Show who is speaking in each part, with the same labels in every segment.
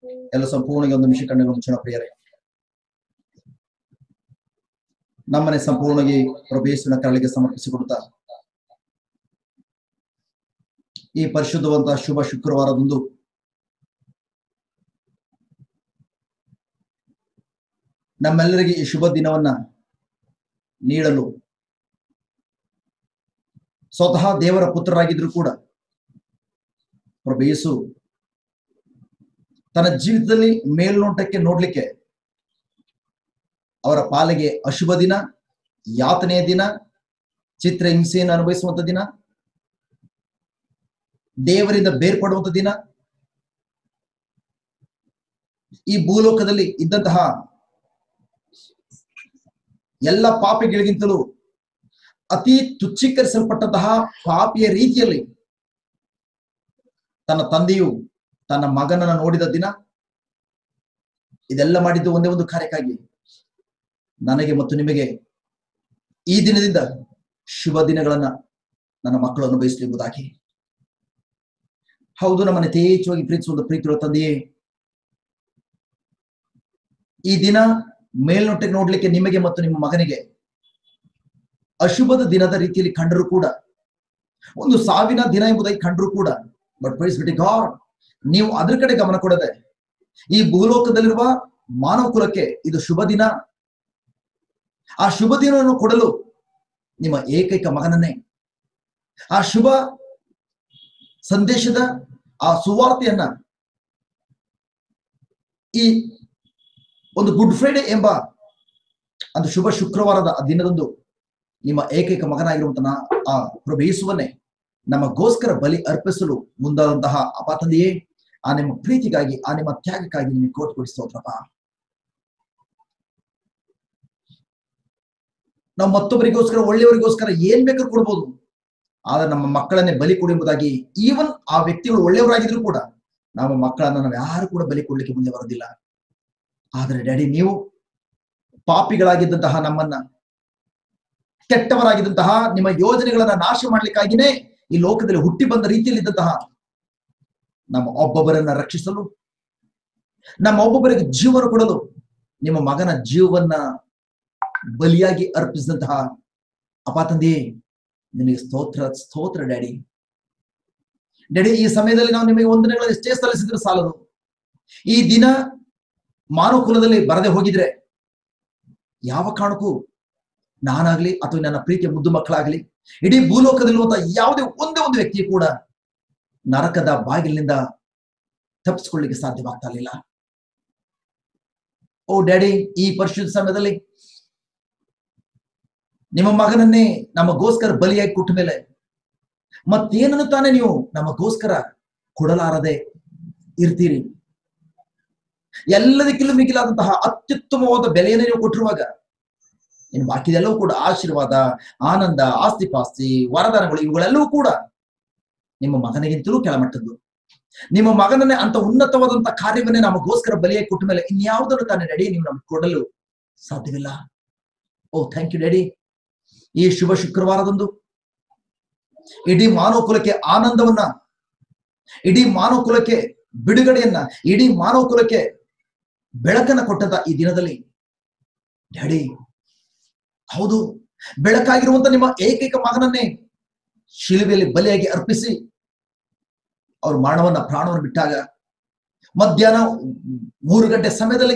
Speaker 1: ಎಲ್ಲ ಸಂಪೂರ್ಣ ಒಂದು ನಿಮಿಷ ಕಣ್ಣು ಮುಚ್ಚೋಣ ಪ್ರಿಯರೇ ನಮ್ಮನೆ ಸಂಪೂರ್ಣವಾಗಿ ಪ್ರಭೇಶ್ವರನ ಕರಳಿಗೆ ಸಮರ್ಪಿಸಿಕೊಡುತ್ತಾ ಈ ಪರಿಶುದ್ಧವಂತ ಶುಭ ಶುಕ್ರವಾರದಂದು ನಮ್ಮೆಲ್ಲರಿಗೆ ಈ ಶುಭ ದಿನವನ್ನ ನೀಡಲು ಸ್ವತಃ ದೇವರ ಪುತ್ರರಾಗಿದ್ರು ಕೂಡ ಪ್ರಭು ಯೇಸು ತನ್ನ ಜೀವಿತದಲ್ಲಿ ಮೇಲ್ನೋಟಕ್ಕೆ ನೋಡ್ಲಿಕ್ಕೆ ಅವರ ಪಾಲಿಗೆ ಅಶುಭ ದಿನ ಯಾತನೆಯ ದಿನ ಚಿತ್ರ ಹಿಂಸೆಯನ್ನು ಅನುಭವಿಸುವಂತ ದಿನ ದೇವರಿಂದ ಬೇರ್ಪಡುವಂತ ದಿನ ಈ ಭೂಲೋಕದಲ್ಲಿ ಇದ್ದಂತಹ ಎಲ್ಲ ಪಾಪಿಗಳಿಗಿಂತಲೂ ಅತಿ ತುಚ್ಛೀಕರಿಸಲ್ಪಟ್ಟಂತಹ ಪಾಪಿಯ ರೀತಿಯಲ್ಲಿ ತನ್ನ ತಂದೆಯು ತನ್ನ ಮಗನನ್ನ ನೋಡಿದ ದಿನ ಇದೆಲ್ಲ ಮಾಡಿದ್ದು ಒಂದೇ ಒಂದು ಕಾರ್ಯಕ್ಕಾಗಿ ನನಗೆ ಮತ್ತು ನಿಮಗೆ ಈ ದಿನದಿಂದ ಶುಭ ದಿನಗಳನ್ನ ನನ್ನ ಮಕ್ಕಳು ಅನುಭವಿಸಲಿ ಎಂಬುದಾಗಿ ಹೌದು ನಮ್ಮನ್ನು ಯಥೇಚ್ಛವಾಗಿ ಪ್ರೀತಿಸುವ ಪ್ರೀತಿಯುವ ತಂದೆಯೇ ಈ ದಿನ ಮೇಲ್ನೊಟ್ಟಿಗೆ ನೋಡ್ಲಿಕ್ಕೆ ನಿಮಗೆ ಮತ್ತು ನಿಮ್ಮ ಮಗನಿಗೆ ಅಶುಭದ ದಿನದ ರೀತಿಯಲ್ಲಿ ಕಂಡರೂ ಕೂಡ ಒಂದು ಸಾವಿನ ದಿನ ಎಂಬುದಾಗಿ ಕಂಡರೂ ಕೂಡ ಬಟ್ ಪ್ರೈಸ್ ಬಿಟಿ ಗಾಡ್ ನೀವು ಅದ್ರ ಕಡೆ ಗಮನ ಕೊಡದೆ ಈ ಭೂಲೋಕದಲ್ಲಿರುವ ಮಾನವ ಕುಲಕ್ಕೆ ಇದು ಶುಭ ದಿನ ಆ ಶುಭ ದಿನವನ್ನು ಕೊಡಲು ನಿಮ್ಮ ಏಕೈಕ ಮಗನನ್ನೇ ಆ ಶುಭ ಸಂದೇಶದ ಆ ಸುವಾರ್ತೆಯನ್ನ ಈ ಒಂದು ಗುಡ್ ಫ್ರೈಡೆ ಎಂಬ ಒಂದು ಶುಭ ಶುಕ್ರವಾರದ ಆ ದಿನದಂದು ನಿಮ್ಮ ಏಕೈಕ ಮಗನಾಗಿರುವಂತ ಆ ಪ್ರಭು ಯೇಸುವನ್ನೇ ನಮಗೋಸ್ಕರ ಬಲಿ ಅರ್ಪಿಸಲು ಮುಂದಾದಂತಹ ಅಪ ತಂದೆಯೇ ಆ ನಿಮ್ಮ ಪ್ರೀತಿಗಾಗಿ ಆ ನಿಮ್ಮ ತ್ಯಾಗಕ್ಕಾಗಿ ನಿಮಗೆ ಕೋಟಿ ಕೊಡಿ ಸ್ತೋತ್ರಪ್ಪ ನಾವು ಮತ್ತೊಬ್ಬರಿಗೋಸ್ಕರ ಒಳ್ಳೆಯವರಿಗೋಸ್ಕರ ಏನ್ ಬೇಕಾದ್ರೂ ಕೊಡ್ಬೋದು ಆದ್ರೆ ನಮ್ಮ ಮಕ್ಕಳನ್ನೇ ಬಲಿ ಕೊಡಿ ಎಂಬುದಾಗಿ ಈವನ್ ಆ ವ್ಯಕ್ತಿಗಳು ಒಳ್ಳೆಯವರಾಗಿದ್ರು ಕೂಡ ನಮ್ಮ ಮಕ್ಕಳನ್ನ ನಾವು ಯಾರು ಕೂಡ ಬಲಿ ಕೊಡ್ಲಿಕ್ಕೆ ಮುಂದೆ ಬರೋದಿಲ್ಲ ಆದ್ರೆ ಡ್ಯಾಡಿ ನೀವು ಪಾಪಿಗಳಾಗಿದ್ದಂತಹ ನಮ್ಮನ್ನ ಕೆಟ್ಟವರಾಗಿದ್ದಂತಹ ನಿಮ್ಮ ಯೋಜನೆಗಳನ್ನ ನಾಶ ಮಾಡ್ಲಿಕ್ಕಾಗಿನೇ ಈ ಲೋಕದಲ್ಲಿ ಹುಟ್ಟಿ ಬಂದ ರೀತಿಯಲ್ಲಿದ್ದಂತಹ ನಮ್ಮ ಒಬ್ಬೊಬ್ಬರನ್ನ ರಕ್ಷಿಸಲು ನಮ್ಮ ಒಬ್ಬೊಬ್ಬರಿಗೆ ಜೀವನ ಕೊಡಲು ನಿಮ್ಮ ಮಗನ ಜೀವವನ್ನ ಬಲಿಯಾಗಿ ಅರ್ಪಿಸಿದಂತಹ ಅಪ ತಂದೆಯೇ ನಿಮಗೆ ಸ್ತೋತ್ರ ಸ್ತೋತ್ರ ಡ್ಯಾಡಿ ಡ್ಯಾಡಿ ಈ ಸಮಯದಲ್ಲಿ ನಾವು ನಿಮಗೆ ವಂದನೆಗಳು ಎಷ್ಟೇ ಸಲ್ಲಿಸಿದ್ರು ಸಾಲದು ಈ ದಿನ ಮಾನವ ಕುಲದಲ್ಲಿ ಬರದೆ ಹೋಗಿದ್ರೆ ಯಾವ ಕಾರಣಕ್ಕೂ ನಾನಾಗ್ಲಿ ಅಥವಾ ನನ್ನ ಪ್ರೀತಿಯ ಮುದ್ದು ಮಕ್ಕಳಾಗ್ಲಿ ಇಡೀ ಭೂಲೋಕದಲ್ಲಿರುವಂತಹ ಯಾವುದೇ ಒಂದೇ ಒಂದು ವ್ಯಕ್ತಿ ಕೂಡ ನರಕದ ಬಾಗಿಲಿನಿಂದ ತಪ್ಪಿಸ್ಕೊಳ್ಳಿಕ್ಕೆ ಸಾಧ್ಯವಾಗ್ತಾ ಇರಲಿಲ್ಲ ಓ ಡ್ಯಾಡಿ ಈ ಪರಿಶುದ್ಧ ಸಮಯದಲ್ಲಿ ನಿಮ್ಮ ಮಗನನ್ನೇ ನಮಗೋಸ್ಕರ ಬಲಿಯಾಗಿ ಕೊಟ್ಟ ಮೇಲೆ ಮತ್ತೇನನ್ನು ತಾನೇ ನೀವು ನಮಗೋಸ್ಕರ ಕೊಡಲಾರದೆ ಇರ್ತೀರಿ ಎಲ್ಲದಕ್ಕಿಂತ ಮಿಗಿಲಾದಂತಹ ಅತ್ಯುತ್ತಮವಾದ ಬೆಲೆಯನ್ನು ನೀವು ಕೊಟ್ಟಿರುವಾಗ ಇನ್ನು ಬಾಕಿದೆಲ್ಲವೂ ಕೂಡ ಆಶೀರ್ವಾದ ಆನಂದ ಆಸ್ತಿ ಪಾಸ್ತಿ ವರದಾನಗಳು ಇವುಗಳೆಲ್ಲವೂ ಕೂಡ ನಿಮ್ಮ ಮಗನಿಗಿಂತಲೂ ಕೆಳಮಟ್ಟದ್ದು ನಿಮ್ಮ ಮಗನನ್ನೇ ಅಂತ ಉನ್ನತವಾದಂತ ಕಾರ್ಯವನ್ನೇ ನಮಗೋಸ್ಕರ ಬಲಿಯಾಗಿ ಕೊಟ್ಟ ಮೇಲೆ ಇನ್ಯಾವುದನ್ನು ತಾನೇ ಡ್ಯಾಡಿ ನೀವು ನಮ್ಗೆ ಕೊಡಲು ಸಾಧ್ಯವಿಲ್ಲ ಓ ಥ್ಯಾಂಕ್ ಯು ಡ್ಯಾಡಿ ಈ ಶುಭ ಶುಕ್ರವಾರದಂದು ಇಡೀ ಮಾನವ ಕುಲಕ್ಕೆ ಆನಂದವನ್ನ ಇಡೀ ಮಾನವ ಕುಲಕ್ಕೆ ಬಿಡುಗಡೆಯನ್ನ ಇಡೀ ಮಾನವ ಕುಲಕ್ಕೆ ಬೆಳಕನ್ನ ಕೊಟ್ಟಂತ ಈ ದಿನದಲ್ಲಿ ಡ್ಯಾಡಿ ಹೌದು ಬೆಳಕಾಗಿರುವಂತ ನಿಮ್ಮ ಏಕೈಕ ಮಗನನ್ನೇ ಶಿಲುಬೆಯಲ್ಲಿ ಬಲಿಯಾಗಿ ಅರ್ಪಿಸಿ ಅವ್ರ ಮರಣವನ್ನ ಪ್ರಾಣವನ್ನು ಬಿಟ್ಟಾಗ ಮಧ್ಯಾಹ್ನ ಮೂರು ಗಂಟೆ ಸಮಯದಲ್ಲಿ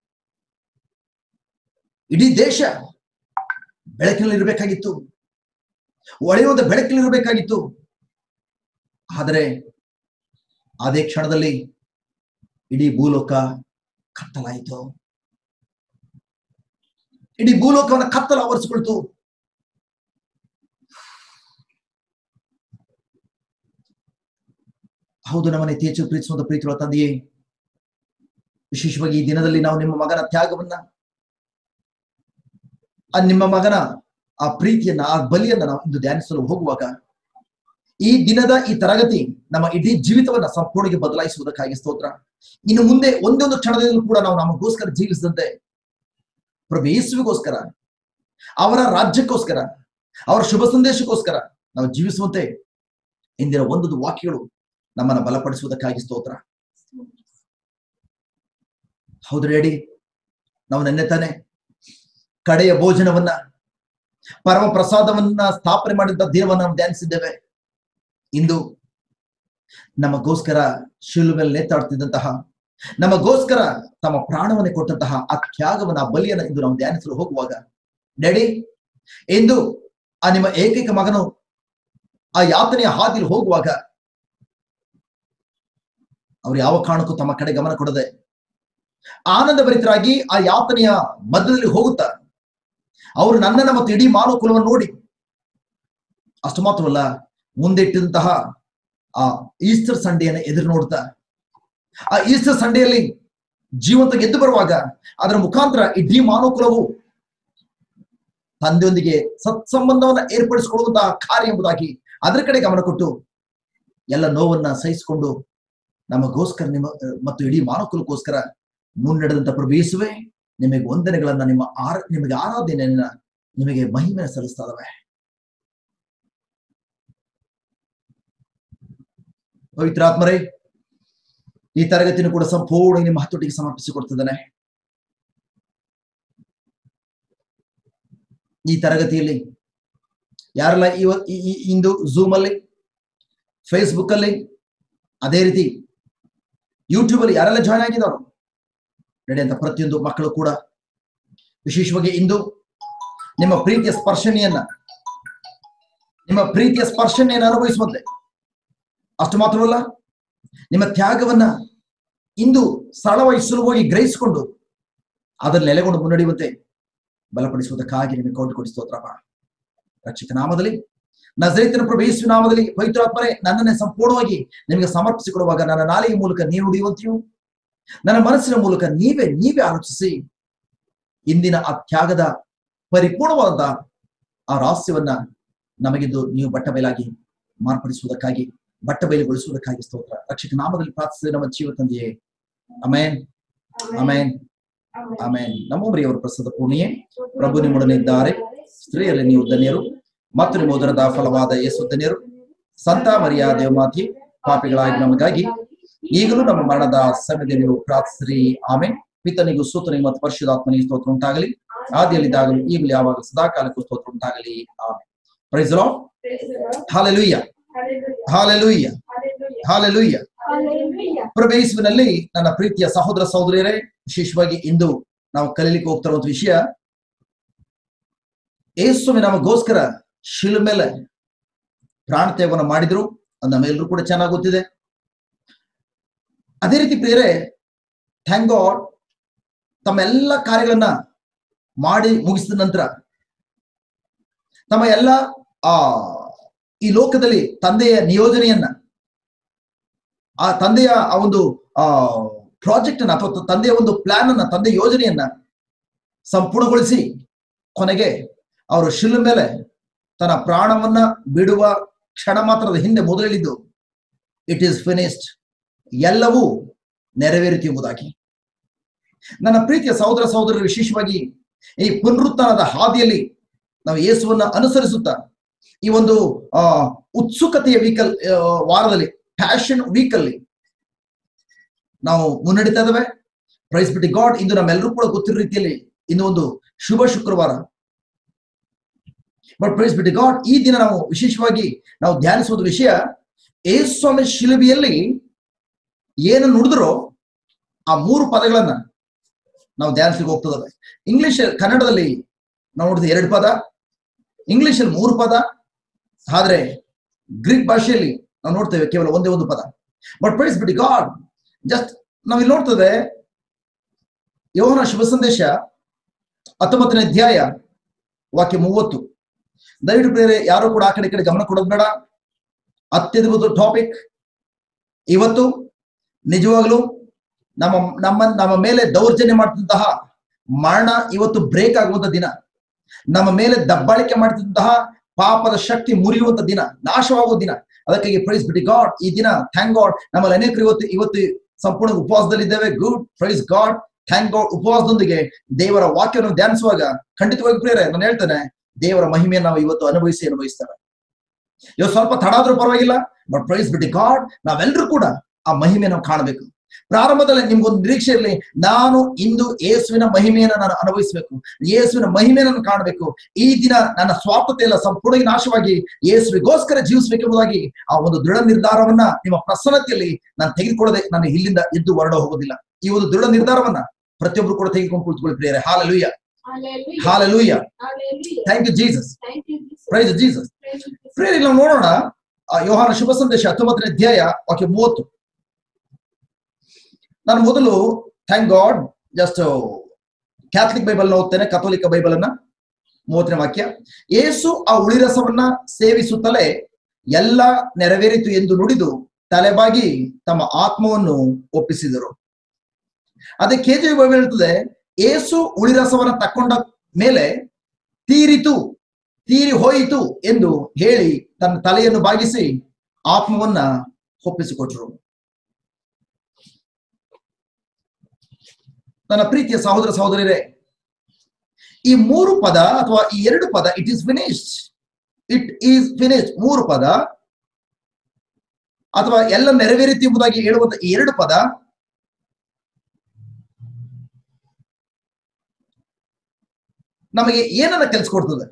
Speaker 1: ಇಡೀ ದೇಶ ಬೆಳಕಿನಲ್ಲಿ ಇರಬೇಕಾಗಿತ್ತು ಒಳೆಯುವಂತ ಬೆಳಕಿನಲ್ಲಿ ಇರಬೇಕಾಗಿತ್ತು ಆದರೆ ಅದೇ ಕ್ಷಣದಲ್ಲಿ ಇಡೀ ಭೂಲೋಕ ಕತ್ತಲಾಯಿತು ಇಡೀ ಭೂಲೋಕವನ್ನ ಕತ್ತಲು ಆವರಿಸಿಕೊಳ್ತು ಹೌದು ನಮ್ಮನೆ ತೇಜು ಪ್ರೀತಿಸುವಂತ ಪ್ರೀತಿಗಳ ತಂದೆಯೇ ವಿಶೇಷವಾಗಿ ಈ ದಿನದಲ್ಲಿ ನಾವು ನಿಮ್ಮ ಮಗನ ತ್ಯಾಗವನ್ನ ಆ ನಿಮ್ಮ ಮಗನ ಆ ಪ್ರೀತಿಯನ್ನ ಆ ಬಲಿಯನ್ನ ನಾವು ಇಂದು ಧ್ಯಾನಿಸಲು ಹೋಗುವಾಗ ಈ ದಿನದ ಈ ತರಗತಿ ನಮ್ಮ ಇಡೀ ಜೀವಿತವನ್ನ ಸಂಪೂರ್ಣವಾಗಿ ಬದಲಾಯಿಸುವುದಕ್ಕಾಗಿ ಸ್ತೋತ್ರ ಇನ್ನು ಮುಂದೆ ಒಂದೊಂದು ಕ್ಷಣದಲ್ಲೂ ಕೂಡ ನಾವು ನಮಗೋಸ್ಕರ ಜೀವಿಸಿದಂತೆ ಪ್ರಭು ಯೇಸುವಿಗೋಸ್ಕರ ಅವರ ರಾಜ್ಯಕ್ಕೋಸ್ಕರ ಅವರ ಶುಭ ಸಂದೇಶಕ್ಕೋಸ್ಕರ ನಾವು ಜೀವಿಸುವಂತೆ ಇಂದಿನ ಒಂದೊಂದು ವಾಕ್ಯಗಳು ನಮ್ಮನ್ನ ಬಲಪಡಿಸುವುದಕ್ಕಾಗಿ ಸ್ತೋತ್ರ ಹೌದು ರೆಡಿ ನಾವು ನೆನ್ನೆ ತಾನೆ ಕಡೆಯ ಭೋಜನವನ್ನ ಪರಮ ಪ್ರಸಾದವನ್ನ ಸ್ಥಾಪನೆ ಮಾಡಿದ್ದ ದಿನವನ್ನ ನಾವು ಧ್ಯಾನಿಸಿದ್ದೇವೆ ಇಂದು ನಮಗೋಸ್ಕರ ಶಿಲುಬೆಲ್ ನೇತಾಡ್ತಿದ್ದಂತಹ ನಮಗೋಸ್ಕರ ತಮ್ಮ ಪ್ರಾಣವನ್ನೇ ಕೊಟ್ಟಂತಹ ಆ ತ್ಯಾಗವನ್ನ ಆ ಬಲಿಯನ್ನ ಇಂದು ನಾವು ಧ್ಯಾನಿಸಲು ಹೋಗುವಾಗ ಡ್ಯಾಡಿ ಇಂದು ಆ ನಿಮ್ಮ ಏಕೈಕ ಮಗನು ಆ ಯಾತನೆಯ ಹಾದಿಲಿ ಹೋಗುವಾಗ ಅವ್ರು ಯಾವ ಕಾರಣಕ್ಕೂ ತಮ್ಮ ಕಡೆ ಗಮನ ಕೊಡದೆ ಆನಂದ ಭರಿತರಾಗಿ ಆ ಯಾತನೆಯ ಮಧ್ಯದಲ್ಲಿ ಹೋಗುತ್ತಾ ಅವರು ನನ್ನನ್ನ ಮತ್ತು ಇಡೀ ಮಾನವ ಕುಲವನ್ನು ನೋಡಿ ಅಷ್ಟು ಮಾತ್ರವಲ್ಲ ಮುಂದೆ ಇಟ್ಟಿದಂತಹ ಆ ಈಸ್ಟರ್ ಸಂಡೆಯನ್ನು ಎದುರು ನೋಡ್ತಾ ಆ ಈಸ್ಟರ್ ಸಂಡೆಯಲ್ಲಿ ಜೀವಂತ ಗೆದ್ದು ಬರುವಾಗ ಅದರ ಮುಖಾಂತರ ಇಡೀ ಮಾನವ ಕುಲವು ತಂದೆಯೊಂದಿಗೆ ಸತ್ಸಂಬಂಧವನ್ನ ಏರ್ಪಡಿಸಿಕೊಳ್ಳುವಂತಹ ಕಾರ್ಯ ಎಂಬುದಾಗಿ ಅದರ ಕಡೆ ಗಮನ ಕೊಟ್ಟು ಎಲ್ಲ ನೋವನ್ನ ಸಹಿಸಿಕೊಂಡು ನಮಗೋಸ್ಕರ ನಿಮ್ಮ ಮತ್ತು ಇಡೀ ಮಾನವಕುಲಕ್ಕೋಸ್ಕರ ಮುನ್ನಡೆದಂತ ಪ್ರವೇಶವೇ ನಿಮಗೆ ವಂದನೆಗಳನ್ನ ನಿಮ್ಮ ಆರ ನಿಮಗೆ ಆರಾಧನೆಯನ್ನ ನಿಮಗೆ ಮಹಿಮೆ ಸಲ್ಲಿಸ್ತಾ ಇದಾವೆ ಪವಿತ್ರಾತ್ಮರೇ ಈ ತರಗತಿಯನ್ನು ಕೂಡ ಸಂಪೂರ್ಣ ನಿಮ್ಮ ಹತ್ತೊಟ್ಟಿಗೆ ಸಮರ್ಪಿಸಿಕೊಡ್ತಿದ್ದಾನೆ ಈ ತರಗತಿಯಲ್ಲಿ ಯಾರೆಲ್ಲ ಇವ ಈ- ಈ- ಇಂದು ಝೂಮ್ ಅಲ್ಲಿ ಫೇಸ್ಬುಕ್ ಅಲ್ಲಿ ಅದೇ ರೀತಿ ಯೂಟ್ಯೂಬ್ ಅಲ್ಲಿ ಯಾರೆಲ್ಲ ಜಾಯ್ನ್ ಆಗಿದ್ದಾರೋ ನಡೆಯುವಂತ ಪ್ರತಿಯೊಂದು ಮಕ್ಕಳು ಕೂಡ ವಿಶೇಷವಾಗಿ ಇಂದು ನಿಮ್ಮ ಪ್ರೀತಿಯ ಸ್ಪರ್ಶನೆಯನ್ನ ನಿಮ್ಮ ಪ್ರೀತಿಯ ಸ್ಪರ್ಶನೆಯನ್ನು ಅನುಭವಿಸುವಂತೆ ಅಷ್ಟು ಮಾತ್ರವಲ್ಲ ನಿಮ್ಮ ತ್ಯಾಗವನ್ನ ಇಂದು ಸರಳವಾಗಿ ಸುಲಭವಾಗಿ ಗ್ರಹಿಸಿಕೊಂಡು ಅದರಲ್ಲಿ ನೆಲೆಗೊಂಡು ಮುನ್ನಡೆಯುವಂತೆ ಬಲಪಡಿಸುವುದಕ್ಕಾಗಿ ನಿಮಗೆ ಕೌಂಟು ಕೊಡಿ ಸ್ತೋತ್ರಪ್ಪ ರಕ್ಷಕ ನಾಮದಲ್ಲಿ ನಜರೇತಿನ ಪ್ರಭು ಯೇಸು ನಾಮದಲ್ಲಿ ಪವಿತ್ರಾತ್ಮರೇ ನನ್ನನ್ನೇ ಸಂಪೂರ್ಣವಾಗಿ ನಿಮಗೆ ಸಮರ್ಪಿಸಿಕೊಡುವಾಗ ನನ್ನ ನಾಲಿಗೆ ಮೂಲಕ ನೀವು ನುಡಿಯುವಂತೆಯೂ ನನ್ನ ಮನಸ್ಸಿನ ಮೂಲಕ ನೀವೇ ನೀವೇ ಆಲೋಚಿಸಿ ಇಂದಿನ ಆ ತ್ಯಾಗದ ಪರಿಪೂರ್ಣವಾದ ಆ ರಹಸ್ಯವನ್ನ ನಮಗಿದ್ದು ನೀವು ಬಟ್ಟ ಬಯಲಾಗಿ ಮಾರ್ಪಡಿಸುವುದಕ್ಕಾಗಿ ಬಟ್ಟ ಬಯಲುಗೊಳಿಸುವುದಕ್ಕಾಗಿ ಸ್ತೋತ್ರ ರಕ್ಷಕ ನಾಮದಲ್ಲಿ ಪ್ರಾರ್ಥಿಸಿದ ನಮ್ಮ ಜೀವ ತಂದೆಯೇ ಅಮೇನ್ ಅಮೇನ್ ಅಮೇನ್ ನಮ್ಮ ಮರಿಯವರ ಪ್ರಸಾದ ಪೂರ್ಣಿಯೇ ಪ್ರಭು ನಿಮ್ಮೊಡನಿದ್ದಾರೆ ಸ್ತ್ರೀಯರಲ್ಲಿ ನೀವು ಧನ್ಯರು ಮತ್ತು ನಿಮ್ಮ ಉದರದ ಫಲವಾದ ಯೇಸು ಧನ್ಯರು ಸಂತ ಮರಿಯ ದೇವಮಾತಿ ಪಾಪಿಗಳಾಗಿ ನಮಗಾಗಿ ಈಗಲೂ ನಮ್ಮ ಮರಣದ ಸಮಯದಲ್ಲಿ ನೀವು ಪ್ರಾರ್ಥಿಸಿರಿ ಆಮೇಲೆ ಪಿತನಿಗೂ ಸೂತನಿಗೂ ಮತ್ತು ಪರಿಶುದ್ಧಾತ್ಮನಿಗೆ ಸ್ತೋತ್ರ ಉಂಟಾಗಲಿ ಆದಿಯಲ್ಲಿದ್ದಾಗಲೂ ಈಗಲೂ ಯಾವಾಗ ಸದಾ ಕಾಲಕ್ಕೂ ಸ್ತೋತ್ರ ಉಂಟಾಗಲಿ ಆಮೇಲೆ praise Lord hallelujah hallelujah hallelujah ಪ್ರವೇಶಿನಲ್ಲಿ ನನ್ನ ಪ್ರೀತಿಯ ಸಹೋದರ ಸಹೋದರಿಯರೇ ವಿಶೇಷವಾಗಿ ಇಂದು ನಾವು ಕಲೀಲಿಕ್ಕೆ ಹೋಗ್ತಿರುವಂತ ವಿಷಯ ಏಸುವೆ ನಮಗೋಸ್ಕರ ಶಿಲ ಮೇಲೆ ಪ್ರಾಣ ತ್ಯಾಗವನ್ನು ಮಾಡಿದ್ರು ಅದು ನಮ್ಮೆಲ್ಲರೂ ಕೂಡ ಚೆನ್ನಾಗಿ ಗೊತ್ತಿದೆ ಅದೇ ರೀತಿ ಪ್ರಿಯರೇ ಥ್ಯಾಂಕ್ ಗಾಡ್ ತಮ್ಮ ಎಲ್ಲ ಕಾರ್ಯಗಳನ್ನ ಮಾಡಿ ಮುಗಿಸಿದ ನಂತರ ತಮ್ಮ ಎಲ್ಲ ಆ ಈ ಲೋಕದಲ್ಲಿ ತಂದೆಯ ನಿಯೋಜನೆಯನ್ನ ಆ ತಂದೆಯ ಆ ಒಂದು ಆ ಪ್ರಾಜೆಕ್ಟ್ ಅನ್ನ ಅಥವಾ ತಂದೆಯ ಒಂದು ಪ್ಲಾನ್ ಅನ್ನ ತಂದೆ ಯೋಜನೆಯನ್ನ ಸಂಪೂರ್ಣಗೊಳಿಸಿ ಕೊನೆಗೆ ಅವರು ಶಿಲ ಮೇಲೆ ತನ್ನ ಪ್ರಾಣವನ್ನ ಬಿಡುವ ಕ್ಷಣ ಮಾತ್ರದ ಹಿಂದೆ ಮೊದಲಿದ್ದು ಇಟ್ ಈಸ್ ಫಿನಿಸ್ಡ್ ಎಲ್ಲವೂ ನೆರವೇರಿತು ಎಂಬುದಾಗಿ ನನ್ನ ಪ್ರೀತಿಯ ಸಹೋದರ ಸಹೋದರರು ವಿಶೇಷವಾಗಿ ಈ ಪುನರುತ್ಥಾನದ ಹಾದಿಯಲ್ಲಿ ನಾವು ಯೇಸುವನ್ನ ಅನುಸರಿಸುತ್ತಾ ಈ ಒಂದು ಆ ಉತ್ಸುಕತೆಯ ವೀಕಲ್ ವಾರದಲ್ಲಿ ಪ್ಯಾಷನ್ ವೀಕ್ ಅಲ್ಲಿ ನಾವು ಮುನ್ನಡೀತಾ ಇದ್ದೇವೆ ಪ್ರೈಸ್ ಬಿಟ್ಟು ಗಾಡ್ ಇಂದು ನಮ್ಮೆಲ್ಲರೂ ಕೂಡ ಗೊತ್ತಿರೋ ರೀತಿಯಲ್ಲಿ ಇನ್ನು ಒಂದು ಶುಭ ಶುಕ್ರವಾರ ಬಟ್ ಪ್ರೈಸ್ ಬಿಟ್ಟು ಗಾಡ್ ಈ ದಿನ ನಾವು ವಿಶೇಷವಾಗಿ ನಾವು ಧ್ಯಾನಿಸುವುದು ವಿಷಯ ಏಸ್ವಾಮಿ ಶಿಲುಬೆಯಲ್ಲಿ ಏನು ನುಡಿದ್ರೋ ಆ ಮೂರು ಪದಗಳನ್ನ ನಾವು ಧ್ಯಾನಿಸ್ಲಿಕ್ಕೆ ಹೋಗ್ತದವೆ ಇಂಗ್ಲಿಷ್ ಕನ್ನಡದಲ್ಲಿ ನಾವು ನೋಡಿದ ಎರಡು ಪದ ಇಂಗ್ಲಿಷ್ ಅಲ್ಲಿ ಮೂರು ಪದ ಆದ್ರೆ ಗ್ರೀಕ್ ಭಾಷೆಯಲ್ಲಿ ನಾವು ನೋಡ್ತೇವೆ ಕೇವಲ ಒಂದೇ ಒಂದು ಪದ but praise be to God just ನಾವಿಲ್ಲಿ ನೋಡ್ತೇವೆ ಯೋಹನ ಶುಭ ಸಂದೇಶ ಹತ್ತೊಂಬತ್ತನೇ ಅಧ್ಯಾಯ ವಾಕ್ಯ ಮೂವತ್ತು ದಯವಿಟ್ಟು ಬೇರೆ ಯಾರು ಕೂಡ ಆ ಕಡೆ ಈ ಕಡೆ ಗಮನ ಕೊಡೋದು ಬೇಡ ಅತ್ಯದ್ಭುತ ಟಾಪಿಕ್ ಇವತ್ತು ನಿಜವಾಗ್ಲೂ ನಮ್ಮ ನಮ್ಮ ನಮ್ಮ ಮೇಲೆ ದೌರ್ಜನ್ಯ ಮಾಡ್ತಿದ್ದಂತಹ ಮರಣ ಇವತ್ತು ಬ್ರೇಕ್ ಆಗುವಂತ ದಿನ ನಮ್ಮ ಮೇಲೆ ದಬ್ಬಾಳಿಕೆ ಮಾಡ್ತಿದ್ದಂತಹ ಪಾಪದ ಶಕ್ತಿ ಮುರಿಯುವಂತ ದಿನ ನಾಶವಾಗುವ ದಿನ ಅದಕ್ಕಾಗಿ ಪ್ರೈಸ್ ಬಿಟ್ಟು ಗಾಡ್ ಈ ದಿನ ಥ್ಯಾಂಕ್ ಗಾಡ್ ನಮ್ಮಲ್ಲಿ ಅನೇಕರು ಇವತ್ತು ಇವತ್ತು ಸಂಪೂರ್ಣ ಉಪವಾಸದಲ್ಲಿದ್ದೇವೆ good praise God thank God ಉಪವಾಸದೊಂದಿಗೆ ದೇವರ ವಾಕ್ಯವನ್ನು ಧ್ಯಾನಿಸುವಾಗ ಖಂಡಿತವಾಗಿ ಪ್ರಿಯರೇ ನಾನು ಹೇಳ್ತೇನೆ ದೇವರ ಮಹಿಮೆಯನ್ನು ನಾವು ಇವತ್ತು ಅನುಭವಿಸಿ ಅನುಭವಿಸ್ತೇವೆ ಇವತ್ತು ಸ್ವಲ್ಪ ತಡ ಆದ್ರೂ ಪರವಾಗಿಲ್ಲ ಬಟ್ ಪ್ರೈಸ್ ಬಿಟ್ಟು ಗಾಡ್ ನಾವೆಲ್ಲರೂ ಕೂಡ ಆ ಮಹಿಮೆ ನಾವು ಕಾಣಬೇಕು ಪ್ರಾರಂಭದಲ್ಲಿ ನಿಮ್ಗೊಂದು ನಿರೀಕ್ಷೆ ಇರಲಿ ನಾನು ಇಂದು ಯೇಸುವಿನ ಮಹಿಮೆಯನ್ನು ನಾನು ಅನುಭವಿಸಬೇಕು ಯೇಸುವಿನ ಮಹಿಮೆಯನ್ನು ಕಾಣಬೇಕು ಈ ದಿನ ನನ್ನ ಸ್ವಾರ್ಥತೆ ಎಲ್ಲ ಸಂಪೂರ್ಣ ನಾಶವಾಗಿ ಯೇಸುವಿಗೋಸ್ಕರ ಜೀವಿಸಬೇಕೆಂಬುದಾಗಿ ಆ ಒಂದು ದೃಢ ನಿರ್ಧಾರವನ್ನ ನಿಮ್ಮ ಪ್ರಸನ್ನತೆಯಲ್ಲಿ ನಾನು ತೆಗೆದುಕೊಳ್ಳದೆ ನಾನು ಇಲ್ಲಿಂದ ಎದ್ದು ಹೊರಡ ಹೋಗೋದಿಲ್ಲ ಈ ಒಂದು ದೃಢ ನಿರ್ಧಾರವನ್ನ ಪ್ರತಿಯೊಬ್ರು ಕೂಡ ತೆಗೆದುಕೊಂಡು ಕುಳಿತುಕೊಳ್ಳಿ ಪ್ರಿಯರೇ hallelujah
Speaker 2: Hallelujah.
Speaker 1: Hallelujah
Speaker 2: Hallelujah.
Speaker 1: Thank you Jesus
Speaker 2: Thank you, Jesus.
Speaker 1: Praise Jesus
Speaker 2: Praise you, Jesus.
Speaker 1: ಪ್ರಿಯರೇ ಇಲ್ಲಿ ನಾವು ನೋಡೋಣ ಆ ಯೋಹಾನ ಶುಭ ಸಂದೇಶ ಹತ್ತೊಂಬತ್ತನೇ ಅಧ್ಯಾಯ ವಾಕ್ಯ ಮೂವತ್ತು ನಾನು ಮೊದಲು thank God just Catholic Bible ಓದ್ತೇನೆ ಕಥೋಲಿಕ ಬೈಬಲ್ ಅನ್ನ ಮೂವತ್ತನೇ ವಾಕ್ಯ ಏಸು ಆ ಉಳಿರಸವನ್ನ ಸೇವಿಸುತ್ತಲೇ ಎಲ್ಲ ನೆರವೇರಿತು ಎಂದು ನುಡಿದು ತಲೆಬಾಗಿ ತಮ್ಮ ಆತ್ಮವನ್ನು ಒಪ್ಪಿಸಿದರು ಅದೇ ಕೆಜಿ ಬೈಬಲ್ ಹೇಳ್ತದೆ ಏಸು ಉಳಿರಸವನ್ನ ತಕ್ಕೊಂಡ ಮೇಲೆ ತೀರಿತು ತೀರಿ ಹೋಯಿತು ಎಂದು ಹೇಳಿ ತನ್ನ ತಲೆಯನ್ನು ಬಾಗಿಸಿ ಆತ್ಮವನ್ನ ಒಪ್ಪಿಸಿಕೊಟ್ರು ನನ್ನ ಪ್ರೀತಿಯ ಸಹೋದರ ಸಹೋದರಿಯರೇ ಈ ಮೂರು ಪದ ಅಥವಾ ಈ ಎರಡು ಪದ it is finished it is finished ಮೂರು ಪದ ಅಥವಾ ಎಲ್ಲ ನೆರವೇರಿತು ಎಂಬುದಾಗಿ ಹೇಳುವಂತ ಈ ಎರಡು ಪದ ನಮಗೆ ಏನನ್ನ ಕಲಿಸ್ಕೊಡ್ತದೆ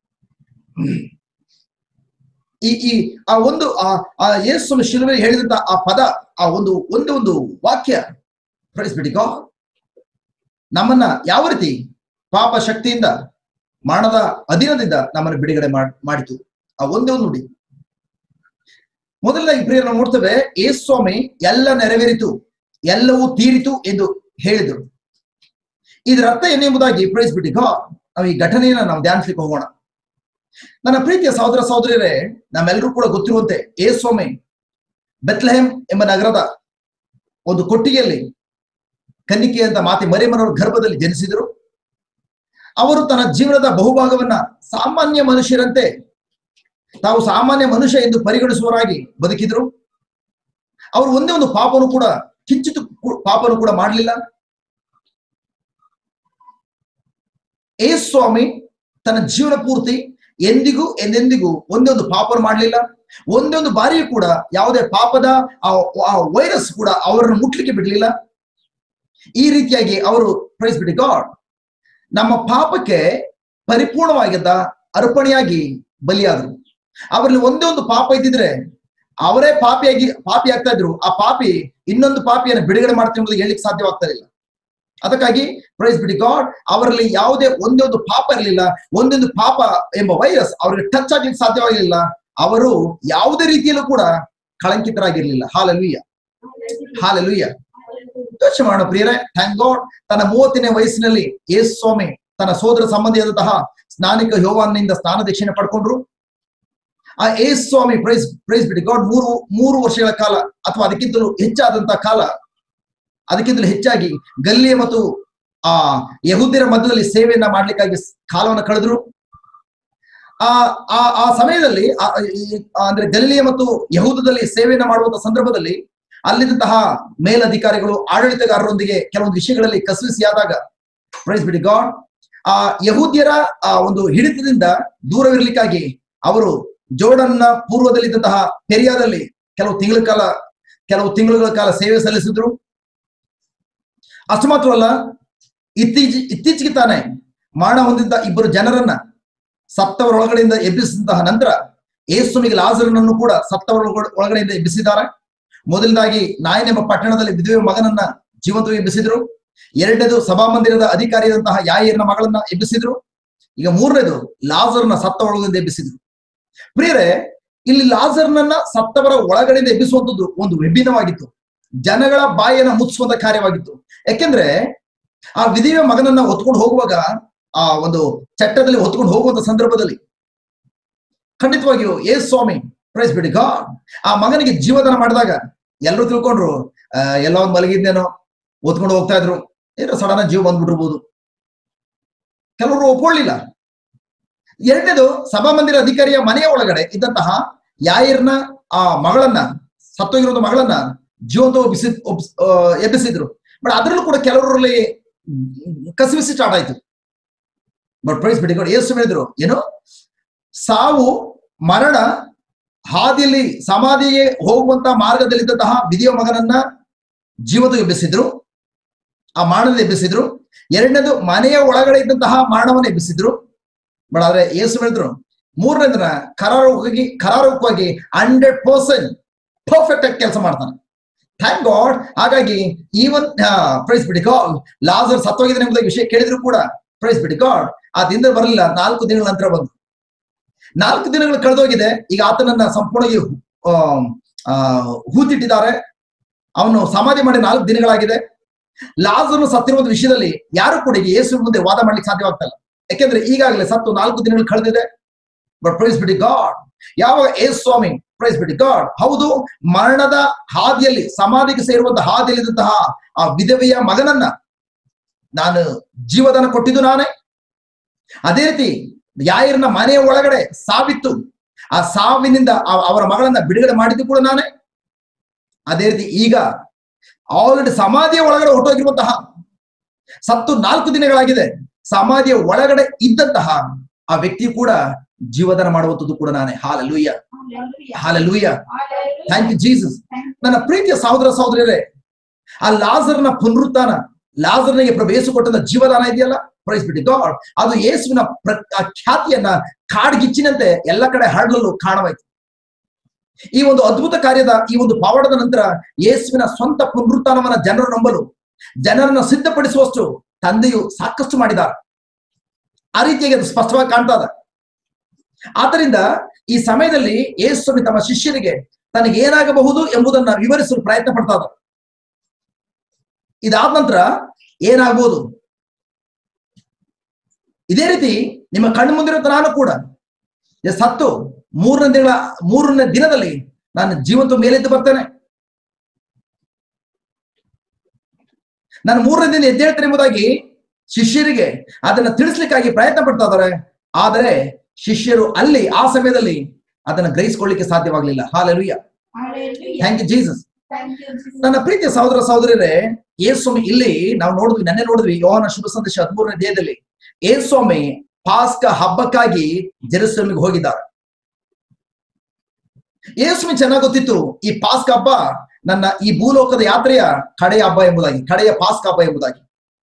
Speaker 1: ಈ ಈ ಆ ಒಂದು ಆ ಆ ಯೇಸು ಶಿಲುವೆ ಹೇಳಿದಂತ ಆ ಪದ ಆ ಒಂದು ಒಂದೇ ಒಂದು ವಾಕ್ಯ ಪ್ರೈಸ್ ಬಿಡಿ God. ನಮ್ಮನ್ನ ಯಾವ ರೀತಿ ಪಾಪ ಶಕ್ತಿಯಿಂದ ಮರಣದ ಅಧೀನದಿಂದ ನಮ್ಮನ್ನು ಬಿಡುಗಡೆ ಮಾಡ್- ಮಾಡಿತು ಆ ಒಂದೇ ಒಂದು ನುಡಿ ಮೊದಲನೇದಾಗಿ ಪ್ರಿಯ ನಾವು ನೋಡ್ತೇವೆ ಯೇಸು ಸ್ವಾಮಿ ಎಲ್ಲ ನೆರವೇರಿತು ಎಲ್ಲವೂ ತೀರಿತು ಎಂದು ಹೇಳಿದರು ಇದರ ಅರ್ಥ ಏನೆಂಬುದಾಗಿ ಪ್ರೈಸ್ ಬಿಡಿ God. ನಾವು ಈ ಘಟನೆಯನ್ನ ನಾವು ಧ್ಯಾನಿಸ್ಲಿಕ್ಕೆ ಹೋಗೋಣ ನನ್ನ ಪ್ರೀತಿಯ ಸಹೋದರ ಸಹೋದರಿಯರೇ ನಮ್ಮೆಲ್ಲರೂ ಕೂಡ ಗೊತ್ತಿರುವಂತೆ ಏ ಸ್ವಾಮಿ ಬೆತ್ಲೆಹೆಮ್ ಎಂಬ ನಗರದ ಒಂದು ಕೊಟ್ಟಿಗೆಯಲ್ಲಿ ಕನ್ನಿಕೆ ಅಂತ ಮಾತೆ ಮರಿಮನವರ ಗರ್ಭದಲ್ಲಿ ಜನಿಸಿದರು ಅವರು ತನ್ನ ಜೀವನದ ಬಹುಭಾಗವನ್ನ ಸಾಮಾನ್ಯ ಮನುಷ್ಯರಂತೆ ತಾವು ಸಾಮಾನ್ಯ ಮನುಷ್ಯ ಎಂದು ಪರಿಗಣಿಸುವವರಾಗಿ ಬದುಕಿದ್ರು ಅವರು ಒಂದೇ ಒಂದು ಪಾಪನು ಕೂಡ ಕಿಂಚಿತು ಕೂ- ಪಾಪನು ಕೂಡ ಮಾಡಲಿಲ್ಲ ಏ ಸ್ವಾಮಿ ತನ್ನ ಜೀವನ ಪೂರ್ತಿ ಎಂದಿಗೂ ಎಂದೆಂದಿಗೂ ಒಂದೊಂದು ಪಾಪನ ಮಾಡಲಿಲ್ಲ ಒಂದೊಂದು ಬಾರಿಯೂ ಕೂಡ ಯಾವುದೇ ಪಾಪದ ಆ ಆ ವೈರಸ್ ಕೂಡ ಅವರನ್ನು ಮುಟ್ಲಿಕ್ಕೆ ಬಿಡಲಿಲ್ಲ ಈ ರೀತಿಯಾಗಿ ಅವರು ಪ್ರೈಸ್ ಬಿಡಿ ಗಾಡ್ ನಮ್ಮ ಪಾಪಕ್ಕೆ ಪರಿಪೂರ್ಣವಾಗಿದ್ದ ಅರ್ಪಣೆಯಾಗಿ ಬಲಿಯಾದರು ಅವರಲ್ಲಿ ಒಂದೇ ಒಂದು ಪಾಪ ಇದ್ದಿದ್ರೆ ಅವರೇ ಪಾಪಿಯಾಗಿ ಪಾಪಿ ಆಗ್ತಾ ಇದ್ರು ಆ ಪಾಪಿ ಇನ್ನೊಂದು ಪಾಪಿಯನ್ನು ಬಿಡುಗಡೆ ಮಾಡ್ತೀನಿ ಎಂಬುದು ಹೇಳಲಿಕ್ಕೆ ಸಾಧ್ಯವಾಗ್ತಾ ಇಲ್ಲ ಅದಕ್ಕಾಗಿ ಪ್ರೈಸ್ ಬಿಡಿ ಗಾಡ್ ಅವರಲ್ಲಿ ಯಾವುದೇ ಒಂದೇ ಒಂದು ಪಾಪ ಇರಲಿಲ್ಲ ಒಂದೊಂದು ಪಾಪ ಎಂಬ ವೈರಸ್ ಅವರಿಗೆ ಟಚ್ ಆಗ್ಲಿಕ್ಕೆ ಸಾಧ್ಯವಾಗಿರಲಿಲ್ಲ ಅವರು ಯಾವುದೇ ರೀತಿಯಲ್ಲೂ ಕೂಡ ಕಳಂಕಿತರಾಗಿರ್ಲಿಲ್ಲ ಹಾಲಲುಯ್ಯ
Speaker 2: Hallelujah.
Speaker 1: Hallelujah
Speaker 2: Hallelujah.
Speaker 1: ಯೋಚನೆ ಮಾಡೋಣ ಪ್ರಿಯರೇ ಥ್ಯಾಂಕ್ ಗಾಡ್ ತನ್ನ ಮೂವತ್ತನೇ ವಯಸ್ಸಿನಲ್ಲಿ ಯೇಸು ಸ್ವಾಮಿ ತನ್ನ ಸೋದರ ಸಂಬಂಧಿಯಾದಂತಹ ಸ್ನಾನಿಕ ಯೋವಾನ್ನಿಂದ ಸ್ನಾನ ದೀಕ್ಷೆನ ಪಡ್ಕೊಂಡ್ರು ಆ Yesu Swami praise praise be to God ಮೂರು ಮೂರು ವರ್ಷಗಳ ಕಾಲ ಅಥವಾ ಅದಕ್ಕಿಂತಲೂ ಹೆಚ್ಚಾದಂತಹ ಕಾಲ ಅದಕ್ಕಿಂತಲೂ ಹೆಚ್ಚಾಗಿ ಗಲ್ಲಿಯ ಮತ್ತು ಆ ಯಹುದ್ಯರ ಮಧ್ಯದಲ್ಲಿ ಸೇವೆಯನ್ನ ಮಾಡ್ಲಿಕ್ಕಾಗಿ ಕಾಲವನ್ನು ಕಳೆದ್ರು ಆ ಆ ಆ ಸಮಯದಲ್ಲಿ ಆ- ಈ- ಆ ಅಂದ್ರೆ ಗಲಿಲಿಯ ಮತ್ತು ಯಹೂದದಲ್ಲಿ ಸೇವೆಯನ್ನ ಮಾಡುವಂತ ಸಂದರ್ಭದಲ್ಲಿ ಅಲ್ಲಿದ್ದಂತಹ ಮೇಲಧಿಕಾರಿಗಳು ಆಡಳಿತಗಾರರೊಂದಿಗೆ ಕೆಲವೊಂದು ವಿಷಯಗಳಲ್ಲಿ ಕಸಿವಿಸಿಯಾದಾಗ ಪ್ರೈಸ್ ಬಿಡಿ ಗಾಡ್ ಆ ಯಹೂದ್ಯರ ಆ ಒಂದು ಹಿಡಿತದಿಂದ ದೂರವಿರ್ಲಿಕ್ಕಾಗಿ ಅವರು ಜೋರ್ಡನ್ನ ಪೂರ್ವದಲ್ಲಿದ್ದಂತಹ ಪೆರಿಯಾದಲ್ಲಿ ಕೆಲವು ತಿಂಗಳ ಕಾಲ ಕೆಲವು ತಿಂಗಳುಗಳ ಕಾಲ ಸೇವೆ ಸಲ್ಲಿಸಿದ್ರು ಅಷ್ಟು ಮಾತ್ರವಲ್ಲ ಇತ್ತೀಚ ಇತ್ತೀಚೆಗೆ ತಾನೇ ಮರಣ ಹೊಂದಿದ್ದ ಇಬ್ಬರು ಜನರನ್ನ ಸತ್ತವರ ಒಳಗಡೆಯಿಂದ ಎಬ್ಬಿಸಿದಂತಹ ನಂತರ ಏಸುಮಿಗೆ ಲಾಜರನನ್ನು ಕೂಡ ಸತ್ತವರ ಒಳಗಡೆ- ಒಳಗಡೆಯಿಂದ ಎಬ್ಬಿಸಿದ್ದಾರೆ ಮೊದಲನೇದಾಗಿ ನಾಯನ್ ಎಂಬ ಪಟ್ಟಣದಲ್ಲಿ ವಿಧವೆ ಮಗನನ್ನ ಜೀವಂತವಾಗಿ ಎಬ್ಬಿಸಿದ್ರು ಎರಡನೇದು ಸಭಾಮಂದಿರದ ಅಧಿಕಾರಿಯಾದಂತಹ ಯಾಯರ್ನ ಮಗಳನ್ನ ಎಬ್ಬಿಸಿದ್ರು ಈಗ ಮೂರನೇದು ಲಾಜರ್ನ ಸತ್ತ ಒಳಗಡೆಯಿಂದ ಎಬ್ಬಿಸಿದ್ರು ಪ್ರಿಯರೇ ಇಲ್ಲಿ ಲಾಜರ್ನನ್ನ ಸತ್ತವರ ಒಳಗಡೆಯಿಂದ ಎಬ್ಬಿಸುವಂತದ್ದು ಒಂದು ವಿಭಿನ್ನವಾಗಿತ್ತು ಜನಗಳ ಬಾಯಿಯನ್ನ ಮುಚ್ಚಿಸುವಂತ ಕಾರ್ಯವಾಗಿತ್ತು ಯಾಕೆಂದ್ರೆ ಆ ವಿಧಿಯ ಮಗನನ್ನ ಹೊತ್ಕೊಂಡು ಹೋಗುವಾಗ ಆ ಒಂದು ಚಟ್ಟದಲ್ಲಿ ಹೊತ್ಕೊಂಡು ಹೋಗುವಂತ ಸಂದರ್ಭದಲ್ಲಿ ಖಂಡಿತವಾಗಿಯೂ ಏ ಸ್ವಾಮಿ ಪ್ರೈಸ್ ಬಿಡಿ ಗಾಡ್ ಆ ಮಗನಿಗೆ ಜೀವದಾನ ಮಾಡಿದಾಗ ಎಲ್ಲರೂ ತಿಳ್ಕೊಂಡ್ರು ಆ, ಎಲ್ಲೋ ಒಂದ್ ಮಲಗಿದ್ನೇನೋ ಹೊತ್ಕೊಂಡು ಹೋಗ್ತಾ ಇದ್ರು ಏನೋ ಸಡನ್ ಜೀವ ಬಂದ್ಬಿಟ್ಟಿರ್ಬೋದು ಕೆಲವರು ಒಪ್ಕೊಳ್ಳಿಲ್ಲ ಎರಡನೇದು ಸಭಾಮಂದಿರ ಅಧಿಕಾರಿಯ ಮನೆಯ ಒಳಗಡೆ ಇದ್ದಂತಹ ಯಾಯಿರ್ನ ಆ ಮಗಳನ್ನ ಸತ್ತೋಗಿರೋ ಮಗಳನ್ನ ಜೀವಂತ ಒಪ್ಪಿಸಿ ಒಪ್ಸ್- ಆ, ಎಬ್ಬಿಸಿದ್ರು ಬಟ್ ಅದರಲ್ಲೂ ಕೂಡ ಕೆಲವರಲ್ಲಿ ಕಸಿವಿಸಿ ಸ್ಟಾರ್ಟ್ ಆಯ್ತು ಬಟ್ ಪ್ರೈಸ್ ಬಿಟ್ಟಿಕೊಂಡು ಏಸು ಹೇಳಿದ್ರು ಏನು ಸಾವು ಮರಣ ಹಾದಿಯಲ್ಲಿ ಸಮಾಧಿಗೆ ಹೋಗುವಂತ ಮಾರ್ಗದಲ್ಲಿದ್ದಂತಹ ವಿಧಿಯ ಮಗನನ್ನ ಜೀವದ ಎಬ್ಬಿಸಿದ್ರು ಆ ಮಾರಣದ ಎಬ್ಬಿಸಿದ್ರು ಎರಡನೇದು ಮನೆಯ ಒಳಗಡೆ ಇದ್ದಂತಹ ಮಾರಣವನ್ನು ಎಬ್ಬಿಸಿದ್ರು ಬಟ್ ಆದ್ರೆ ಯೇಸು ಹೇಳಿದ್ರು ಮೂರನೇ ದಿನ ಕರಾರುವಾಗಿ ಕರಾರುವಾಗಿ ಹಂಡ್ರೆಡ್ ಪರ್ಸೆಂಟ್ ಪರ್ಫೆಕ್ಟ್ ಆಗಿ ಕೆಲಸ ಮಾಡ್ತಾನೆ ಥ್ಯಾಂಕ್ ಗಾಡ್ ಹಾಗಾಗಿ even praise be to God Lazarus ಸತ್ತೋಗಿದ್ದಾನೆ ಎಂಬುದಾಗಿ ವಿಷಯ ಕೇಳಿದ್ರು ಕೂಡ ಪ್ರೈಸ್ ಬಿಡಿ ಗಾಡ್ ಆ ದಿನದಲ್ಲಿ ಬರಲಿಲ್ಲ ನಾಲ್ಕು ದಿನಗಳ ನಂತರ ಬಂದು ನಾಲ್ಕು ದಿನಗಳು ಕಳೆದೋಗಿದೆ ಈಗ ಆತನನ್ನ ಸಂಪೂರ್ಣವಾಗಿ ಆ, ಆ, ಹೂತಿಟ್ಟಿದ್ದಾರೆ ಅವನು ಸಮಾಧಿ ಮಾಡಿ ನಾಲ್ಕು ದಿನಗಳಾಗಿದೆ ಲಾಜರ್ನು ಸತ್ತಿರುವ ವಿಷಯದಲ್ಲಿ ಯಾರು ಕೂಡ ಈಗ ಯೇಸು ಮುಂದೆ ವಾದ ಮಾಡ್ಲಿಕ್ಕೆ ಸಾಧ್ಯವಾಗ್ತಲ್ಲ ಯಾಕೆಂದ್ರೆ ಈಗಾಗಲೇ ಸತ್ತು ನಾಲ್ಕು ದಿನಗಳು ಕಳೆದಿದೆ ಬಟ್ ಪ್ರೈಸ್ ಬಿಡಿ ಗಾಡ್ ಯಾವಾಗ ಯೇಸು ಸ್ವಾಮಿ ಪ್ರೈಸ್ ಬಿಡಿ ಗಾಡ್ ಹೌದು ಮರಣದ ಹಾದಿಯಲ್ಲಿ ಸಮಾಧಿಗೆ ಸೇರುವಂತಹ ಹಾದಿಯಲ್ಲಿದ್ದಂತಹ ಆ ವಿಧವೆಯ ಮಗನನ್ನ ನಾನು ಜೀವದಾನ ಕೊಟ್ಟಿದ್ದು ನಾನೇ ಅದೇ ರೀತಿ ಯಾಯರ್ನ ಮನೆಯ ಒಳಗಡೆ ಸಾವಿತ್ತು ಆ ಸಾವಿನಿಂದ ಆ- ಅವರ ಮಗಳನ್ನ ಬಿಡುಗಡೆ ಮಾಡಿದ್ದು ಕೂಡ ನಾನೇ ಅದೇ ರೀತಿ ಈಗ ಆಲ್ರೆಡಿ ಸಮಾಧಿಯ ಒಳಗಡೆ ಹೊರಟೋಗಿರುವಂತಹ ಸತ್ತು ನಾಲ್ಕು ದಿನಗಳಾಗಿದೆ ಸಮಾಧಿಯ ಒಳಗಡೆ ಇದ್ದಂತಹ ಆ ವ್ಯಕ್ತಿ ಕೂಡ ಜೀವದಾನ ಮಾಡುವಂಥದ್ದು ಕೂಡ ನಾನೇ hallelujah
Speaker 2: Hallelujah.
Speaker 1: Hallelujah
Speaker 2: Hallelujah.
Speaker 1: Thank you Jesus
Speaker 2: Thank
Speaker 1: ನನ್ನ ಪ್ರೀತಿಯ ಸಹೋದರ ಸಹೋದರಿಯರೇ ಆ ಲಾಜರ್ನ ಪುನರುತ್ಥಾನ ಲಾಜರ್ನಿಗೆ ಪ್ರಭು ಯೇಸು ಕೊಟ್ಟಂತ ಜೀವದಾನ ಇದೆಯಲ್ಲ ಪ್ರೈಸ್ ಬಿಟ್ಟು ಗಾಡ್ ಅದು ಯೇಸುವಿನ ಪ್ರ- ಆ ಖ್ಯಾತಿಯನ್ನ ಕಾಡ್ಗಿಚ್ಚಿನಂತೆ ಎಲ್ಲ ಕಡೆ ಹರಡಲು ಕಾರಣವಾಯಿತು ಈ ಒಂದು ಅದ್ಭುತ ಕಾರ್ಯದ ಈ ಒಂದು ಪಾವಡದ ನಂತರ ಯೇಸುವಿನ ಸ್ವಂತ ಪುನರುತ್ಥಾನವನ್ನ ಜನರು ನಂಬಲು ಜನರನ್ನ ಸಿದ್ಧಪಡಿಸುವಷ್ಟು ತಂದೆಯು ಸಾಕಷ್ಟು ಮಾಡಿದ್ದಾರೆ ಆ ರೀತಿಯಾಗಿ ಅದು ಸ್ಪಷ್ಟವಾಗಿ ಕಾಣ್ತಾ ಇದೆ ಆದ್ದರಿಂದ ಈ ಸಮಯದಲ್ಲಿ ಯೇಸುಸ್ವಾಮಿ ತಮ್ಮ ಶಿಷ್ಯರಿಗೆ ತನಗೆ ಏನಾಗಬಹುದು ಎಂಬುದನ್ನ ವಿವರಿಸಲು ಪ್ರಯತ್ನ ಪಡ್ತಾ ಇದ್ದಾರೆ ಇದಾದ ನಂತರ ಏನಾಗ್ಬೋದು ಇದೇ ರೀತಿ ನಿಮ್ಮ ಕಣ್ಣು ಮುಂದಿರೋ ನಾನು ಕೂಡ ಈ ಸತ್ತು ಮೂರನೇ ದಿನಗಳ ಮೂರನೇ ದಿನದಲ್ಲಿ ನಾನು ಜೀವಂತ ಮೇಲೆದ್ದು ಬರ್ತೇನೆ ನಾನು ಮೂರನೇ ದಿನ ಎದ್ದೇಳ್ತೇನೆ ಎಂಬುದಾಗಿ ಶಿಷ್ಯರಿಗೆ ಅದನ್ನ ತಿಳಿಸ್ಲಿಕ್ಕಾಗಿ ಪ್ರಯತ್ನ ಪಡ್ತಾ ಇದ್ದಾರೆ ಆದರೆ ಶಿಷ್ಯರು ಅಲ್ಲಿ ಆ ಸಮಯದಲ್ಲಿ ಅದನ್ನ ಗ್ರಹಿಸಿಕೊಳ್ಳಿಕ್ಕೆ ಸಾಧ್ಯವಾಗಲಿಲ್ಲ hallelujah
Speaker 2: Hallelujah.
Speaker 1: Thank you Jesus
Speaker 2: Thank you, Jesus.
Speaker 1: ನನ್ನ ಪ್ರೀತಿಯ ಸಹೋದರ ಸಹೋದರಿಯರೇ ಯೇಸ್ವಾಮಿ ಇಲ್ಲಿ ನಾವು ನೋಡಿದ್ವಿ ನೆನ್ನೆ ನೋಡಿದ್ವಿ ಯೋಹನ ಶುಭ ಸಂದೇಶ ಹದಿಮೂರನೇ ದೇಹದಲ್ಲಿ ಯೇಸ್ವಾಮಿ ಪಾಸ್ಕ ಹಬ್ಬಕ್ಕಾಗಿ ಜೆರುಸಲೇಮಿಗೆ ಹೋಗಿದ್ದಾರೆ ಯೇಸ್ವಾಮಿ ಚೆನ್ನಾಗಿ ಗೊತ್ತಿತ್ತು ಈ ಪಾಸ್ಕ ಹಬ್ಬ ನನ್ನ ಈ ಭೂಲೋಕದ ಯಾತ್ರೆಯ ಕಡೆಯ ಹಬ್ಬ ಎಂಬುದಾಗಿ ಕಡೆಯ ಪಾಸ್ಕ ಹಬ್ಬ ಎಂಬುದಾಗಿ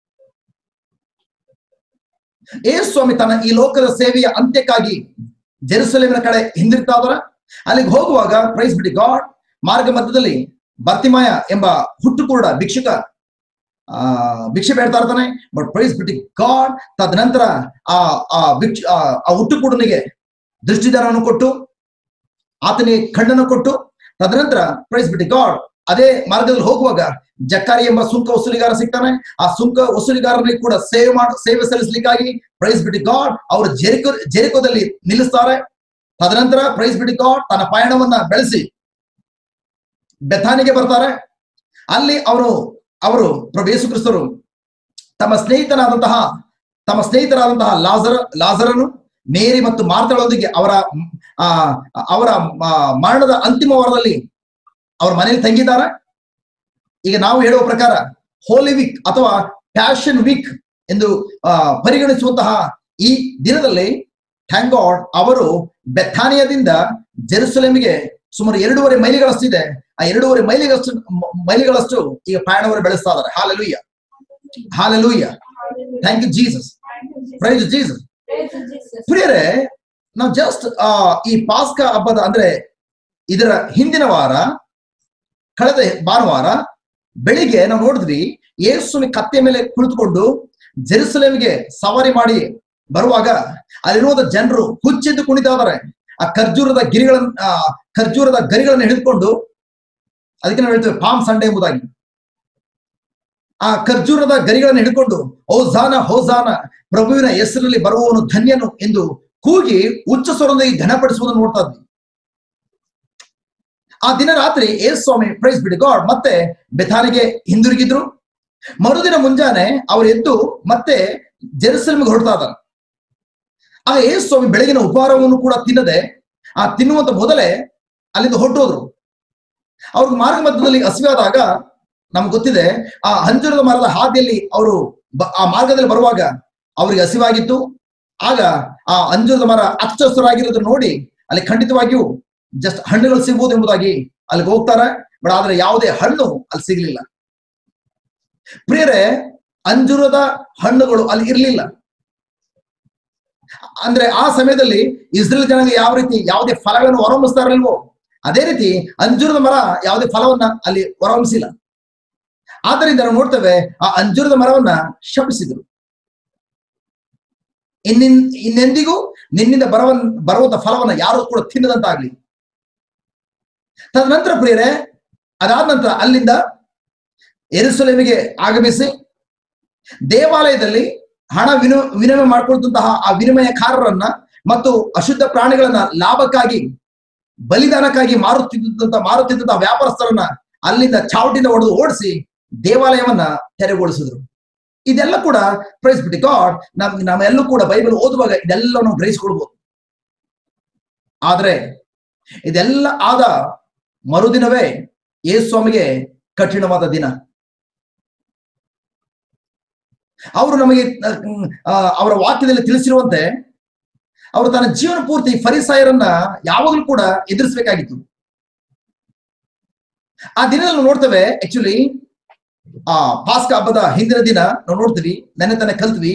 Speaker 1: ಯೇಸ್ವಾಮಿ ತನ್ನ ಈ ಲೋಕದ ಸೇವೆಯ ಅಂತ್ಯಕ್ಕಾಗಿ ಜೆರುಸಲೇಮಿನ ಕಡೆ ಹಿಂದಿರ್ತಾ ಇದಾರೆ ಅಲ್ಲಿಗೆ ಹೋಗುವಾಗ ಪ್ರೈಸ್ ಬಿಡಿ ಗಾಡ್ ಮಾರ್ಗ ಮಧ್ಯದಲ್ಲಿ ಬರ್ತಿಮಾಯ ಎಂಬ ಹುಟ್ಟು ಕೂಡ ಭಿಕ್ಷುಕ ಆ ಭಿಕ್ಷೆ ಬೇಡ್ತಾ ಇರ್ತಾನೆ ಬಟ್ ಪ್ರೈಸ್ ಬಿಟ್ಟು ಗಾಡ್ ತದನಂತರ ಆ ಆ ಭಿಕ್ಷ ಆ ಆ ಹುಟ್ಟು ಕೂಡನಿಗೆ ದೃಷ್ಟಿದಾನವನ್ನು ಕೊಟ್ಟು ಆತನಿಗೆ ಕಣ್ಣನ್ನು ಕೊಟ್ಟು ತದನಂತರ ಪ್ರೈಸ್ ಬಿಟ್ಟು ಗಾಡ್ ಅದೇ ಮಾರ್ಗದಲ್ಲಿ ಹೋಗುವಾಗ ಜಕ್ಕಾರಿ ಎಂಬ ಸುಂಕ ವಸೂಲಿಗಾರ ಸಿಗ್ತಾನೆ ಆ ಸುಂಕ ವಸೂಲಿಗಾರನಿಗೆ ಕೂಡ ಸೇವೆ ಮಾಡ ಸೇವೆ ಸಲ್ಲಿಸಲಿಕ್ಕಾಗಿ ಪ್ರೈಸ್ ಬಿಟ್ಟು ಗಾಡ್ ಅವರು ಜೆರಿಕೋ ಜೆರಿಕೋದಲ್ಲಿ ನಿಲ್ಲಿಸ್ತಾರೆ ತದನಂತರ ಪ್ರೈಸ್ ಬಿಟ್ಟು ಗಾಡ್ ತನ್ನ ಪಯಣವನ್ನ ಬೆಳೆಸಿ ಬೆಥಾನಿಗೆ ಬರ್ತಾರೆ ಅಲ್ಲಿ ಅವರು ಅವರು ಪ್ರಭು ಯೇಸು ಕ್ರಿಸ್ತರು ತಮ್ಮ ಸ್ನೇಹಿತನಾದಂತಹ ತಮ್ಮ ಸ್ನೇಹಿತರಾದಂತಹ ಲಾಜರ ಲಾಜರನು ಮೇರಿ ಮತ್ತು ಮಾರ್ತಳೊಂದಿಗೆ ಅವರ ಆ ಅವರ ಆ, ಮರಣದ ಅಂತಿಮ ವಾರದಲ್ಲಿ ಅವ್ರ ಮನೆಯಲ್ಲಿ ತಂಗಿದ್ದಾರೆ ಈಗ ನಾವು ಹೇಳುವ ಪ್ರಕಾರ ಹೋಲಿ ವೀಕ್ ಅಥವಾ ಪ್ಯಾಷನ್ ವೀಕ್ ಎಂದು ಆ, ಪರಿಗಣಿಸುವಂತಹ ಈ ದಿನದಲ್ಲಿ ಥ್ಯಾಂಕ್ ಗಾಡ್ ಅವರು ಬೆಥಾನಿಯದಿಂದ ಜೆರುಸಲೇಮಿಗೆ ಸುಮಾರು ಎರಡೂವರೆ ಮೈಲಿಗಳಷ್ಟಿದೆ ಆ ಎರಡೂವರೆ ಮೈಲಿಗಳಷ್ಟು ಮ- ಮೈಲಿಗಳಷ್ಟು ಈಗ ಪ್ರಯಾಣವರು ಬೆಳೆಸ್ತಾ ಇದ್ದಾರೆ hallelujah hallelujah
Speaker 2: Hallelujah.
Speaker 1: Thank you Jesus
Speaker 2: Thank you, Jesus.
Speaker 1: Praise Jesus
Speaker 2: Praise you, Jesus.
Speaker 1: ಪ್ರಿಯರೇ ನಾವು ಜಸ್ಟ್ ಈ ಪಾಸ್ಕ ಹಬ್ಬದ ಅಂದ್ರೆ ಇದರ ಹಿಂದಿನ ವಾರ ಕಳೆದ ಭಾನುವಾರ ಬೆಳಿಗ್ಗೆ ನಾವು ನೋಡಿದ್ವಿ ಯೇಸುವಿ ಕತ್ತೆ ಮೇಲೆ ಕುಳಿತುಕೊಂಡು ಜೆರುಸಲೇಮಿಗೆ ಸವಾರಿ ಮಾಡಿ ಬರುವಾಗ ಅಲ್ಲಿರುವ ಜನರು ಹುಚ್ಚೆದ್ದು ಕುಣಿತಾ ಇದಾರೆ ಆ ಖರ್ಜೂರದ ಗಿರಿಗಳನ್ನ ಆ, ಖರ್ಜೂರದ ಗರಿಗಳನ್ನು ಹಿಡಿದುಕೊಂಡು ಅದಕ್ಕೆ ನಾವು ಹೇಳ್ತೇವೆ ಪಾಮ್ ಸಂಡೆ ಎಂಬುದಾಗಿ ಆ ಖರ್ಜೂರದ ಗರಿಗಳನ್ನು ಹಿಡ್ಕೊಂಡು ಹೌಜಾನ ಹೌಜಾನ ಪ್ರಭುವಿನ ಹೆಸರಲ್ಲಿ ಬರುವವನು ಧನ್ಯನು ಎಂದು ಕೂಗಿ ಉಚ್ಚ ಸ್ವರದಲ್ಲಿ ಘನಪಡಿಸುವುದನ್ನು ನೋಡ್ತಾ ಇದ್ವಿ ಆ ದಿನ ರಾತ್ರಿ ಏಸ್ ಸ್ವಾಮಿ ಪ್ರೈಸ್ ಬಿಡಿ ಗಾಡ್ ಮತ್ತೆ ಬೆಥಾನಿಗೆ ಹಿಂದಿರುಗಿದ್ರು ಮರುದಿನ ಮುಂಜಾನೆ ಅವ್ರು ಎದ್ದು ಮತ್ತೆ ಜೆರುಸಲೇಮಿಗೆ ಹೊರಡ್ತಾ ಇದ್ದಾರೆ ಆ ಏಸ್ ಸ್ವಾಮಿ ಬೆಳಗಿನ ಉಪಹಾರವನ್ನು ಕೂಡ ತಿನ್ನದೆ ಆ ತಿನ್ನುವಂತ ಮೊದಲೇ ಅಲ್ಲಿಂದ ಹೊರಟೋದ್ರು ಅವ್ರಿಗೆ ಮಾರ್ಗ ಮಧ್ಯದಲ್ಲಿ ಹಸಿವಾದಾಗ ನಮ್ಗೆ ಗೊತ್ತಿದೆ ಆ ಅಂಜೂರದ ಮರದ ಹಾದಿಯಲ್ಲಿ ಅವರು ಬ- ಆ ಮಾರ್ಗದಲ್ಲಿ ಬರುವಾಗ ಅವ್ರಿಗೆ ಹಸಿವಾಗಿತ್ತು ಆಗ ಆ ಅಂಜೂರದ ಮರ ಹಚ್ಚ ಹಸಿರಾಗಿರೋದನ್ನ ನೋಡಿ ಅಲ್ಲಿ ಖಂಡಿತವಾಗಿಯೂ ಜಸ್ಟ್ ಹಣ್ಣುಗಳು ಸಿಗ್ಬೋದು ಎಂಬುದಾಗಿ ಅಲ್ಲಿಗೆ ಹೋಗ್ತಾರೆ ಬಟ್ ಆದ್ರೆ ಯಾವುದೇ ಹಣ್ಣು ಅಲ್ಲಿ ಸಿಗ್ಲಿಲ್ಲ ಪ್ರಿಯರೇ ಅಂಜೂರದ ಹಣ್ಣುಗಳು ಅಲ್ಲಿ ಇರಲಿಲ್ಲ ಅಂದ್ರೆ ಆ ಸಮಯದಲ್ಲಿ ಇಸ್ರೇಲ್ ಜನಾಂಗ ಯಾವ ರೀತಿ ಯಾವುದೇ ಫಲಗಳನ್ನು ಹೊರಹೊಮ್ಮಿಸ್ತಾರಲ್ವೋ ಅದೇ ರೀತಿ ಅಂಜೂರದ ಮರ ಯಾವುದೇ ಫಲವನ್ನ ಅಲ್ಲಿ ಹೊರಹೊಮ್ಮಿಸಿಲ್ಲ ಆದ್ದರಿಂದ ನಾವು ನೋಡ್ತೇವೆ ಆ ಅಂಜೂರದ ಮರವನ್ನ ಶಪಿಸಿದ್ರು ಇನ್ನಿನ್ ಇನ್ನೆಂದಿಗೂ ನಿನ್ನಿಂದ ಬರವನ್ ಬರುವಂತ ಫಲವನ್ನ ಯಾರು ಕೂಡ ತಿನ್ನದಂತಾಗ್ಲಿ ತದನಂತರ ಪ್ರಿಯರೇ ಅದಾದ ನಂತರ ಅಲ್ಲಿಂದ ಎರುಸಲೇಮಿಗೆ ಆಗಮಿಸಿ ದೇವಾಲಯದಲ್ಲಿ ಹಣ ವಿನ ವಿನಿಮಯ ಮಾಡ್ಕೊಳ್ತಂತಹ ಆ ವಿನಿಮಯಕಾರರನ್ನ ಮತ್ತು ಅಶುದ್ಧ ಪ್ರಾಣಿಗಳನ್ನ ಲಾಭಕ್ಕಾಗಿ ಬಲಿದಾನಕ್ಕಾಗಿ ಮಾರುತ್ತಿದ್ದಂತ ಮಾರುತ್ತಿದ್ದಂತಹ ವ್ಯಾಪಾರಸ್ಥರನ್ನ ಅಲ್ಲಿಂದ ಚಾವಟಿಯಿಂದ ಹೊಡೆದು ಓಡಿಸಿ ದೇವಾಲಯವನ್ನ ತೆರವುಗೊಳಿಸಿದ್ರು ಇದೆಲ್ಲ ಕೂಡ ಪ್ರೈಸ್ ಬಿಟ್ಟು ಗಾಡ್ ನಮ್ ನಾವೆಲ್ಲೂ ಕೂಡ ಬೈಬಲ್ ಓದುವಾಗ ಇದೆಲ್ಲ ನಾವು ಗ್ರಹಿಸ್ಕೊಳ್ಬಹುದು ಆದ್ರೆ ಇದೆಲ್ಲ ಆದ ಮರುದಿನವೇ ಯೇಸು ಸ್ವಾಮಿಗೆ ಕಠಿಣವಾದ ದಿನ ಅವರು ನಮಗೆ ಆ, ಅವರ ವಾಕ್ಯದಲ್ಲಿ ತಿಳಿಸಿರುವಂತೆ ಅವರು ತನ್ನ ಜೀವನ ಪೂರ್ತಿ ಫರಿಸಾಯರನ್ನ ಯಾವಾಗಲೂ ಕೂಡ ಎದುರಿಸಬೇಕಾಗಿತ್ತು ಆ ದಿನದಲ್ಲಿ ನಾವು ನೋಡ್ತೇವೆ ಆಕ್ಚುಲಿ ಆ ಪಾಸ್ಕ ಹಬ್ಬದ ಹಿಂದಿನ ದಿನ ನಾವು ನೋಡ್ತೀವಿ ನೆನೆ ತಾನೆ ಕಲ್ತ್ವಿ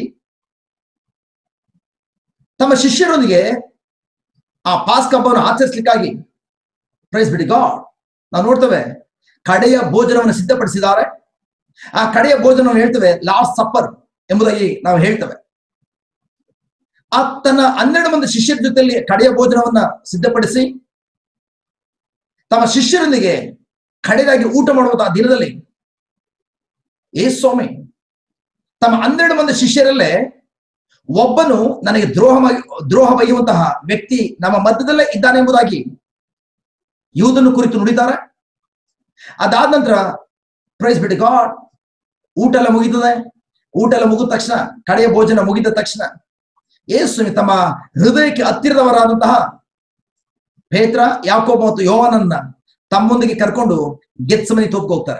Speaker 1: ತಮ್ಮ ಶಿಷ್ಯರೊಂದಿಗೆ ಆ ಪಾಸ್ಕ ಹಬ್ಬವನ್ನು ಆಚರಿಸ್ಲಿಕ್ಕಾಗಿ ಪ್ರೈಸ್ ಬಿಡಿ ಗಾಡ್ ನಾವು ನೋಡ್ತೇವೆ ಕಡೆಯ ಭೋಜನವನ್ನು ಸಿದ್ಧಪಡಿಸಿದ್ದಾರೆ ಆ ಕಡೆಯ ಭೋಜನವನ್ನು ಹೇಳ್ತೇವೆ ಲಾಸ್ಟ್ ಸಪ್ಪರ್ ಎಂಬುದಾಗಿ ನಾವು ಹೇಳ್ತೇವೆ ಆ ತನ್ನ ಹನ್ನೆರಡು ಮಂದಿ ಶಿಷ್ಯರ ಜೊತೆಯಲ್ಲಿ ಕಡೆಯ ಭೋಜನವನ್ನ ಸಿದ್ಧಪಡಿಸಿ ತಮ್ಮ ಶಿಷ್ಯರೊಂದಿಗೆ ಕಡೆದಾಗಿ ಊಟ ಮಾಡುವಂತಹ ದಿನದಲ್ಲಿ ಏ ಸ್ವಾಮಿ ತಮ್ಮ ಹನ್ನೆರಡು ಮಂದಿ ಶಿಷ್ಯರಲ್ಲೇ ಒಬ್ಬನು ನನಗೆ ದ್ರೋಹ ಮಾಡಿ- ದ್ರೋಹ ಬಗೆಯುವಂತಹ ವ್ಯಕ್ತಿ ನಮ್ಮ ಮಧ್ಯದಲ್ಲೇ ಇದ್ದಾನೆ ಎಂಬುದಾಗಿ ಯೂದನ್ನು ಕುರಿತು ನುಡಿತಾರೆ ಅದಾದ ನಂತರ ಪ್ರೈಸ್ ಬಿಡಿ ಗಾಡ್ ಊಟ ಎಲ್ಲ ಮುಗಿತದೆ ಊಟ ಎಲ್ಲ ಮುಗಿದ ತಕ್ಷಣ ಕಡೆಯ ಭೋಜನ ಮುಗಿದ ತಕ್ಷಣ ಯೇಸು ತಮ್ಮ ಹೃದಯಕ್ಕೆ ಹತ್ತಿರದವರಾದಂತಹ ಪೇತ್ರ ಯಾಕೋಬ ಮತ್ತು ಯೋವನನ್ನ ತಮ್ಮೊಂದಿಗೆ ಕರ್ಕೊಂಡು ಗೆತ್ಸಮನಿ ತೋಪ್ಗೆ ಹೋಗ್ತಾರೆ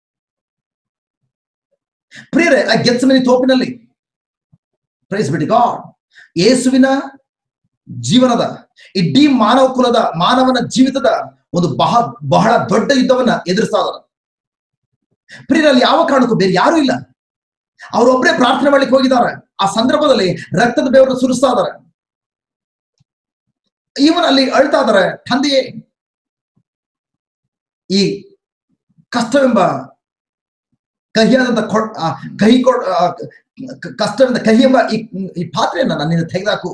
Speaker 1: ಪ್ರಿಯರೇ ಆ ಗೆತ್ಸಮನಿ ತೋಪಿನಲ್ಲಿ ಪ್ರೈಸ್ ಬಿಡಿ ಗಾಡ್ ಯೇಸುವಿನ ಜೀವನದ ಇಡೀ ಮಾನವ ಕುಲದ ಮಾನವನ ಜೀವಿತದ ಒಂದು ಬಹ ಬಹಳ ದೊಡ್ಡ ಯುದ್ಧವನ್ನ ಎದುರಿಸ್ತಾ ಇದ್ದಾರೆ ಪ್ರಿಯರಲ್ಲಿ ಯಾವ ಕಾರಣಕ್ಕೂ ಬೇರೆ ಯಾರೂ ಇಲ್ಲ ಅವರೊಬ್ಬರೇ ಪ್ರಾರ್ಥನೆ ಮಾಡ್ಲಿಕ್ಕೆ ಹೋಗಿದ್ದಾರೆ ಆ ಸಂದರ್ಭದಲ್ಲಿ ರಕ್ತದ ಬೆವರು ಸುರಿಸ್ತಾ ಇದ್ದಾರೆ ಇವನ್ ಅಲ್ಲಿ ಅಳ್ತಾ ಇದ್ದಾರೆ ತಂದೆಯೇ ಈ ಕಷ್ಟವೆಂಬ ಕಹಿಯಾದಂತ ಕೊ- ಆ ಕಹಿ ಕೊಡ್ ಆ ಕ- ಕಷ್ಟವೆಂದ ಕಹಿ ಎಂಬ ಈ ಈ ಪಾತ್ರೆಯನ್ನ ನನ್ನಿಂದ ತೆಗೆದಾಕು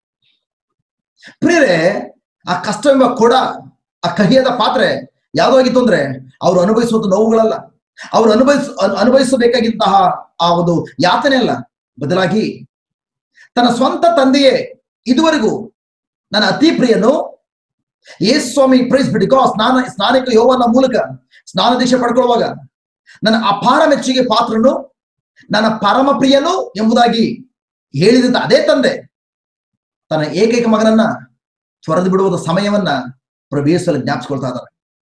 Speaker 1: ಪ್ರಿಯರೇ ಆ ಕಷ್ಟವೆಂಬ ಕೊಡ ಆ ಕಹಿಯಾದ ಪಾತ್ರೆ ಯಾವ್ದಾಗಿತ್ತು ಅಂದ್ರೆ ಅವರು ಅನುಭವಿಸುವಂತ ನೋವುಗಳಲ್ಲ ಅವರು ಅನುಭವಿಸ ಅನು- ಅನುಭವಿಸಬೇಕಾಗಿದ್ದಂತಹ ಆ ಒಂದು ಯಾತನೆ ಅಲ್ಲ ಬದಲಾಗಿ ತನ್ನ ಸ್ವಂತ ತಂದೆಯೇ ಇದುವರೆಗೂ ನನ್ನ ಅತಿ ಪ್ರಿಯನು ಯೇಸು ಸ್ವಾಮಿ ಪ್ರೈಸ್ ಬಿಡಿಕೋ ಸ್ನಾನ ಸ್ನಾನಿಕ ಯೋವನ ಮೂಲಕ ಸ್ನಾನ ದೀಕ್ಷೆ ಪಡ್ಕೊಳ್ಳುವಾಗ ನನ್ನ ಅಪಾರ ಮೆಚ್ಚುಗೆ ಪಾತ್ರನು ನನ್ನ ಪರಮ ಪ್ರಿಯನು ಎಂಬುದಾಗಿ ಹೇಳಿದಂತ ಅದೇ ತಂದೆ ತನ್ನ ಏಕೈಕ ಮಗನನ್ನ ತೊರೆದು ಬಿಡುವ ಸಮಯವನ್ನ ಪ್ರವೇಶಿಸಲು ಜ್ಞಾಪಿಸ್ಕೊಳ್ತಾ ಇದ್ದಾರೆ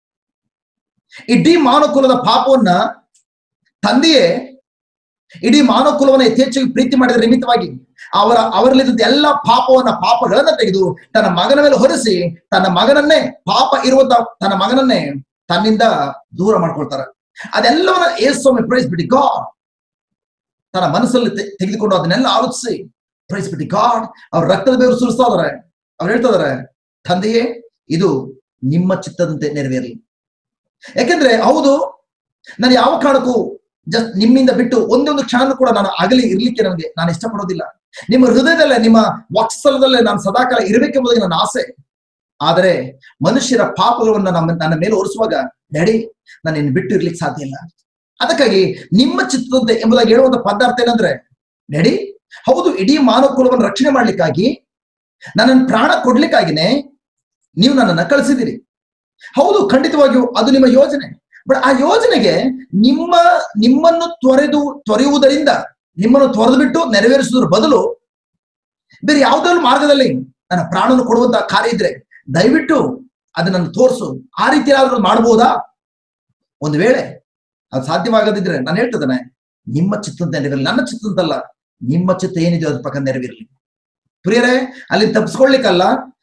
Speaker 1: ಇಡೀ ಮಾನವಕುಲದ ಪಾಪವನ್ನ ತಂದೆಯೇ ಇಡೀ ಮಾನವಕುಲವನ್ನ ಯಥೇಚ್ಛಾಗಿ ಪ್ರೀತಿ ಮಾಡಿದ ನಿಮಿತ್ತವಾಗಿ ಅವರ ಅವರಲ್ಲಿದ್ದ ಎಲ್ಲ ಪಾಪವನ್ನ ಪಾಪಗಳನ್ನ ತೆಗೆದು ತನ್ನ ಮಗನ ಮೇಲೆ ಹೊರಿಸಿ ತನ್ನ ಮಗನನ್ನೇ ಪಾಪ ಇರುವಂತ ತನ್ನ ಮಗನನ್ನೇ ತನ್ನಿಂದ ದೂರ ಮಾಡ್ಕೊಳ್ತಾರೆ ಅದೆಲ್ಲವನ್ನ ಏಸ್ವಾಮಿ ಪ್ರೈಸ್ ಬಿಟ್ಟು ಗಾಡ್ ತನ್ನ ಮನಸ್ಸಲ್ಲಿ ತೆ- ತೆಗೆದುಕೊಂಡು ಅದನ್ನೆಲ್ಲ ಆಲೋಚಿಸಿ ಪ್ರೈಸ್ ಬಿಟ್ಟು ಗಾಡ್ ಅವ್ರ ರಕ್ತದ ಬೇರು ಸುರಿಸ್ತಾ ಇದಾರೆ ಅವ್ರು ಹೇಳ್ತಾ ಇದಾರೆ ತಂದೆಯೇ ಇದು ನಿಮ್ಮ ಚಿತ್ತದಂತೆ ನೆರವೇರಲಿ ಯಾಕೆಂದ್ರೆ ಹೌದು ನಾನು ಯಾವ ಕಾರಣಕ್ಕೂ ಜಸ್ಟ್ ನಿಮ್ಮಿಂದ ಬಿಟ್ಟು ಒಂದೊಂದು ಕ್ಷಣ ಕೂಡ ನಾನು ಅಗಲಿ ಇರ್ಲಿಕ್ಕೆ ನನಗೆ ನಾನು ಇಷ್ಟಪಡೋದಿಲ್ಲ ನಿಮ್ಮ ಹೃದಯದಲ್ಲೇ ನಿಮ್ಮ ವಾತ್ಸಲ್ಯದಲ್ಲೇ ನಾನು ಸದಾಕಾಲ ಇರಬೇಕೆಂಬುದಾಗಿ ನನ್ನ ಆಸೆ ಆದರೆ ಮನುಷ್ಯರ ಪಾಪಗಳನ್ನ ನಮ್ಮ ನನ್ನ ಮೇಲೆ ಹೊರಿಸುವಾಗ ಡ್ಯಾಡಿ ನಾನು ನಿನ್ನ ಬಿಟ್ಟು ಇರ್ಲಿಕ್ಕೆ ಸಾಧ್ಯ ಇಲ್ಲ ಅದಕ್ಕಾಗಿ ನಿಮ್ಮ ಚಿತ್ತದಂತೆ ಎಂಬುದಾಗಿ ಹೇಳುವಂತ ಪದಾರ್ಥ ಏನಂದ್ರೆ ಡ್ಯಾಡಿ ಹೌದು ಇಡೀ ಮಾನವ ಕುಲವನ್ನು ರಕ್ಷಣೆ ಮಾಡ್ಲಿಕ್ಕಾಗಿ ನನ್ನನ್ನು ಪ್ರಾಣ ಕೊಡ್ಲಿಕ್ಕಾಗಿನೇ ನೀವು ನನ್ನನ್ನ ಕಳಿಸಿದಿರಿ ಹೌದು ಖಂಡಿತವಾಗಿಯೂ ಅದು ನಿಮ್ಮ ಯೋಜನೆ ಬಟ್ ಆ ಯೋಜನೆಗೆ ನಿಮ್ಮ ನಿಮ್ಮನ್ನು ತೊರೆದು ತೊರೆಯುವುದರಿಂದ ನಿಮ್ಮನ್ನು ತೊರೆದು ಬಿಟ್ಟು ನೆರವೇರಿಸುವುದರ ಬದಲು ಬೇರೆ ಯಾವುದಾದ್ರು ಮಾರ್ಗದಲ್ಲಿ ನನ್ನ ಪ್ರಾಣವನ್ನು ಕೊಡುವಂತ ಕಾರ್ಯ ಇದ್ರೆ ದಯವಿಟ್ಟು ಅದನ್ನು ತೋರಿಸು ಆ ರೀತಿ ಏನಾದ್ರೂ ಮಾಡಬಹುದಾ ಒಂದು ವೇಳೆ ಅದು ಸಾಧ್ಯವಾಗದಿದ್ರೆ ನಾನು ಹೇಳ್ತಿದ್ದೇನೆ ನಿಮ್ಮ ಚಿತ್ತಂತ ನೆರವೇರಲಿ ನನ್ನ ಚಿತ್ತಂತಲ್ಲ ನಿಮ್ಮ ಚಿತ್ತ ಏನಿದೆ ಅದ್ರ ಪ್ರಕಾರ ನೆರವೇರಲಿ ಪ್ರಿಯರೇ ಅಲ್ಲಿ ತಪ್ಪಿಸ್ಕೊಳ್ಲಿಕ್ಕಲ್ಲ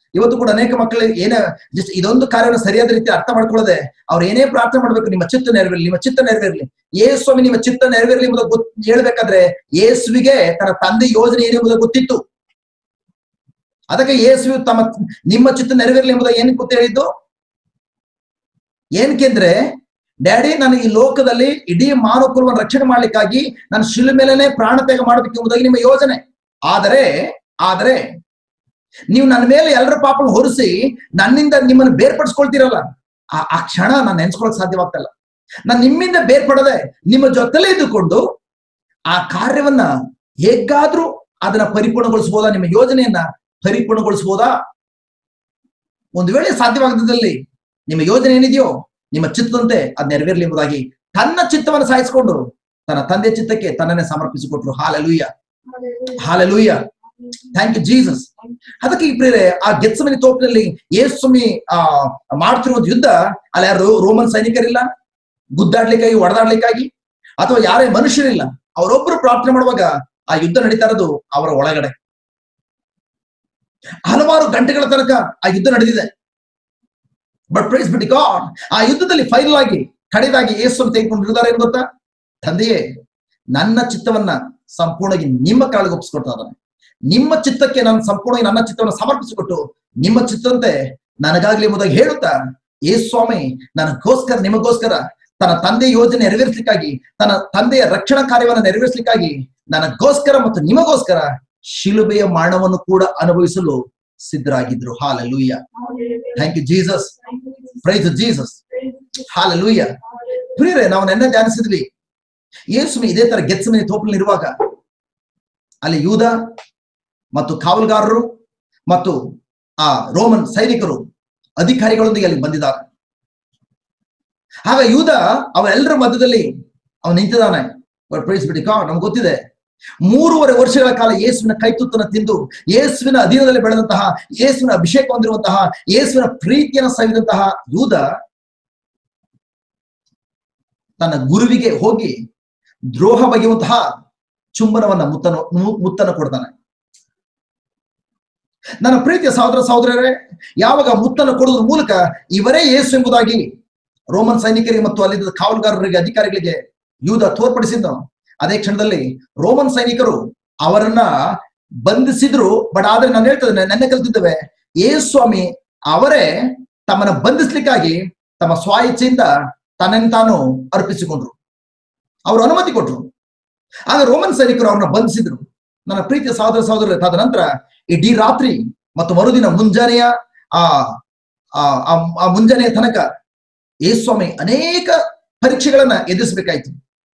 Speaker 1: ಇವತ್ತು ಕೂಡ ಅನೇಕ ಮಕ್ಕಳು ಏನ ಜಸ್ಟ್ ಇದೊಂದು ಕಾರ್ಯವನ್ನು ಸರಿಯಾದ ರೀತಿ ಅರ್ಥ ಮಾಡ್ಕೊಳ್ಳದೆ ಅವ್ರು ಏನೇ ಪ್ರಾರ್ಥನೆ ಮಾಡ್ಬೇಕು ನಿಮ್ಮ ಚಿತ್ತ ನೆರವೇರಲಿ ನಿಮ್ಮ ಚಿತ್ತ ನೆರವೇರಲಿ ಯೇಸ್ವಾಮಿ ನಿಮ್ಮ ಚಿತ್ತ ನೆರವೇರಲಿ ಎಂಬುದು ಗೊತ್ ಹೇಳ್ಬೇಕಾದ್ರೆ ಯೇಸುವಿಗೆ ತನ್ನ ತಂದೆ ಯೋಜನೆ ಏನೆಂಬುದು ಗೊತ್ತಿತ್ತು ಅದಕ್ಕೆ ಯೇಸು ತಮ್ಮ ನಿಮ್ಮ ಚಿತ್ತ ನೆರವೇರಲಿ ಎಂಬುದು ಏನಕ್ಕೆ ಗೊತ್ತು ಹೇಳಿದ್ದು ಏನಕ್ಕೆಂದ್ರೆ ಡ್ಯಾಡಿ ನಾನು ಈ ಲೋಕದಲ್ಲಿ ಇಡೀ ಮಾನವ ಕುಲವನ್ನು ರಕ್ಷಣೆ ಮಾಡ್ಲಿಕ್ಕಾಗಿ ನಾನು ಶಿಲು ಮೇಲೆನೆ ಪ್ರಾಣ ತ್ಯಾಗ ಮಾಡಬೇಕು ಎಂಬುದಾಗಿ ನಿಮ್ಮ ಯೋಜನೆ ಆದರೆ ಆದರೆ ನೀವು ನನ್ನ ಮೇಲೆ ಎಲ್ಲರ ಪಾಪ ಹೊರಿಸಿ ನನ್ನಿಂದ ನಿಮ್ಮನ್ನು ಬೇರ್ಪಡಿಸ್ಕೊಳ್ತೀರಲ್ಲ ಆ ಆ ಕ್ಷಣ ನಾನು ನೆನ್ಸ್ಕೊಳಕ್ ಸಾಧ್ಯವಾಗ್ತಲ್ಲ ನಾನು ನಿಮ್ಮಿಂದ ಬೇರ್ಪಡದೆ ನಿಮ್ಮ ಜೊತೆಲೇ ಇದ್ದುಕೊಂಡು ಆ ಕಾರ್ಯವನ್ನ ಹೇಗಾದ್ರೂ ಅದನ್ನ ಪರಿಪೂರ್ಣಗೊಳಿಸಬಹುದಾ ನಿಮ್ಮ ಯೋಜನೆಯನ್ನ ಪರಿಪೂರ್ಣಗೊಳಿಸಬಹುದಾ ಒಂದು ವೇಳೆ ಸಾಧ್ಯವಾಗದಲ್ಲಿ ನಿಮ್ಮ ಯೋಜನೆ ಏನಿದೆಯೋ ನಿಮ್ಮ ಚಿತ್ತದಂತೆ ಅದ್ ನೆರವೇರಲಿ ಎಂಬುದಾಗಿ ತನ್ನ ಚಿತ್ತವನ್ನು ಸಾಯಿಸಿಕೊಂಡು ತನ್ನ ತಂದೆ ಚಿತ್ತಕ್ಕೆ ತನ್ನನ್ನೇ ಸಮರ್ಪಿಸಿಕೊಟ್ರು hallelujah hallelujah thank you Jesus ಅದಕ್ಕೆ ಈ ಪ್ರೇರೆ ಆ ಗೆತ್ಸಮನಿ ತೋಪಿನಲ್ಲಿ ಯೇಸುಮಿ ಆ ಮಾಡ್ತಿರುವ ಯುದ್ಧ ಅಲ್ಲಿ ಯಾರು ರೋಮನ್ ಸೈನಿಕರಿಲ್ಲ ಗುದ್ದಾಡ್ಲಿಕ್ಕಾಗಿ ಹೊಡೆದಾಡ್ಲಿಕ್ಕಾಗಿ ಅಥವಾ ಯಾರೇ ಮನುಷ್ಯರಿಲ್ಲ ಅವರೊಬ್ರು ಪ್ರಾರ್ಥನೆ ಮಾಡುವಾಗ ಆ ಯುದ್ಧ ನಡೀತಾ ಇರೋದು ಅವರ ಒಳಗಡೆ ಹಲವಾರು ಗಂಟೆಗಳ ತನಕ ಆ ಯುದ್ಧ ನಡೆದಿದೆ ಬಟ್ ಪ್ರೈಸ್ ಬಿಟ್ ಗಾಡ್ ಆ ಯುದ್ಧದಲ್ಲಿ ಫೈನಲ್ ಆಗಿ ಕಡೆದಾಗಿ ಯೇಸು ತೆಗೆದುಕೊಂಡಿದ್ದಾರೆ ಏನು ಗೊತ್ತಾ ತಂದೆಯೇ ನನ್ನ ಚಿತ್ತವನ್ನ ಸಂಪೂರ್ಣವಾಗಿ ನಿಮ್ಮ ಕಾಳಿಗೆ ಒಪ್ಪಿಸ್ಕೊಡ್ತಾ ಇದ್ದಾನೆ ನಿಮ್ಮ ಚಿತ್ತಕ್ಕೆ ನಾನು ಸಂಪೂರ್ಣವಾಗಿ ನನ್ನ ಚಿತ್ತವನ್ನು ಸಮರ್ಪಿಸಿಕೊಟ್ಟು ನಿಮ್ಮ ಚಿತ್ತಂತೆ ನನಗಾಗ್ಲಿ ಎಂಬುದಾಗಿ ಹೇಳುತ್ತಾ ಏ ಸ್ವಾಮಿ ನನಗೋಸ್ಕರ ನಿಮಗೋಸ್ಕರ ತನ್ನ ತಂದೆ ಯೋಜನೆ ನೆರವೇರಿಸಲಿಕ್ಕಾಗಿ ತನ್ನ ತಂದೆಯ ರಕ್ಷಣಾ ಕಾರ್ಯವನ್ನು ನೆರವೇರಿಸಲಿಕ್ಕಾಗಿ ನನಗೋಸ್ಕರ ಮತ್ತು ನಿಮಗೋಸ್ಕರ ಶಿಲುಬೆಯ ಮರಣವನ್ನು ಕೂಡ ಅನುಭವಿಸಲು ಸಿದ್ಧರಾಗಿದ್ರು hallelujah thank you Jesus praise Jesus hallelujah ಪ್ರಿಯರೇ ನಾವು ನೆನ್ನೆ ಧ್ಯಾನಿಸಿದ್ವಿ ಯೇಸು ಇದೇ ತರ ಗೆತ್ಸಮನೆ ತೋಪಲ್ಲಿ ಇರುವಾಗ ಅಲ್ಲಿ ಯೂದ ಮತ್ತು ಕಾವಲುಗಾರರು ಮತ್ತು ಆ ರೋಮನ್ ಸೈನಿಕರು ಅಧಿಕಾರಿಗಳೊಂದಿಗೆ ಅಲ್ಲಿ ಬಂದಿದ್ದಾರೆ ಆಗ ಯೂದ ಅವರೆಲ್ಲರ ಮಧ್ಯದಲ್ಲಿ ಅವನು ನಿಂತಿದ್ದಾನೆ ಪ್ರೈಸ್ ಬಿಡಿ ಕಾ ನಮ್ಗೆ ಗೊತ್ತಿದೆ ಮೂರುವರೆ ವರ್ಷಗಳ ಕಾಲ ಯೇಸುವಿನ ಕೈತುತ್ತನ್ನು ತಿಂದು ಯೇಸುವಿನ ಅಧೀನದಲ್ಲಿ ಬೆಳೆದಂತಹ ಯೇಸುವಿನ ಅಭಿಷೇಕ ಹೊಂದಿರುವಂತಹ ಯೇಸುವಿನ ಪ್ರೀತಿಯನ್ನು ಸವಿದಂತಹ ಯೂದ ತನ್ನ ಗುರುವಿಗೆ ಹೋಗಿ ದ್ರೋಹ ಬಗೆಯುವಂತಹ ಚುಂಬನವನ್ನ ಮುತ್ತನ ಮುತ್ತನ್ನು ಕೊಡ್ತಾನೆ ನನ್ನ ಪ್ರೀತಿಯ ಸಹೋದರ ಸಹೋದರರೇ ಯಾವಾಗ ಮುತ್ತನ್ನು ಕೊಡುವುದ್ರ ಮೂಲಕ ಇವರೇ ಯೇಸು ಎಂಬುದಾಗಿ ರೋಮನ್ ಸೈನಿಕರಿಗೆ ಮತ್ತು ಅಲ್ಲಿದ್ದ ಕಾವಲುಗಾರರಿಗೆ ಅಧಿಕಾರಿಗಳಿಗೆ ಯೂದ ತೋರ್ಪಡಿಸಿದ್ದು ಅದೇ ಕ್ಷಣದಲ್ಲಿ ರೋಮನ್ ಸೈನಿಕರು ಅವರನ್ನ ಬಂಧಿಸಿದ್ರು ಬಟ್ ಆದ್ರೆ ನಾನು ಹೇಳ್ತೇನೆ ನೆನ್ನೆ ಕಲ್ತಿದ್ದೇವೆ ಯೇಸು ಸ್ವಾಮಿ ಅವರೇ ತಮ್ಮನ್ನ ಬಂಧಿಸ್ಲಿಕ್ಕಾಗಿ ತಮ್ಮ ಸ್ವ ಇಚ್ಛೆಯಿಂದ ತನ್ನನ್ನು ತಾನು ಅರ್ಪಿಸಿಕೊಂಡ್ರು ಅವರು ಅನುಮತಿ ಕೊಟ್ರು ಆಗ ರೋಮನ್ ಸೈನಿಕರು ಅವ್ರನ್ನ ಬಂಧಿಸಿದ್ರು ನನ್ನ ಪ್ರೀತಿಯ ಸಹೋದರ ಸಹೋದರ ತದನಂತರ ಇಡೀ ರಾತ್ರಿ ಮತ್ತು ಮರುದಿನ ಮುಂಜಾನೆಯ ಆ ಆ ಮುಂಜಾನೆಯ ತನಕ ಯೇಸ್ವಾಮಿ ಅನೇಕ ಪರೀಕ್ಷೆಗಳನ್ನ ಎದುರಿಸಬೇಕಾಯ್ತು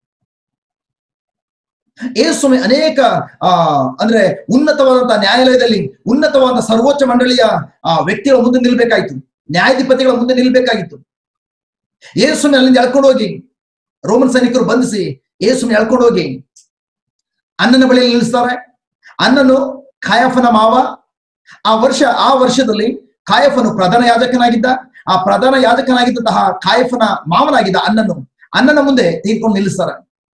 Speaker 1: ಯೇಸ್ವಾಮಿ ಅನೇಕ ಆ ಅಂದ್ರೆ ಉನ್ನತವಾದಂತಹ ನ್ಯಾಯಾಲಯದಲ್ಲಿ ಉನ್ನತವಾದ ಸರ್ವೋಚ್ಚ ಮಂಡಳಿಯ ಆ ವ್ಯಕ್ತಿಗಳ ಮುಂದೆ ನಿಲ್ಬೇಕಾಯ್ತು ನ್ಯಾಯಾಧಿಪತಿಗಳ ಮುಂದೆ ನಿಲ್ಬೇಕಾಗಿತ್ತು ಯೇಸುಮಿ ಅಲ್ಲಿಂದ ಎಳ್ಕೊಂಡು ಹೋಗಿ ರೋಮನ್ ಸೈನಿಕರು ಬಂಧಿಸಿ ಯೇಸುಮಿ ಎಳ್ಕೊಂಡು ಹೋಗಿ ಅಣ್ಣನ ಬಳಿಯಲ್ಲಿ ನಿಲ್ಲಿಸ್ತಾರೆ ಅಣ್ಣನು ಕಾಯಫನ ಮಾವ ಆ ವರ್ಷ ಆ ವರ್ಷದಲ್ಲಿ ಕಾಯಫನು ಪ್ರಧಾನ ಯಾಜಕನಾಗಿದ್ದ ಆ ಪ್ರಧಾನ ಯಾಜಕನಾಗಿದ್ದಂತಹ ಕಾಯಫನ ಮಾವನಾಗಿದ್ದ ಅಣ್ಣನು ಅಣ್ಣನ ಮುಂದೆ ತೆಗೆದುಕೊಂಡು ನಿಲ್ಲಿಸ್ತಾರೆ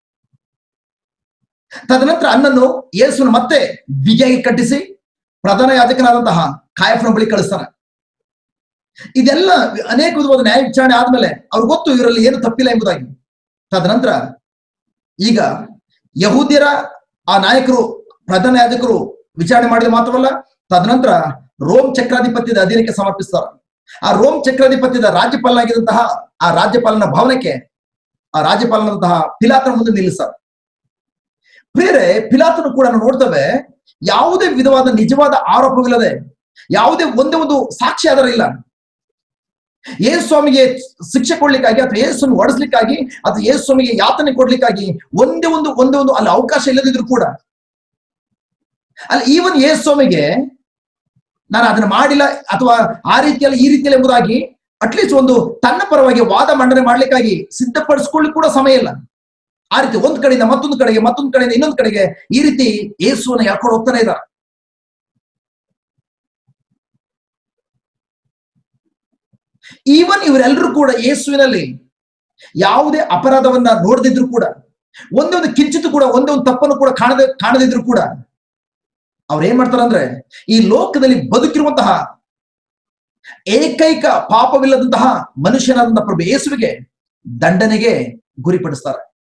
Speaker 1: ತದನಂತರ ಅಣ್ಣನು ಯೇಸುನ ಮತ್ತೆ ಬಿಗಿಯಾಗಿ ಕಟ್ಟಿಸಿ ಪ್ರಧಾನ ಯಾಜಕನಾದಂತಹ ಕಾಯಫನ ಬಳಿ ಕಳಿಸ್ತಾನೆ ಇದೆಲ್ಲ ಅನೇಕ ವಿಧವಾದ ನ್ಯಾಯ ವಿಚಾರಣೆ ಆದ್ಮೇಲೆ ಅವ್ರಿಗೆ ಗೊತ್ತು ಇವರಲ್ಲಿ ಏನು ತಪ್ಪಿಲ್ಲ ಎಂಬುದಾಗಿ ತದನಂತರ ಈಗ ಯಹೂದ್ಯರ ಆ ನಾಯಕರು ಪ್ರಧಾನ ಯಾಜಕರು ವಿಚಾರಣೆ ಮಾಡಿದ ಮಾತ್ರವಲ್ಲ ತದನಂತರ ರೋಮ್ ಚಕ್ರಾಧಿಪತ್ಯದ ಅಧೀನಕ್ಕೆ ಸಮರ್ಪಿಸ್ತಾರೆ ಆ ರೋಮ್ ಚಕ್ರಾಧಿಪತ್ಯದ ರಾಜ್ಯಪಾಲನಾಗಿದ್ದಂತಹ ಆ ರಾಜ್ಯಪಾಲನ ಭವನಕ್ಕೆ ಆ ರಾಜ್ಯಪಾಲನಂತಹ ಪಿಲಾತನ ಮುಂದೆ ನಿಲ್ಲಿಸ್ತಾರೆ ಬೇರೆ ಪಿಲಾತನು ಕೂಡ ನಾವು ನೋಡ್ತೇವೆ ಯಾವುದೇ ವಿಧವಾದ ನಿಜವಾದ ಆರೋಪವಿಲ್ಲದೆ ಯಾವುದೇ ಒಂದೇ ಒಂದು ಸಾಕ್ಷಿ ಆಧಾರ ಇಲ್ಲ ಯೇಸು ಸ್ವಾಮಿಗೆ ಶಿಕ್ಷೆ ಕೊಡ್ಲಿಕ್ಕಾಗಿ ಅಥವಾ ಯೇಸುವನ್ನು ಹೊಡೆಸ್ಲಿಕ್ಕಾಗಿ ಅಥವಾ ಯೇಸು ಸ್ವಾಮಿಗೆ ಯಾತನೆ ಕೊಡ್ಲಿಕ್ಕಾಗಿ ಒಂದೇ ಒಂದು ಒಂದೇ ಒಂದು ಅಲ್ಲಿ ಅವಕಾಶ ಇಲ್ಲದಿದ್ರು ಕೂಡ ಅಲ್ಲಿ ಈವನ್ ಯೇಸು ಸ್ವಾಮಿಗೆ ನಾನು ಅದನ್ನ ಮಾಡಿಲ್ಲ ಅಥವಾ ಆ ರೀತಿಯಲ್ಲಿ ಈ ರೀತಿಯಲ್ಲಿ ಎಂಬುದಾಗಿ ಅಟ್ಲೀಸ್ಟ್ ಒಂದು ತನ್ನ ಪರವಾಗಿ ವಾದ ಮಂಡನೆ ಮಾಡ್ಲಿಕ್ಕಾಗಿ ಸಿದ್ಧಪಡಿಸ್ಕೊಳ್ಳಿಕ್ ಕೂಡ ಸಮಯ ಇಲ್ಲ ಆ ರೀತಿ ಒಂದ್ ಕಡೆಯಿಂದ ಮತ್ತೊಂದು ಕಡೆಗೆ ಮತ್ತೊಂದು ಕಡೆಯಿಂದ ಇನ್ನೊಂದು ಕಡೆಗೆ ಈ ರೀತಿ ಯೇಸುವನ್ನ ಎಳ್ಕೊಂಡು ಹೋಗ್ತಾನೆ ಇದ್ದಾರೆ ಈವನ್ ಇವರೆಲ್ಲರೂ ಕೂಡ ಯೇಸುವಿನಲ್ಲಿ ಯಾವುದೇ ಅಪರಾಧವನ್ನ ನೋಡದಿದ್ರು ಕೂಡ ಒಂದೇ ಒಂದು ಕಿಂಚಿತ್ತು ಕೂಡ ಒಂದೇ ಒಂದು ತಪ್ಪನ್ನು ಕೂಡ ಕಾಣದ ಕಾಣದಿದ್ರು ಕೂಡ ಅವ್ರು ಏನ್ ಮಾಡ್ತಾರಂದ್ರೆ ಈ ಲೋಕದಲ್ಲಿ ಬದುಕಿರುವಂತಹ ಏಕೈಕ ಪಾಪವಿಲ್ಲದಂತಹ ಮನುಷ್ಯನಾದಂತಹ ಪ್ರಭು ಯೇಸುವಿಗೆ ದಂಡನೆಗೆ ಗುರಿಪಡಿಸ್ತಾರೆ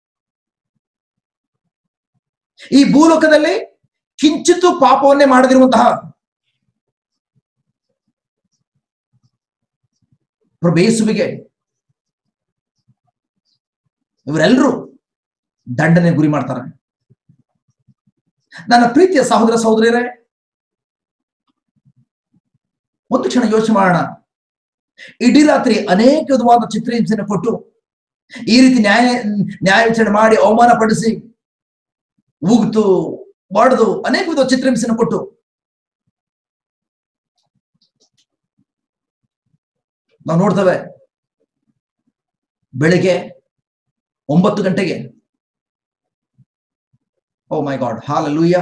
Speaker 1: ಈ ಭೂಲೋಕದಲ್ಲಿ ಕಿಂಚಿತ್ತು ಪಾಪವನ್ನೇ ಮಾಡದಿರುವಂತಹ ಪ್ರಭು ಯೇಸುವಿಗೆ ಇವರೆಲ್ಲರೂ ದಂಡನೆ ಗುರಿ ಮಾಡ್ತಾರೆ ನನ್ನ ಪ್ರೀತಿಯ ಸಹೋದರ ಸಹೋದರಿಯರೇ ಒಂದು ಕ್ಷಣ ಯೋಚನೆ ಮಾಡೋಣ ಇಡೀ ರಾತ್ರಿ ಅನೇಕ ವಿಧವಾದ ಚಿತ್ರಹಿಂಸೆಯನ್ನು ಕೊಟ್ಟು ಈ ರೀತಿ ನ್ಯಾಯ ನ್ಯಾಯ ವಿಚಾರಣೆ ಮಾಡಿ ಅವಮಾನ ಪಡಿಸಿ ಉಗ್ತು ಬಡ್ದು ಅನೇಕ ವಿಧ ಚಿತ್ರಹಿಂಸೆಯನ್ನು ಕೊಟ್ಟು ನಾವು ನೋಡ್ತೇವೆ ಬೆಳಿಗ್ಗೆ ಒಂಬತ್ತು ಗಂಟೆಗೆ oh my God hallelujah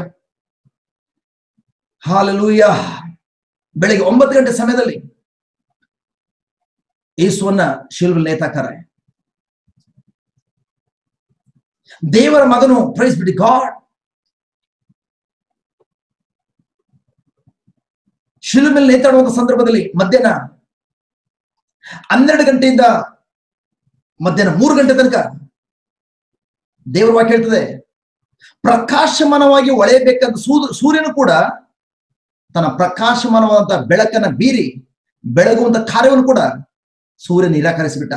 Speaker 1: hallelujah ಬೆಳಿಗ್ಗೆ ಒಂಬತ್ತು ಗಂಟೆ ಸಮಯದಲ್ಲಿ ಯೇಸುವನ್ನ ಶಿಲ್ವಲ್ ನೇತಾಕರೆ ದೇವರ ಮಗನು ಪ್ರೈಸ್ ಬಿಡಿ ಗಾಡ್ ಶಿಲುಮೆಲ್ ನೇತಾಡುವಂತ ಸಂದರ್ಭದಲ್ಲಿ ಮಧ್ಯಾಹ್ನ ಹನ್ನೆರಡು ಗಂಟೆಯಿಂದ ಮಧ್ಯಾಹ್ನ ಮೂರು ಗಂಟೆ ತನಕ ದೇವರ ವಾಕ್ಯ ಹೇಳ್ತದೆ ಪ್ರಕಾಶಮಾನವಾಗಿ ಒಳೆಯಬೇಕಂತ ಸೂರ್ಯ ಸೂರ್ಯನು ಕೂಡ ತನ್ನ ಪ್ರಕಾಶಮಾನವಾದಂತಹ ಬೆಳಕನ್ನ ಬೀರಿ ಬೆಳಗುವಂತ ಕಾರ್ಯವನ್ನು ಕೂಡ ಸೂರ್ಯ ನಿರಾಕರಿಸಿಬಿಟ್ಟ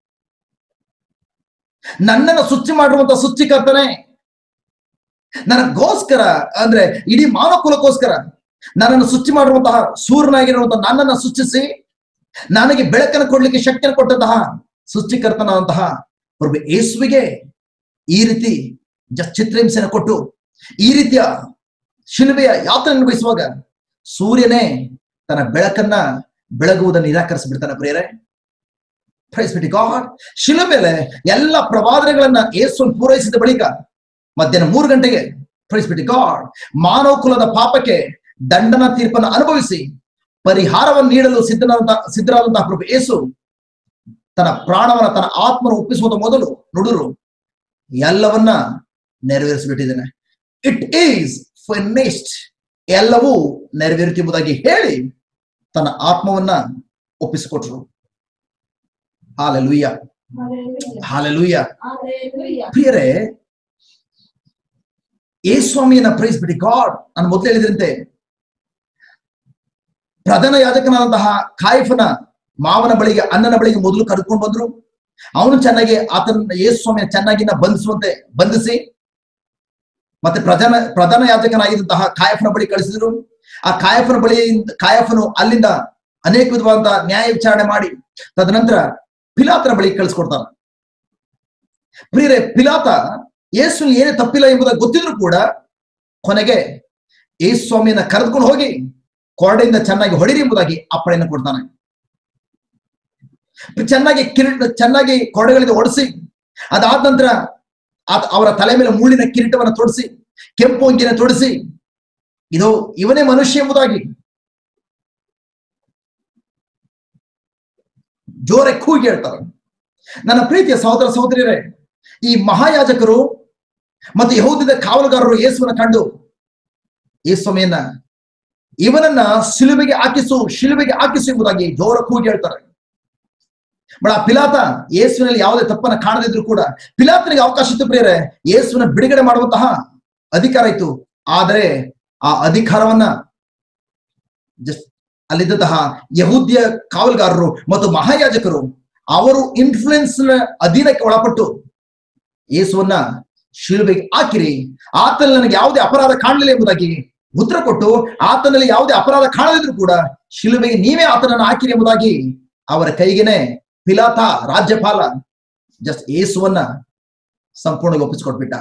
Speaker 1: ನನ್ನನ್ನು ಶುಚಿ ಮಾಡಿರುವಂತ ಶುಚಿಕರ್ತನೆ ನನಗೋಸ್ಕರ ಅಂದ್ರೆ ಇಡೀ ಮಾನವಕುಲಕ್ಕೋಸ್ಕರ ನನ್ನನ್ನು ಶುಚಿ ಮಾಡಿರುವಂತಹ ಸೂರ್ಯನಾಗಿರುವಂತಹ ನನ್ನನ್ನು ಸೃಷ್ಟಿಸಿ ನನಗೆ ಬೆಳಕನ್ನು ಕೊಡ್ಲಿಕ್ಕೆ ಶಕ್ತಿಯನ್ನು ಕೊಟ್ಟಂತಹ ಸೃಷ್ಟಿಕರ್ತನಾದಂತಹ ಪ್ರಭು ಯೇಸುವಿಗೆ ಈ ರೀತಿ ಜಸ್ಟ್ ಚಿತ್ರಹಿಂಸೆಯನ್ನು ಕೊಟ್ಟು ಈ ರೀತಿಯ ಶಿಲುಬೆಯ ಯಾತ್ರೆ ಅನುಭವಿಸುವಾಗ ಸೂರ್ಯನೇ ತನ್ನ ಬೆಳಕನ್ನ ಬೆಳಗುವುದನ್ನು ನಿರಾಕರಿಸಿಬಿಡ್ತಾನೆ ಪ್ರಿಯರೇ ಪ್ರೈಸ್ ಬಿಟ್ಟು ಗಾಡ್ ಶಿಲ ಮೇಲೆ ಎಲ್ಲ ಪ್ರವಾದನೆಗಳನ್ನ ಯೇಸು ಪೂರೈಸಿದ ಬಳಿಕ ಮಧ್ಯಾಹ್ನ ಮೂರು ಗಂಟೆಗೆ ಪ್ರೈಸ್ ಬಿಟ್ಟು ಗಾಡ್ ಮಾನವ ಕುಲದ ಪಾಪಕ್ಕೆ ದಂಡನ ತೀರ್ಪನ್ನು ಅನುಭವಿಸಿ ಪರಿಹಾರವನ್ನು ನೀಡಲು ಸಿದ್ಧನಾದಂತ ಸಿದ್ಧರಾದಂತಹ ಪ್ರಭು ಯೇಸು ತನ್ನ ಪ್ರಾಣವನ್ನ ತನ್ನ ಆತ್ಮನ ಒಪ್ಪಿಸುವುದ ಮೊದಲು ನುಡುರು ಎಲ್ಲವನ್ನ ನೆರವೇರಿಸಿಬಿಟ್ಟಿದ್ದೇನೆ ಇಟ್ ಈಸ್ ಫಿನಿಶ್ಡ್ ಎಲ್ಲವೂ ನೆರವೇರುತ್ತೆಂಬುದಾಗಿ ಹೇಳಿ ತನ್ನ ಆತ್ಮವನ್ನ ಒಪ್ಪಿಸಿಕೊಟ್ರು ಹಾಲೆಲುಯ್ಯ
Speaker 2: Hallelujah.
Speaker 1: Hallelujah
Speaker 2: Hallelujah.
Speaker 1: ಪ್ರಿಯರೇ ಏ ಸ್ವಾಮಿಯನ್ನ ಪ್ರೈಸ್ ಬಿಡಿ ಗಾಡ್ ನಾನು ಮೊದಲು ಹೇಳಿದ್ರಂತೆ ಪ್ರಧಾನ ಯಾಜಕನಾದಂತಹ ಕಾಯಿಫನ ಮಾವನ ಬಳಿಗೆ ಅಣ್ಣನ ಬಳಿಗೆ ಮೊದಲು ಕರೆದುಕೊಂಡು ಬಂದ್ರು ಅವನು ಚೆನ್ನಾಗಿ ಆತನ ಯೇಸು ಸ್ವಾಮಿಯ ಚೆನ್ನಾಗಿನ ಬಂಧಿಸುವಂತೆ ಬಂಧಿಸಿ ಮತ್ತೆ ಪ್ರಧಾನ ಪ್ರಧಾನ ಯಾಜಕನಾಗಿದ್ದಂತಹ ಕಾಯಫನ ಬಳಿ ಕಳಿಸಿದ್ರು ಆ ಕಾಯಫನ ಬಳಿ ಕಾಯಫನು ಅಲ್ಲಿಂದ ಅನೇಕ ವಿಧವಾದಂತಹ ನ್ಯಾಯ ವಿಚಾರಣೆ ಮಾಡಿ ತದನಂತರ ಪಿಲಾತನ ಬಳಿ ಕಳಿಸ್ಕೊಡ್ತಾನೆ ಪ್ರಿಯರೇ ಪಿಲಾತ ಯೇಸು ಏನೇ ತಪ್ಪಿಲ್ಲ ಎಂಬುದಾಗಿ ಗೊತ್ತಿದ್ರು ಕೂಡ ಕೊನೆಗೆ ಯೇಸು ಸ್ವಾಮಿಯನ್ನ ಕರೆದುಕೊಂಡು ಹೋಗಿ ಕೊರಡೆಯಿಂದ ಚೆನ್ನಾಗಿ ಹೊಡಿರಿ ಎಂಬುದಾಗಿ ಅಪ್ಪಣೆಯನ್ನು ಕೊಡ್ತಾನೆ ಚೆನ್ನಾಗಿ ಕಿರೀಟ ಚೆನ್ನಾಗಿ ಕೊರಡೆಗಳಿಂದ ಒಡಿಸಿ ಅದಾದ ನಂತರ ಆತ ಅವರ ತಲೆ ಮೇಲೆ ಮುಳ್ಳಿನ ಕಿರೀಟವನ್ನು ತೊಡಿಸಿ ಕೆಂಪು ಅಂಗಿನ ತೊಡಿಸಿ ಇದು ಇವನೇ ಮನುಷ್ಯ ಎಂಬುದಾಗಿ ಜೋರೆ ಕೂಗಿ ಹೇಳ್ತಾರೆ ನನ್ನ ಪ್ರೀತಿಯ ಸಹೋದರ ಸಹೋದರಿಯರೇ ಈ ಮಹಾಯಾಜಕರು ಮತ್ತು ಯಹೂದಿದ ಕಾವಲುಗಾರರು ಯೇಸುವನ್ನ ಕಂಡು ಯೇಸ್ವಾಮಿಯನ್ನ ಇವನನ್ನ ಶಿಲುಬೆಗೆ ಹಾಕಿಸು ಶಿಲುಬೆಗೆ ಹಾಕಿಸು ಎಂಬುದಾಗಿ ಜೋರ ಕೂಗಿ ಹೇಳ್ತಾರೆ ಬಟ್ ಆ ಪಿಲಾತ ಯೇಸುವಿನಲ್ಲಿ ಯಾವುದೇ ತಪ್ಪನ್ನ ಕಾಣದಿದ್ರು ಕೂಡ ಪಿಲಾತನಿಗೆ ಅವಕಾಶ ಇತ್ತು ಪ್ರಿಯರೇ ಯೇಸುವಿನ ಬಿಡುಗಡೆ ಮಾಡುವಂತಹ ಅಧಿಕಾರ ಇತ್ತು ಆದರೆ ಆ ಅಧಿಕಾರವನ್ನ ಜಸ್ಟ್ ಅಲ್ಲಿದ್ದಂತಹ ಯಹೂದ್ಯ ಕಾವಲುಗಾರರು ಮತ್ತು ಮಹಾಯಾಜಕರು ಅವರು ಇನ್ಫ್ಲುಯೆನ್ಸ್ ಅಧೀನಕ್ಕೆ ಒಳಪಟ್ಟು ಯೇಸುವನ್ನ ಶಿಲುಬೆಗೆ ಹಾಕಿರಿ ಆತನಲ್ಲಿ ನನಗೆ ಯಾವುದೇ ಅಪರಾಧ ಕಾಣಲಿಲ್ಲ ಎಂಬುದಾಗಿ ಉತ್ತರ ಕೊಟ್ಟು ಆತನಲ್ಲಿ ಯಾವುದೇ ಅಪರಾಧ ಕಾಣದಿದ್ರು ಕೂಡ ಶಿಲುಬೆಗೆ ನೀವೇ ಆತನನ್ನು ಹಾಕಿರಿ ಎಂಬುದಾಗಿ ಅವರ ಕೈಗೆನೆ ಪಿಲಾತ ರಾಜ್ಯಪಾಲ ಜಸ್ಟ್ ಯೇಸುವನ್ನ ಸಂಪೂರ್ಣ ಒಪ್ಪಿಸಿಕೊಟ್ಬಿಟ್ಟ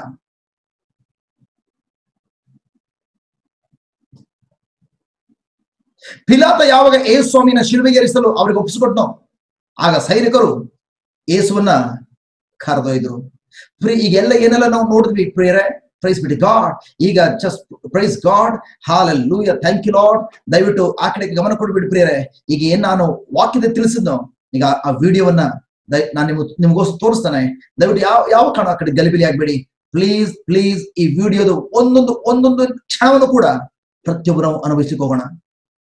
Speaker 1: ಪಿಲಾತ ಯಾವಾಗ ಏಸು ಸ್ವಾಮಿನ ಶಿಲುಬೆಗೇರಿಸಲು ಅವರಿಗೆ ಒಪ್ಪಿಸಿಕೊಟ್ನೋ ಆಗ ಸೈನಿಕರು ಏಸುವನ್ನ ಕರೆದೊಯ್ದ್ರು ಪ್ರಿ ಈಗೆಲ್ಲ ಏನೆಲ್ಲ ನಾವು ನೋಡಿದ್ವಿ ಪ್ರೇರೆ ಪ್ರೈಸ್ ಬಿಡಿ ಗಾಡ್ ಈಗ just praise God hallelujah thank you Lord ದಯವಿಟ್ಟು ಆ ಕಡೆಗೆ ಗಮನ ಕೊಡ್ಬಿಡಿ ಪ್ರಿಯರೇ ಈಗ ಏನ್ ನಾನು ವಾಕ್ಯದ ತಿಳಿಸಿದ್ನೋ ಈಗ ಆ ವಿಡಿಯೋವನ್ನ ನಾನು ನಿಮ್ ನಿಮ್ಗೋಸ್ಕರ ತೋರಿಸ್ತಾನೆ ದಯವಿಟ್ಟು ಯಾವ ಯಾವ ಕಾರಣ ಆ ಕಡೆ ಗಲಿಬಿಲಿ ಆಗ್ಬೇಡಿ ಪ್ಲೀಸ್ ಪ್ಲೀಸ್ ಈ ವಿಡಿಯೋದು ಒಂದೊಂದು ಒಂದೊಂದು ಕ್ಷಣವನ್ನು ಕೂಡ ಪ್ರತಿಯೊಬ್ಬರು ನಾವು ಅನುಭವಿಸ್ಲಿಕ್ಕೆ ಹೋಗೋಣ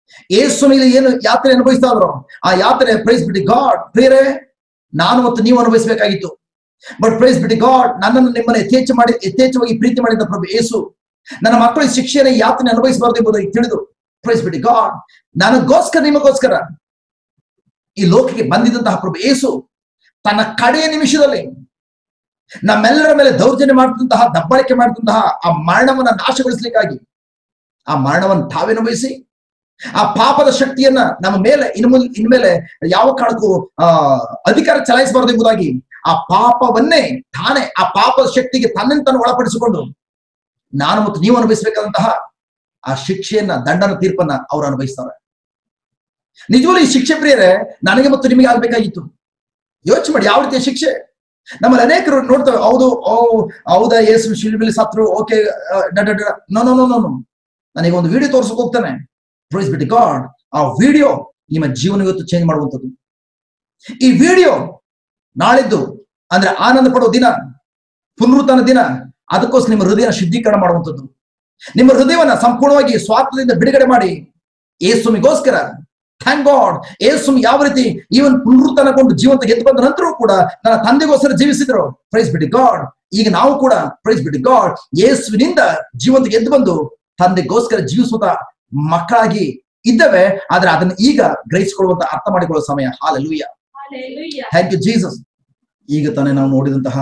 Speaker 1: ಏಸು ಮೇಲೆ ಏನು ಯಾತ್ರೆ ಅನುಭವಿಸ್ತಾ ಇದ್ರು ಆ ಯಾತ್ರೆ ಪ್ರೈಸ್ ಬಿಟ್ಟು ಗಾಡ್ ಪ್ರೇರೆ ನಾನು ಮತ್ತು ನೀವು ಅನುಭವಿಸಬೇಕಾಗಿತ್ತು ಬಟ್ ಪ್ರೈಸ್ ಬಿಟ್ಟು ಗಾಡ್ ನನ್ನನ್ನು ನಿಮ್ಮನ್ನು ಯಥೇಚ್ಛ ಮಾಡಿ ಯಥೇಚ್ಛವಾಗಿ ಪ್ರೀತಿ ಮಾಡಿದ ಪ್ರಭು ಏಸು ನನ್ನ ಮಕ್ಕಳ ಶಿಕ್ಷೆಯನ್ನು ಈ ಯಾತನೆ ಅನುಭವಿಸಬಾರದು ಎಂಬುದಾಗಿ ತಿಳಿದು ಪ್ರೈಸ್ ಬಿಟ್ಟು ಗಾಡ್ ನನಗೋಸ್ಕರ ನಿಮಗೋಸ್ಕರ ಈ ಲೋಕಕ್ಕೆ ಬಂದಿದ್ದಂತಹ ಪ್ರಭು ಏಸು ತನ್ನ ಕಡೆಯ ನಿಮಿಷದಲ್ಲಿ ನಮ್ಮೆಲ್ಲರ ಮೇಲೆ ದೌರ್ಜನ್ಯ ಮಾಡಿದಂತಹ ದಬ್ಬಾಳಿಕೆ ಮಾಡಿದಂತಹ ಆ ಮರಣವನ್ನ ನಾಶಗೊಳಿಸ್ಲಿಕ್ಕಾಗಿ ಆ ಮರಣವನ್ನು ತಾವೇ ಅನುಭವಿಸಿ ಆ ಪಾಪದ ಶಕ್ತಿಯನ್ನ ನಮ್ಮ ಮೇಲೆ ಇನ್ನು ಮುಂದೆ ಇನ್ಮೇಲೆ ಯಾವ ಕಾರಣಕ್ಕೂ ಆ ಅಧಿಕಾರ ಚಲಾಯಿಸಬಾರದು ಎಂಬುದಾಗಿ ಆ ಪಾಪವನ್ನೇ ತಾನೇ ಆ ಪಾಪದ ಶಕ್ತಿಗೆ ತನ್ನನ್ನು ತಾನು ಒಳಪಡಿಸಿಕೊಂಡು ನಾನು ಮತ್ತು ನೀವು ಅನುಭವಿಸಬೇಕಾದಂತಹ ಆ ಶಿಕ್ಷೆಯನ್ನ ದಂಡನ ತೀರ್ಪನ್ನ ಅವರು ಅನುಭವಿಸ್ತಾರೆ ನಿಜವೂ ಈ ಶಿಕ್ಷೆ ಪ್ರಿಯರೇ ನನಗೆ ಮತ್ತು ನಿಮಗೆ ಆಗ್ಬೇಕಾಗಿತ್ತು ಯೋಚನೆ ಮಾಡಿ ಯಾವ ರೀತಿಯ ಶಿಕ್ಷೆ ನಮ್ಮಲ್ಲಿ ಅನೇಕರು ನೋಡ್ತೇವೆ ಹೌದು ಓ ಹೌದಾ ಯೇಸು ಶಿಲ್ಬಿಲಿ ಸತ್ರು okay no no no no ನನಗೆ ಒಂದು ವಿಡಿಯೋ ತೋರ್ಸಕ್ ಹೋಗ್ತಾನೆ ಪ್ರೈಸ್ ಬಿಟ್ಟು ಗಾಡ್ ಆ ವಿಡಿಯೋ ನಿಮ್ಮ ಜೀವನ ಇವತ್ತು ಚೇಂಜ್ ಮಾಡುವಂಥದ್ದು ಈ ವಿಡಿಯೋ ನಾಳಿದ್ದು ಅಂದ್ರೆ ಆನಂದ ಪಡೋ ದಿನ ಪುನರುತ್ಥಾನ ದಿನ ಅದಕ್ಕೋಸ್ಕರ ನಿಮ್ಮ ಹೃದಯನ ಶುದ್ಧೀಕರಣ ಮಾಡುವಂಥದ್ದು ನಿಮ್ಮ ಹೃದಯವನ್ನ ಸಂಪೂರ್ಣವಾಗಿ ಸ್ವಾರ್ಥದಿಂದ ಬಿಡುಗಡೆ ಮಾಡಿ ಏಸುಮಿಗೋಸ್ಕರ ಥ್ಯಾಂಕ್ ಗಾಡ್ ಏಸುಮ್ ಯಾವ ರೀತಿ ಈವನ್ ಪುನರುತ್ಥಾನಗೊಂಡು ಜೀವಂತ ಗೆದ್ದು ಬಂದ ನಂತರವೂ ಕೂಡ ನನ್ನ ತಂದೆಗೋಸ್ಕರ ಜೀವಿಸಿದ್ರು ಪ್ರೈಸ್ ಬಿಟ್ಟು ಗಾಡ್ ಈಗ ನಾವು ಕೂಡ ಪ್ರೈಸ್ ಬಿಟ್ಟು ಗಾಡ್ ಯೇಸುವಿನಿಂದ ಜೀವಂತ ಗೆದ್ದು ಬಂದು ತಂದೆಗೋಸ್ಕರ ಜೀವಿಸುವ ಮಕ್ಕಳಾಗಿ ಇದ್ದೇವೆ ಆದ್ರೆ ಅದನ್ನ ಈಗ ಗ್ರಹಿಸಿಕೊಳ್ಳುವಂತ ಅರ್ಥ ಮಾಡಿಕೊಳ್ಳುವ ಸಮಯ hallelujah
Speaker 2: Hallelujah.
Speaker 1: Thank you Jesus ಈಗ ತಾನೇ ನಾವು ನೋಡಿದಂತಹ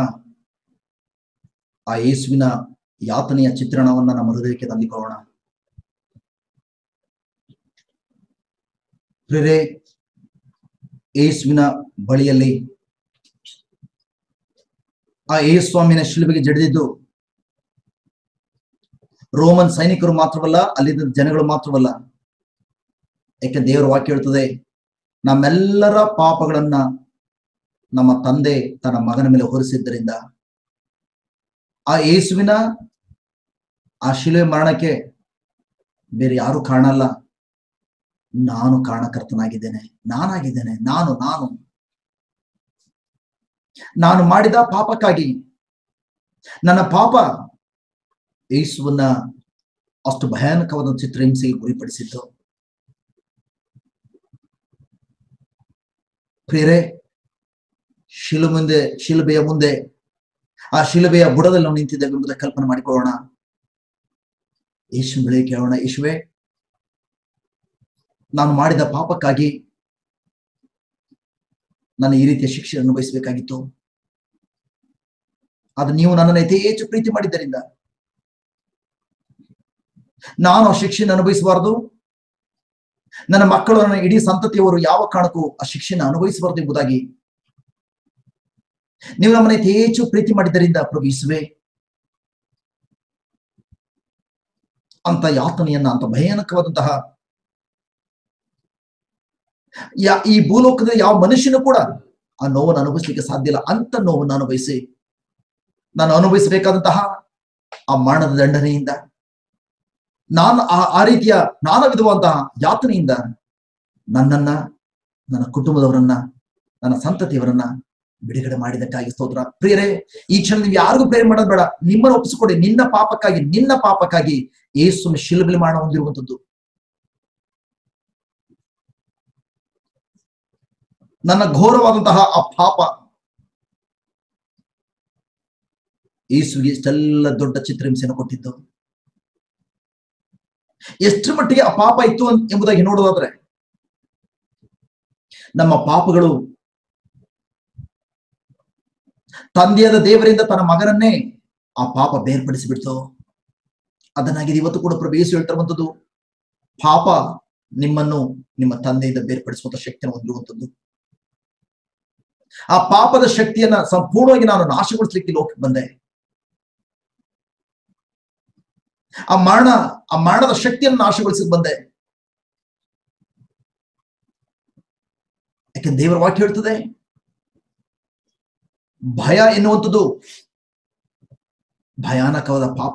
Speaker 1: ಆ ಯೇಸುವಿನ ಯಾತನೆಯ ಚಿತ್ರಣವನ್ನ ನಮ್ಮ ಹೃದಯಕ್ಕೆ ತಂದುಕೊಳ್ಳೋಣ ಪ್ರೇರೆ ಯೇಸುವಿನ ಬಳಿಯಲ್ಲಿ ಆ ಯೇಸ್ವಾಮಿನ ಶಿಲುಬೆಗೆ ಜಡಿದಿದ್ದು ರೋಮನ್ ಸೈನಿಕರು ಮಾತ್ರವಲ್ಲ ಅಲ್ಲಿದ್ದ ಜನಗಳು ಮಾತ್ರವಲ್ಲ ಯಾಕೆ ದೇವರ ವಾಕ್ಯ ಹೇಳ್ತದೆ ನಮ್ಮೆಲ್ಲರ ಪಾಪಗಳನ್ನ ನಮ್ಮ ತಂದೆ ತನ್ನ ಮಗನ ಮೇಲೆ ಹೊರಿಸಿದ್ದರಿಂದ ಆ ಯೇಸುವಿನ ಆ ಶಿಲುವೆ ಮರಣಕ್ಕೆ ಬೇರೆ ಯಾರು ಕಾರಣ ಅಲ್ಲ ನಾನು ಕಾರಣಕರ್ತನಾಗಿದ್ದೇನೆ ನಾನಾಗಿದ್ದೇನೆ ನಾನು ನಾನು ನಾನು ಮಾಡಿದ ಪಾಪಕ್ಕಾಗಿ ನನ್ನ ಪಾಪ ಯೇಸುವನ್ನ ಅಷ್ಟು ಭಯಾನಕವಾದ ಚಿತ್ರಹಿಂಸೆಗೆ ಗುರಿಪಡಿಸಿದ್ದು ಪ್ರೇರೆ ಶಿಲು ಮುಂದೆ ಶಿಲುಬೆಯ ಮುಂದೆ ಆ ಶಿಲುಬೆಯ ಬುಡದಲ್ಲಿ ನಾವು ನಿಂತಿದ್ದೇವೆ ಎಂಬುದನ್ನು ಕಲ್ಪನೆ ಮಾಡಿಕೊಳ್ಳೋಣ ಯೇಸು ಬಳಿ ಕೇಳೋಣ ಯೇಸುವೆ ನಾನು ಮಾಡಿದ ಪಾಪಕ್ಕಾಗಿ ನಾನು ಈ ರೀತಿಯ ಶಿಕ್ಷೆ ಅನುಭವಿಸಬೇಕಾಗಿತ್ತು ಅದು ನೀವು ನನ್ನನ್ನು ಯಥೇಚ್ಛ ಪ್ರೀತಿ ಮಾಡಿದ್ದರಿಂದ ನಾನು ಆ ಶಿಕ್ಷೆಯನ್ನು ಅನುಭವಿಸಬಾರದು ನನ್ನ ಮಕ್ಕಳು ನನ್ನ ಇಡೀ ಸಂತತಿಯವರು ಯಾವ ಕಾರಣಕ್ಕೂ ಆ ಶಿಕ್ಷೆಯನ್ನು ಅನುಭವಿಸಬಾರದು ಎಂಬುದಾಗಿ ನೀವು ನಮ್ಮನ್ನ ಯಥೇಚ್ಛು ಪ್ರೀತಿ ಮಾಡಿದ್ದರಿಂದ ಪ್ರಭು ಯೇಸುವೆ ಅಂತ ಯಾತನೆಯನ್ನ ಅಂತ ಭಯಾನಕವಾದಂತಹ ಯಾ ಈ ಭೂಲೋಕದ ಯಾವ ಮನುಷ್ಯನು ಕೂಡ ಆ ನೋವನ್ನು ಅನುಭವಿಸಲಿಕ್ಕೆ ಸಾಧ್ಯ ಇಲ್ಲ ಅಂತ ನೋವನ್ನು ಅನುಭವಿಸಿ ನಾನು ಅನುಭವಿಸಬೇಕಾದಂತಹ ಆ ಮರಣದ ದಂಡನೆಯಿಂದ ನಾನು ಆ ಆ ರೀತಿಯ ನಾನಾ ವಿಧವಾದಂತಹ ಯಾತನೆಯಿಂದ ನನ್ನನ್ನ ನನ್ನ ಕುಟುಂಬದವರನ್ನ ನನ್ನ ಸಂತತಿಯವರನ್ನ ಬಿಡುಗಡೆ ಮಾಡಿದಕ್ಕಾಗಿ ಸ್ತೋತ್ರ ಪ್ರಿಯರೇ ಈ ಕ್ಷಣ ನೀವು ಯಾರಿಗೂ ಪ್ರೇರಣೆ ಮಾಡೋದು ಬೇಡ ನಿಮ್ಮನ್ನು ಒಪ್ಪಿಸಿಕೊಡಿ ನಿನ್ನ ಪಾಪಕ್ಕಾಗಿ ನಿನ್ನ ಪಾಪಕ್ಕಾಗಿ ಏಸು ಶಿಲುಬಲಿ ಮಾಡ ಹೊಂದಿರುವಂಥದ್ದು ನನ್ನ ಘೋರವಾದಂತಹ ಆ ಪಾಪ ಯೇಸುವಿಗೆ ಇಷ್ಟೆಲ್ಲ ದೊಡ್ಡ ಚಿತ್ರಹಿಂಸೆಯನ್ನು ಕೊಟ್ಟಿದ್ದು ಎಷ್ಟರ ಮಟ್ಟಿಗೆ ಆ ಪಾಪ ಇತ್ತು ಅಂತ ಎಂಬುದಾಗಿ ನೋಡೋದಾದ್ರೆ ನಮ್ಮ ಪಾಪಗಳು ತಂದೆಯಾದ ದೇವರಿಂದ ತನ್ನ ಮಗನನ್ನೇ ಆ ಪಾಪ ಬೇರ್ಪಡಿಸಿ ಬಿಡ್ತು ಅದನ್ನಾಗಿದೆ ಇವತ್ತು ಕೂಡ ಪ್ರಭು ಯೇಸು ಹೇಳ್ತಿರುವಂಥದ್ದು ಪಾಪ ನಿಮ್ಮನ್ನು ನಿಮ್ಮ ತಂದೆಯಿಂದ ಬೇರ್ಪಡಿಸುವಂತ ಶಕ್ತಿಯನ್ನು ಹೊಂದಿರುವಂಥದ್ದು ಆ ಪಾಪದ ಶಕ್ತಿಯನ್ನ ಸಂಪೂರ್ಣವಾಗಿ ನಾನು ನಾಶಗೊಳಿಸ್ಲಿಕ್ಕೆ ಲೋಕಕ್ಕೆ ಬಂದೆ ಆ ಮರಣ ಆ ಮರಣದ ಶಕ್ತಿಯನ್ನು ನಾಶಗೊಳಿಸಿ ಬಂದೆ ಯಾಕೆ ದೇವರ ವಾಕ್ಯ ಹೇಳ್ತದೆ ಭಯ ಎನ್ನುವಂಥದ್ದು ಭಯಾನಕವಾದ ಪಾಪ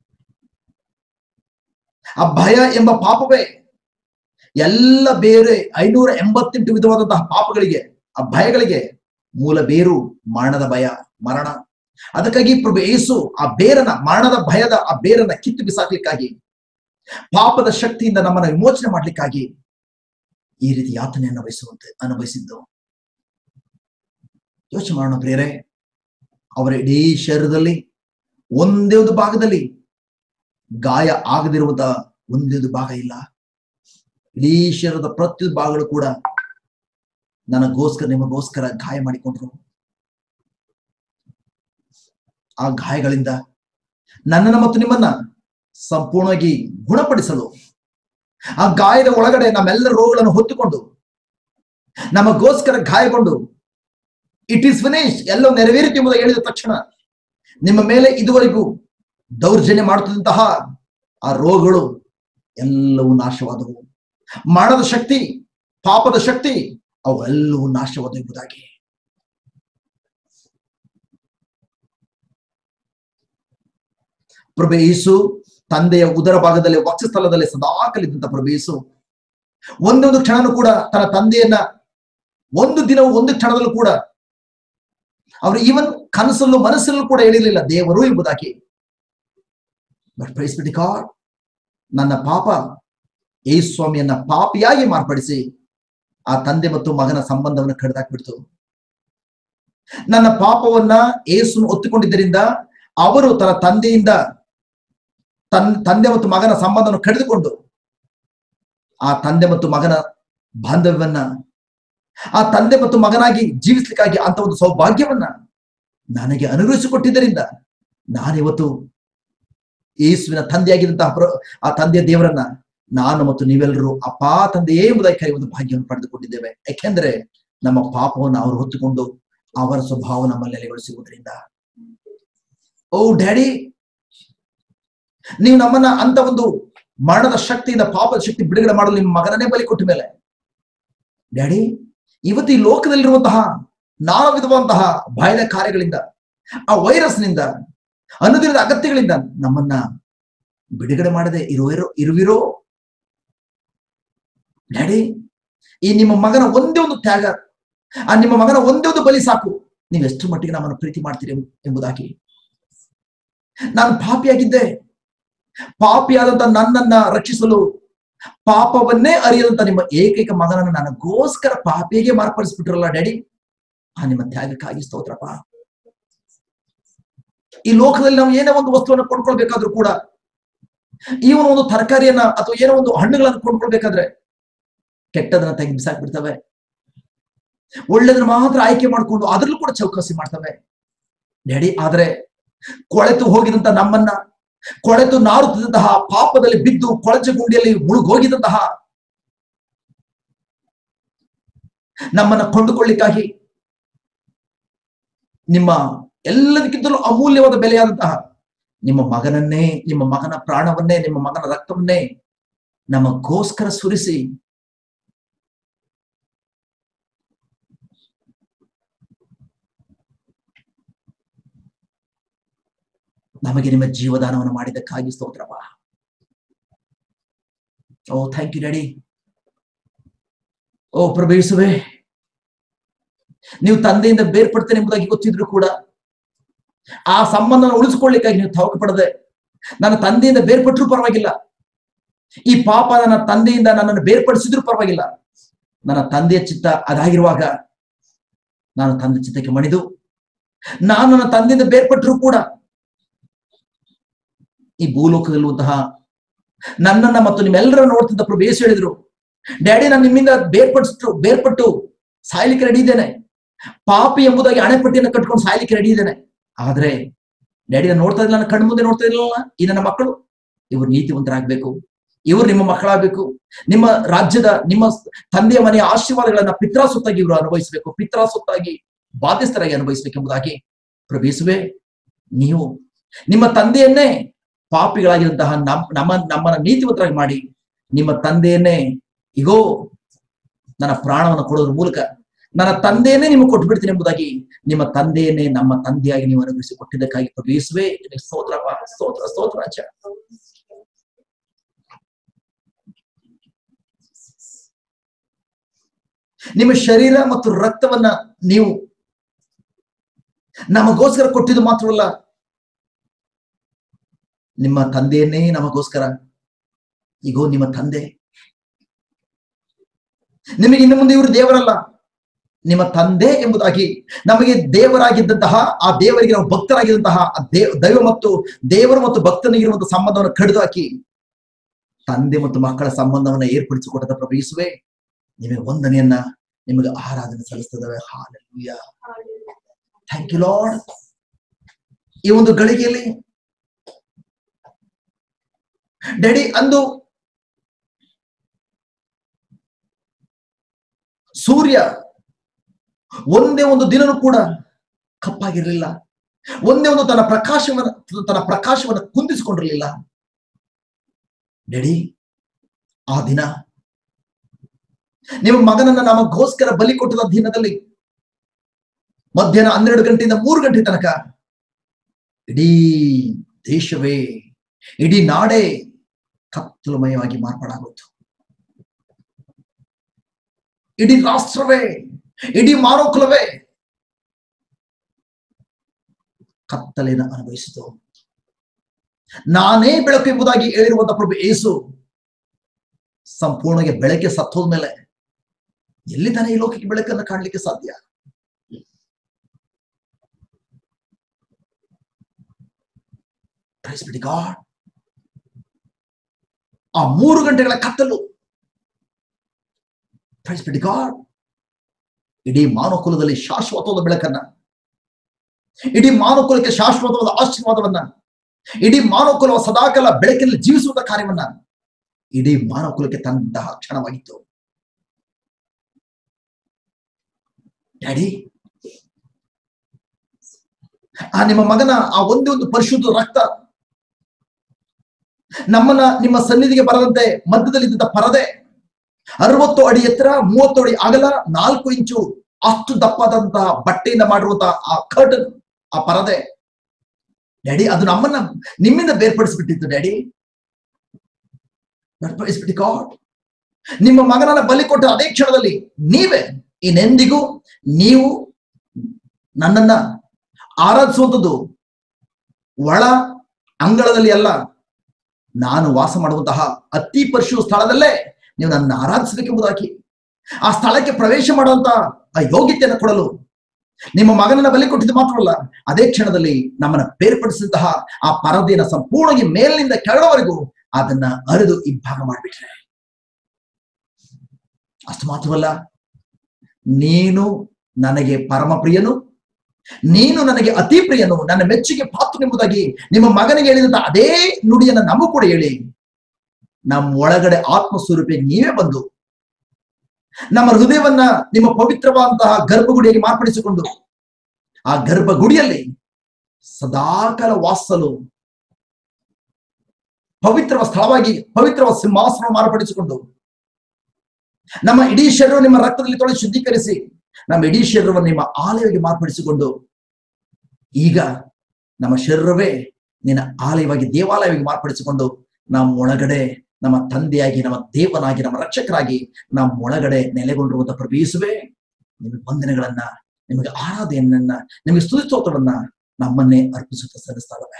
Speaker 1: ಆ ಭಯ ಎಂಬ ಪಾಪವೇ ಎಲ್ಲ ಬೇರೆ ಐನೂರ ಎಂಬತ್ತೆಂಟು ವಿಧವಾದಂತಹ ಪಾಪಗಳಿಗೆ ಆ ಭಯಗಳಿಗೆ ಮೂಲ ಬೇರು ಮರಣದ ಭಯ ಮರಣ ಅದಕ್ಕಾಗಿ ಪ್ರಭು ಯೇಸು ಆ ಬೇರನ ಮರಣದ ಭಯದ ಆ ಬೇರನ್ನ ಕಿತ್ತು ಬಿಸಾಕ್ಲಿಕ್ಕಾಗಿ ಪಾಪದ ಶಕ್ತಿಯಿಂದ ನಮ್ಮನ್ನು ವಿಮೋಚನೆ ಮಾಡ್ಲಿಕ್ಕಾಗಿ ಈ ರೀತಿ ಯಾತನೆ ಅನುಭವಿಸುವಂತೆ ಅನುಭವಿಸಿದ್ದು ಯೋಚನೆ ಮಾಡೋಣ ಪ್ರಿಯರೇ ಅವರ ಇಡೀ ಶರೀರದಲ್ಲಿ ಒಂದೇ ಒಂದು ಭಾಗದಲ್ಲಿ ಗಾಯ ಆಗದಿರುವಂತ ಒಂದೇ ಒಂದು ಭಾಗ ಇಲ್ಲ ಇಡೀ ಶರೀರದ ಪ್ರತಿಯೊಂದು ಭಾಗಗಳು ಕೂಡ ನನಗೋಸ್ಕರ ನಿಮಗೋಸ್ಕರ ಗಾಯ ಮಾಡಿಕೊಂಡ್ರು ಆ ಗಾಯಗಳಿಂದ ನನ್ನನ್ನು ಮತ್ತು ನಿಮ್ಮನ್ನ ಸಂಪೂರ್ಣವಾಗಿ ಗುಣಪಡಿಸಲು ಆ ಗಾಯದ ಒಳಗಡೆ ನಮ್ಮೆಲ್ಲ ರೋಗಗಳನ್ನು ಹೊತ್ತುಕೊಂಡು ನಮಗೋಸ್ಕರ ಗಾಯಗೊಂಡು ಇಟ್ ಈಸ್ ಫಿನಿಶ್ ಎಲ್ಲವೂ ನೆರವೇರಿತು ಎಂಬುದಾಗಿ ಹೇಳಿದ ತಕ್ಷಣ ನಿಮ್ಮ ಮೇಲೆ ಇದುವರೆಗೂ ದೌರ್ಜನ್ಯ ಮಾಡುತ್ತಿದ್ದಂತಹ ಆ ರೋಗಗಳು ಎಲ್ಲವೂ ನಾಶವಾದವು ಮರಣದ ಶಕ್ತಿ ಪಾಪದ ಶಕ್ತಿ ಅವೆಲ್ಲವೂ ನಾಶವಾದವು ಎಂಬುದಾಗಿ ಪ್ರಭು ಯೇಸು ತಂದೆಯ ಉದರ ಭಾಗದಲ್ಲಿ ವಕ್ಷಸ್ಥಲದಲ್ಲಿ ಸದಾ ಕಲಿದಂತ ಪ್ರಭು ಯೇಸು ಒಂದೊಂದು ಕ್ಷಣನೂ ಕೂಡ ತನ್ನ ತಂದೆಯನ್ನ ಒಂದು ದಿನವೂ ಒಂದು ಕ್ಷಣದಲ್ಲೂ ಕೂಡ ಅವರು ಈವನ್ ಕನಸಲ್ಲೂ ಮನಸ್ಸಲ್ಲೂ ಕೂಡ ಹೇಳಿರಲಿಲ್ಲ ದೇವರು ಎಂಬುದಾಗಿ ಬಟ್ ಪ್ರೈಸ್ ಬಿಡಿ ಗಾಡ್ ನನ್ನ ಪಾಪ ಯೇಸು ಸ್ವಾಮಿಯನ್ನ ಪಾಪಿಯಾಗಿ ಮಾರ್ಪಡಿಸಿ ಆ ತಂದೆ ಮತ್ತು ಮಗನ ಸಂಬಂಧವನ್ನು ಕಡಿದಾಕ್ಬಿಡ್ತು ನನ್ನ ಪಾಪವನ್ನ ಏಸುನು ಒತ್ತುಕೊಂಡಿದ್ದರಿಂದ ಅವರು ತನ್ನ ತಂದೆಯಿಂದ ತನ್ ತಂದೆ ಮತ್ತು ಮಗನ ಸಂಬಂಧವನ್ನು ಕಡಿದುಕೊಂಡು ಆ ತಂದೆ ಮತ್ತು ಮಗನ ಬಾಂಧವ್ಯವನ್ನ ಆ ತಂದೆ ಮತ್ತು ಮಗನಾಗಿ ಜೀವಿಸ್ಲಿಕ್ಕಾಗಿ ಅಂತ ಒಂದು ಸೌಭಾಗ್ಯವನ್ನ ನನಗೆ ಅನುಗ್ರಹಿಸಿಕೊಟ್ಟಿದ್ದರಿಂದ ನಾನಿವತ್ತು ಯೇಸುವಿನ ತಂದೆಯಾಗಿದ್ದಂತಹ ಪ್ರ- ಆ ತಂದೆಯ ದೇವರನ್ನ ನಾನು ಮತ್ತು ನೀವೆಲ್ಲರೂ ಅಪ್ಪಾ ತಂದೆಯೇ ಎಂಬುದಾಗಿ ಕರೆಯುವ ಒಂದು ಭಾಗ್ಯವನ್ನು ಪಡೆದುಕೊಂಡಿದ್ದೇವೆ ಯಾಕೆಂದ್ರೆ ನಮ್ಮ ಪಾಪವನ್ನು ಅವರು ಹೊತ್ತುಕೊಂಡು ಅವರ ಸ್ವಭಾವ ನಮ್ಮಲ್ಲಿ ನೆಲೆಗೊಳಿಸುವುದರಿಂದ ಓ ಡ್ಯಾಡಿ ನೀವು ನಮ್ಮನ್ನ ಅಂತ ಒಂದು ಮರಣದ ಶಕ್ತಿಯಿಂದ ಪಾಪದ ಶಕ್ತಿ ಬಿಡುಗಡೆ ಮಾಡಲು ನಿಮ್ಮ ಮಗನನ್ನೇ ಬಲಿ ಕೊಟ್ಟ ಮೇಲೆ ಡ್ಯಾಡಿ ಇವತ್ತು ಈ ಲೋಕದಲ್ಲಿರುವಂತಹ ನಾನಾ ವಿಧವಾದಂತಹ ಭಯದ ಕಾರ್ಯಗಳಿಂದ ಆ ವೈರಸ್ನಿಂದ ಅನುದಿನದ ಅಗತ್ಯಗಳಿಂದ ನಮ್ಮನ್ನ ಬಿಡುಗಡೆ ಮಾಡದೆ ಇರುವಿರೋ ಇರುವಿರೋ ಡ್ಯಾಡಿ ಈ ನಿಮ್ಮ ಮಗನ ಒಂದೇ ಒಂದು ತ್ಯಾಗ ಆ ನಿಮ್ಮ ಮಗನ ಒಂದೇ ಒಂದು ಬಲಿ ಸಾಕು ನೀವು ಎಷ್ಟು ಮಟ್ಟಿಗೆ ನಮ್ಮನ್ನು ಪ್ರೀತಿ ಮಾಡ್ತೀರಿ ಎಂಬ- ಎಂಬುದಾಗಿ ನಾನು ಪಾಪಿಯಾಗಿದ್ದೆ ಪಾಪಿಯಾದಂತ ನನ್ನನ್ನ ರಕ್ಷಿಸಲು ಪಾಪವನ್ನೇ ಅರಿಯದಂತ ನಿಮ್ಮ ಏಕೈಕ ಮಗನನ್ನು ನನಗೋಸ್ಕರ ಪಾಪಿಗೆ ಮಾರ್ಪಡಿಸ್ಬಿಟ್ರಲ್ಲ ಡ್ಯಾಡಿ ಆ ನಿಮ್ಮ ತ್ಯಾಗಕ್ಕಾಗಿ ಸ್ತೋತ್ರಪ್ಪ ಈ ಲೋಕದಲ್ಲಿ ನಾವು ಏನೇ ಒಂದು ವಸ್ತುವನ್ನು ಕೊಂಡ್ಕೊಳ್ಬೇಕಾದ್ರೂ ಕೂಡ ಈವನ ಒಂದು ತರಕಾರಿಯನ್ನ ಅಥವಾ ಏನೋ ಒಂದು ಹಣ್ಣುಗಳನ್ನು ಕೊಂಡ್ಕೊಳ್ಬೇಕಾದ್ರೆ ಕೆಟ್ಟದನ್ನ ತೆಗೆದು ಬಿಸಾಕ್ಬಿಡ್ತವೆ ಒಳ್ಳೆದನ್ನ ಮಾತ್ರ ಆಯ್ಕೆ ಮಾಡ್ಕೊಂಡು ಅದ್ರಲ್ಲೂ ಕೂಡ ಚೌಕಾಸಿ ಮಾಡ್ತವೆ ಡ್ಯಾಡಿ ಆದ್ರೆ ಕೊಳೆತು ಹೋಗಿದಂತ ನಮ್ಮನ್ನ ಕೊಳೆತು ನಾರುತ್ತಿದ್ದಂತಹ ಪಾಪದಲ್ಲಿ ಬಿದ್ದು ಕೊಳಚೆ ಗುಂಡಿಯಲ್ಲಿ ಮುಳುಗೋಗಿದಂತಹ ನಮ್ಮನ್ನ ಕೊಂಡುಕೊಳ್ಳಿಕ್ಕಾಗಿ ನಿಮ್ಮ ಎಲ್ಲದಕ್ಕಿಂತಲೂ ಅಮೂಲ್ಯವಾದ ಬೆಲೆಯಾದಂತಹ ನಿಮ್ಮ ಮಗನನ್ನೇ ನಿಮ್ಮ ಮಗನ ಪ್ರಾಣವನ್ನೇ ನಿಮ್ಮ ಮಗನ ರಕ್ತವನ್ನೇ ನಮಗೋಸ್ಕರ ಸುರಿಸಿ ನಮಗೆ ನಿಮ್ಮ ಜೀವದಾನವನ್ನು ಮಾಡಿದ್ದಕ್ಕಾಗಿ ಸ್ತೋತ್ರಪ್ಪ ಓ ಥ್ಯಾಂಕ್ ಯು ಡ್ಯಾಡಿ ಓ ಪ್ರಭೇಸುವೆ ನೀವು ತಂದೆಯಿಂದ ಬೇರ್ಪಡ್ತೇನೆ ಎಂಬುದಾಗಿ ಗೊತ್ತಿದ್ರು ಕೂಡ ಆ ಸಂಬಂಧವನ್ನು ಉಳಿಸಿಕೊಳ್ಳಿಕ್ಕಾಗಿ ನೀವು ತವಕ ಪಡದೆ ನನ್ನ ತಂದೆಯಿಂದ ಬೇರ್ಪಟ್ಟರೂ ಪರವಾಗಿಲ್ಲ ಈ ಪಾಪ ನನ್ನ ತಂದೆಯಿಂದ ನನ್ನನ್ನು ಬೇರ್ಪಡಿಸಿದ್ರು ಪರವಾಗಿಲ್ಲ ನನ್ನ ತಂದೆಯ ಚಿತ್ತ ಅದಾಗಿರುವಾಗ ನಾನು ತಂದೆ ಚಿತ್ತಕ್ಕೆ ಮಣಿದು ನಾನು ನನ್ನ ತಂದೆಯಿಂದ ಬೇರ್ಪಟ್ಟರೂ ಕೂಡ ಈ ಭೂಲೋಕದಲ್ಲಿರುವಂತಹ ನನ್ನನ್ನ ಮತ್ತು ನಿಮ್ಮೆಲ್ಲರನ್ನ ನೋಡ್ತಿದ್ದ ಪ್ರಭು ಯೇಸು ಹೇಳಿದ್ರು ಡ್ಯಾಡಿ ನಾನು ನಿಮ್ಮಿಂದ ಬೇರ್ಪಡಿಸ್ತು ಬೇರ್ಪಟ್ಟು ಸಾಯ್ಲಿಕ್ಕೆ ರೆಡಿ ಇದ್ದೇನೆ ಪಾಪಿ ಎಂಬುದಾಗಿ ಅಣೆಪಟ್ಟಿಯನ್ನು ಕಟ್ಕೊಂಡು ಸಾಯ್ಲಿಕ್ಕೆ ರೆಡಿ ಇದ್ದೇನೆ ಆದ್ರೆ ಡ್ಯಾಡಿ ನಾನು ನೋಡ್ತಾ ಇದ್ದಿಲ್ಲ ನನ್ನ ಕಣ್ಣು ಮುಂದೆ ನೋಡ್ತಾ ಇರಲಿಲ್ಲ ಈ ನನ್ನ ಮಕ್ಕಳು ಇವರು ನೀತಿವಂತರಾಗ್ಬೇಕು ಇವರು ನಿಮ್ಮ ಮಕ್ಕಳಾಗಬೇಕು ನಿಮ್ಮ ರಾಜ್ಯದ ನಿಮ್ಮ ತಂದೆಯ ಮನೆಯ ಆಶೀರ್ವಾದಗಳನ್ನ ಪಿತ್ರಾ ಸೊತ್ತಾಗಿ ಇವರು ಅನುಭವಿಸಬೇಕು ಪಿತ್ರಾ ಸೊತ್ತಾಗಿ ಬಾಧ್ಯಸ್ಥರಾಗಿ ಅನುಭವಿಸಬೇಕೆಂಬುದಾಗಿ ಪ್ರಭೇಸುವೆ ನೀವು ನಿಮ್ಮ ತಂದೆಯನ್ನೇ ಪಾಪಿಗಳಾಗಿರುವಂತಹ ನಮ್ ನಮ್ಮ ನಮ್ಮನ್ನ ನೀತಿವಂತರಾಗಿ ಮಾಡಿ ನಿಮ್ಮ ತಂದೆಯನ್ನೇ ಇಗೋ ನನ್ನ ಪ್ರಾಣವನ್ನು ಕೊಡೋದ್ರ ಮೂಲಕ ನನ್ನ ತಂದೆಯನ್ನೇ ನಿಮಗೆ ಕೊಟ್ಟು ಬಿಡ್ತೀನಿ ಎಂಬುದಾಗಿ ನಿಮ್ಮ ತಂದೆಯನ್ನೇ ನಮ್ಮ ತಂದೆಯಾಗಿ ನೀವು ಅನುಗ್ರಹಿಸಿ ಕೊಟ್ಟಿದ್ದಕ್ಕಾಗಿ ಪ್ರಭೇಸುವೆ ನಿಮಗೆ ಸ್ತೋತ್ರಪ್ಪ ಸ್ತೋತ್ರ ಸ್ತೋತ್ರ ರಾಜ ನಿಮ್ಮ ಶರೀರ ಮತ್ತು ರಕ್ತವನ್ನ ನೀವು ನಮಗೋಸ್ಕರ ಕೊಟ್ಟಿದ್ದು ಮಾತ್ರವಲ್ಲ ನಿಮ್ಮ ತಂದೆಯನ್ನೇ ನಮಗೋಸ್ಕರ ಈಗೋ ನಿಮ್ಮ ತಂದೆ ನಿಮಗೆ ಇನ್ನು ಮುಂದೆ ಇವರು ದೇವರಲ್ಲ ನಿಮ್ಮ ತಂದೆ ಎಂಬುದಾಗಿ ನಮಗೆ ದೇವರಾಗಿದ್ದಂತಹ ಆ ದೇವರಿಗೆ ನಾವು ಭಕ್ತರಾಗಿದ್ದಂತಹ ಆ ದೇವ್ ದೈವ ಮತ್ತು ದೇವರು ಮತ್ತು ಭಕ್ತನಿಗಿರುವಂತಹ ಸಂಬಂಧವನ್ನು ಕಡಿದು ಹಾಕಿ ತಂದೆ ಮತ್ತು ಮಕ್ಕಳ ಸಂಬಂಧವನ್ನ ಏರ್ಪಡಿಸಿಕೊಟ್ಟದ ಪ್ರಭು ಯೇಸುವೆ ನಿಮಗೆ ವಂದನೆಯನ್ನ ನಿಮಗೆ ಆರಾಧನೆ ಸಲ್ಲಿಸ್ತದವೆ ಹಾಲೆಲೂಯ ಥ್ಯಾಂಕ್ ಯು ಲಾರ್ಡ್ ಈ ಒಂದು ಗಳಿಗೆಯಲ್ಲಿ ಡ್ಯಾಡಿ ಅಂದು ಸೂರ್ಯ ಒಂದೇ ಒಂದು ದಿನನೂ ಕೂಡ ಕಪ್ಪಾಗಿರಲಿಲ್ಲ ಒಂದೇ ಒಂದು ತನ್ನ ಪ್ರಕಾಶವನ್ನು ತನ್ನ ಪ್ರಕಾಶವನ್ನು ಕುಂದಿಸಿಕೊಂಡಿರಲಿಲ್ಲ ಡ್ಯಾಡಿ ಆ ದಿನ ನಿಮ್ಮ ಮಗನನ್ನ ನಮಗೋಸ್ಕರ ಬಲಿ ಕೊಟ್ಟದ ದಿನದಲ್ಲಿ ಮಧ್ಯಾಹ್ನ ಹನ್ನೆರಡು ಗಂಟೆಯಿಂದ ಮೂರು ಗಂಟೆ ತನಕ ಇಡೀ ದೇಶವೇ ಇಡೀ ನಾಡೇ ಕತ್ತಲಮಯವಾಗಿ ಮಾರ್ಪಾಡಾಗೋಯ್ತು ಇಡೀ ರಾಷ್ಟ್ರವೇ ಇಡೀ ಮಾನವಕುಲವೇ ಕತ್ತಲೆಯನ್ನು ಅನುಭವಿಸಿತು ನಾನೇ ಬೆಳಕು ಎಂಬುದಾಗಿ ಹೇಳಿರುವಂತ ಪ್ರಭು ಏಸು ಸಂಪೂರ್ಣಗೆ ಬೆಳಕೆ ಸತ್ತೋದ ಮೇಲೆ ಎಲ್ಲಿ ತಾನೇ ಈ ಲೋಕಕ್ಕೆ ಬೆಳಕನ್ನು ಕಾಣಲಿಕ್ಕೆ ಸಾಧ್ಯ Praise be to God. ಆ ಮೂರು ಗಂಟೆಗಳ ಕತ್ತಲು Praise be to God. ಇಡೀ ಮಾನವಕುಲದಲ್ಲಿ ಶಾಶ್ವತವಾದ ಬೆಳಕನ್ನ ಇಡೀ ಮಾನವಕುಲಕ್ಕೆ ಶಾಶ್ವತವಾದ ಆಶೀರ್ವಾದವನ್ನ ಇಡೀ ಮಾನವಕುಲವ ಸದಾಕಾಲ ಬೆಳಕಿನಲ್ಲಿ ಜೀವಿಸುವ ಕಾರ್ಯವನ್ನ ಇಡೀ ಮಾನವಕುಲಕ್ಕೆ ತಂದಂತಹ ಕ್ಷಣವಾಗಿತ್ತು ಡ್ಯಾಡಿ ಆ ನಿಮ್ಮ ಮಗನ ಆ ಒಂದೇ ಒಂದು ಪರಿಶುದ್ಧ ರಕ್ತ ನಮ್ಮನ್ನ ನಿಮ್ಮ ಸನ್ನಿಧಿಗೆ ಬರದಂತೆ ಮಧ್ಯದಲ್ಲಿದ್ದ ಪರದೆ ಅರವತ್ತು ಅಡಿ ಎತ್ತರ ಮೂವತ್ತು ಅಡಿ ಅಗಲ ನಾಲ್ಕು ಇಂಚು ಅಷ್ಟು ದಪ್ಪದಂತಹ ಬಟ್ಟೆಯಿಂದ ಮಾಡಿರುವಂತಹ ಆ ಕರ್ಟನ್ ಆ ಪರದೆ ಡ್ಯಾಡಿ ಅದು ನಮ್ಮನ್ನ ನಿಮ್ಮಿಂದ ಬೇರ್ಪಡಿಸ್ಬಿಟ್ಟಿತ್ತು ಡ್ಯಾಡಿ ಬೇರ್ಪಡಿಸ್ಬಿಟ್ಟು ಗಾಡ್ ನಿಮ್ಮ ಮಗನನ್ನ ಬಲಿ ಕೊಟ್ಟ ಅದೇ ಕ್ಷಣದಲ್ಲಿ ನೀವೇ ಇನ್ನೆಂದಿಗೂ ನೀವು ನನ್ನನ್ನ ಆರಾಧಿಸುವಂಥದ್ದು ಒಳ ಅಂಗಳದಲ್ಲಿ ಅಲ್ಲ ನಾನು ವಾಸ ಮಾಡುವಂತಹ ಅತಿ ಪರಿಶು ಸ್ಥಳದಲ್ಲೇ ನೀವು ನನ್ನ ಆರಾಧಿಸಬೇಕೆಂಬುದಾಗಿ ಆ ಸ್ಥಳಕ್ಕೆ ಪ್ರವೇಶ ಮಾಡುವಂತ ಆ ಯೋಗ್ಯತೆಯನ್ನು ಕೊಡಲು ನಿಮ್ಮ ಮಗನನ್ನ ಬಲಿ ಕೊಟ್ಟಿದ್ದು ಮಾತ್ರವಲ್ಲ ಅದೇ ಕ್ಷಣದಲ್ಲಿ ನಮ್ಮನ್ನ ಬೇರ್ಪಡಿಸಿದಂತಹ ಆ ಪರದೆಯನ್ನು ಸಂಪೂರ್ಣವಾಗಿ ಮೇಲಿನಿಂದ ಕೆಳವರೆಗೂ ಅದನ್ನ ಅರಿದು ಇಬ್ಬಾಗ ಮಾಡಿಬಿಟ್ರೆ ಅಷ್ಟು ಮಾತ್ರವಲ್ಲ ನೀನು ನನಗೆ ಪರಮ ಪ್ರಿಯನು ನೀನು ನನಗೆ ಅತಿ ಪ್ರಿಯನು ನನ್ನ ಮೆಚ್ಚುಗೆ ಪಾತ್ರ ಎಂಬುದಾಗಿ ನಿಮ್ಮ ಮಗನಿಗೆ ಹೇಳಿದಂತ ಅದೇ ನುಡಿಯನ್ನ ನಮಗೂ ಕೂಡ ಹೇಳಿ ನಮ್ಮ ಒಳಗಡೆ ಆತ್ಮ ಸ್ವರೂಪಿ ನೀವೇ ಬಂದು ನಮ್ಮ ಹೃದಯವನ್ನ ನಿಮ್ಮ ಪವಿತ್ರವಾದಂತಹ ಗರ್ಭಗುಡಿಯಾಗಿ ಮಾರ್ಪಡಿಸಿಕೊಂಡು ಆ ಗರ್ಭಗುಡಿಯಲ್ಲಿ ಸದಾಕಾಲ ವಾಸಲು ಪವಿತ್ರವ ಸ್ಥಳವಾಗಿ ಪವಿತ್ರವ ಸಿಂಹಾಸನ ಮಾರ್ಪಡಿಸಿಕೊಂಡು ನಮ್ಮ ಇಡೀ ಶರೀರ ನಿಮ್ಮ ರಕ್ತದಲ್ಲಿ ತೊಳೆದು ಶುದ್ಧೀಕರಿಸಿ ನಮ್ಮ ಇಡೀ ಶರೀರವನ್ನು ನಿಮ್ಮ ಆಲಯವಾಗಿ ಮಾರ್ಪಡಿಸಿಕೊಂಡು ಈಗ ನಮ್ಮ ಶರೀರವೇ ನಿನ್ನ ಆಲಯವಾಗಿ ದೇವಾಲಯವಾಗಿ ಮಾರ್ಪಡಿಸಿಕೊಂಡು ನಮ್ಮ ಒಳಗಡೆ ನಮ್ಮ ತಂದೆಯಾಗಿ ನಮ್ಮ ದೇವನಾಗಿ ನಮ್ಮ ರಕ್ಷಕರಾಗಿ ನಮ್ಮ ಒಳಗಡೆ ನೆಲೆಗೊಂಡಿರುವಂತ ಪ್ರಭೇಸುವೆ ನಿಮಗೆ ವಂದನೆಗಳನ್ನ ನಿಮಗೆ ಆರಾಧನೆಯನ್ನ ನಿಮಗೆ ಸ್ತುತಿಸ್ತೋತ್ರವನ್ನ ನಮ್ಮನ್ನೇ ಅರ್ಪಿಸುತ್ತಾ ಸಲ್ಲಿಸ್ತಾ ಇದ್ದಾವೆ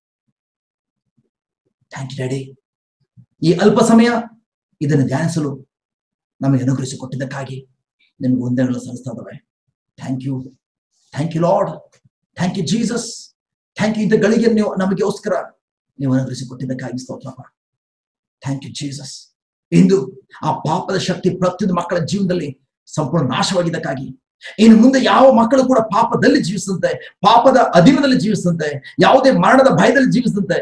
Speaker 1: ಥ್ಯಾಂಕ್ ಯು ಡ್ಯಾಡಿ ಈ ಅಲ್ಪ ಸಮಯ ಇದನ್ನು ಧ್ಯಾನಿಸಲು ನಮಗೆ ಅನುಗ್ರಹಿಸಿಕೊಟ್ಟಿದ್ದಕ್ಕಾಗಿ ನಿಮಗೆ ವಂದನೆಗಳು ಸಲ್ಲಿಸ್ತಾ ಇದ್ದಾವೆ thank you thank you Lord thank you Jesus thank you ಇಂಥ ಗಳಿಗೆ ನೀವು ನಮಗೋಸ್ಕರ ನೀವು ಅನುಗ್ರಹಿಸಿಕೊಟ್ಟಿದ್ದಕ್ಕಾಗಿ ಸ್ತೋತ್ರಪ್ಪ ಥ್ಯಾಂಕ್ ಯು ಜೀಸಸ್ ಇಂದು ಆ ಪಾಪದ ಶಕ್ತಿ ಪ್ರತಿಯೊಂದು ಮಕ್ಕಳ ಜೀವನದಲ್ಲಿ ಸಂಪೂರ್ಣ ನಾಶವಾಗಿದ್ದಕ್ಕಾಗಿ ಇನ್ನು ಮುಂದೆ ಯಾವ ಮಕ್ಕಳು ಕೂಡ ಪಾಪದಲ್ಲಿ ಜೀವಿಸದಂತೆ ಪಾಪದ ಅಧೀನದಲ್ಲಿ ಜೀವಿಸದಂತೆ ಯಾವುದೇ ಮರಣದ ಭಯದಲ್ಲಿ ಜೀವಿಸದಂತೆ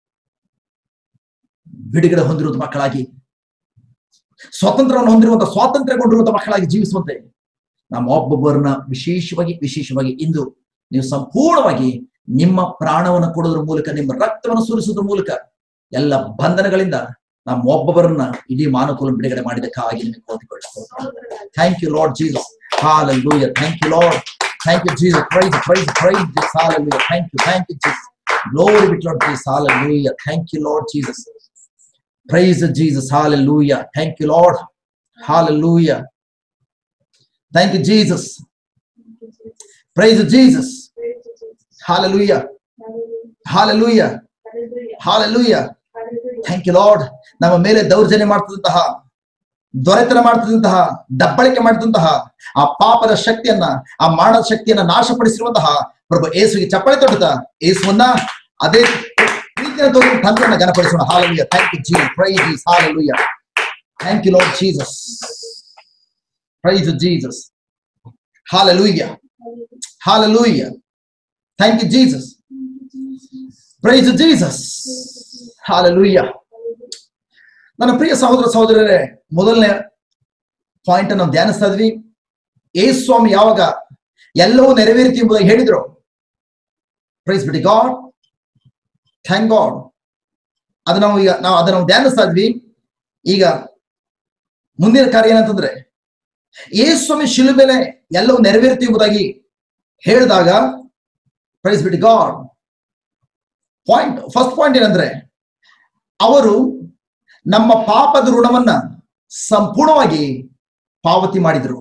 Speaker 1: ಬಿಡುಗಡೆ ಹೊಂದಿರುವಂತ ಮಕ್ಕಳಾಗಿ ಸ್ವಾತಂತ್ರ್ಯವನ್ನು ಹೊಂದಿರುವಂತ ಸ್ವಾತಂತ್ರ್ಯಗೊಂಡಿರುವಂತ ಮಕ್ಕಳಾಗಿ ಜೀವಿಸುವಂತೆ ನಮ್ಮ ಒಬ್ಬೊಬ್ಬರನ್ನ ವಿಶೇಷವಾಗಿ ವಿಶೇಷವಾಗಿ ಇಂದು ನೀವು ಸಂಪೂರ್ಣವಾಗಿ ನಿಮ್ಮ ಪ್ರಾಣವನ್ನು ಕೊಡೋದ್ರ ಮೂಲಕ ನಿಮ್ಮ ರಕ್ತವನ್ನು ಸುರಿಸೋದ್ರ ಮೂಲಕ ಎಲ್ಲ ಬಂಧನಗಳಿಂದ ನಮ್ಮ ಒಬ್ಬೊಬ್ಬರನ್ನ ಇಡೀ ಮಾನಕುಲ ಬಿಡುಗಡೆ ಮಾಡಿದಕ್ಕಾಗಿ ನಿಮಗೆ ಕೋಟಿಕೊಳ್ಳಬಹುದು thank you Lord Jesus Hallelujah. Thank you, Lord. Thank you, Jesus. Praise, praise, praise Jesus. Hallelujah. Thank you, thank you, Jesus. Glory be to Lord Jesus. Hallelujah. Thank you, Lord Jesus. Praise Jesus. Hallelujah. Thank you, Lord. Hallelujah. Thank you, Jesus. Praise Jesus. Hallelujah. Hallelujah. Hallelujah. Thank you Lord ನಮ್ಮ ಮೇಲೆ ದೌರ್ಜನ್ಯ ಮಾಡ್ತಿದ್ದಂತಹ ದೊರೆತನ ಮಾಡ್ತಿದ್ದಂತಹ ದಬ್ಬಳಿಕೆ ಮಾಡ್ತಿದ್ದಂತಹ ಆ ಪಾಪದ ಶಕ್ತಿಯನ್ನ ಆ ಮಾಡದ ಶಕ್ತಿಯನ್ನ ನಾಶಪಡಿಸಿರುವಂತಹ ಪ್ರಭು ಏಸುಗೆ ಚಪ್ಪಳೆ ತೊಡುತ್ತ ಏಸುವನ್ನ ಅದೇ ಪ್ರೀತಿಯ ತೋರಿ ತಂತ್ರನ್ನ ಘನಪಡಿಸೋಣ hallelujah thank you Jesus praise Jesus hallelujah thank you Lord Jesus praise Jesus hallelujah hallelujah thank you Jesus praise Jesus hallelujah ನನ್ನ ಪ್ರಿಯ ಸಹೋದರ ಸಹೋದರರೇ ಮೊದಲನೇ ಪಾಯಿಂಟ್ ನಾವು ಧ್ಯಾನಿಸ್ತಾ ಇದ್ವಿ ಏಸು ಸ್ವಾಮಿ ಯಾವಾಗ ಎಲ್ಲವೂ ನೆರವೇರಿತು ಎಂಬುದಾಗಿ ಹೇಳಿದ್ರು price be to god thank god ಅದು ನಾವು ಈಗ ನಾವು ಅದನ್ನ ನಾವು ಧ್ಯಾನಿಸ್ತಾ ಇದ್ವಿ ಈಗ ಮುಂದಿನ ಕಾರ್ಯ ಏನಂತಂದ್ರೆ ಏಸು ಸ್ವಾಮಿ ಶಿಲು ಮೇಲೆ ಎಲ್ಲವೂ ನೆರವೇರಿತು ಎಂಬುದಾಗಿ ಹೇಳಿದಾಗ price be to god point first point ಏನಂದ್ರೆ ಅವರು ನಮ್ಮ ಪಾಪದ ಋಣವನ್ನ ಸಂಪೂರ್ಣವಾಗಿ ಪಾವತಿ ಮಾಡಿದರು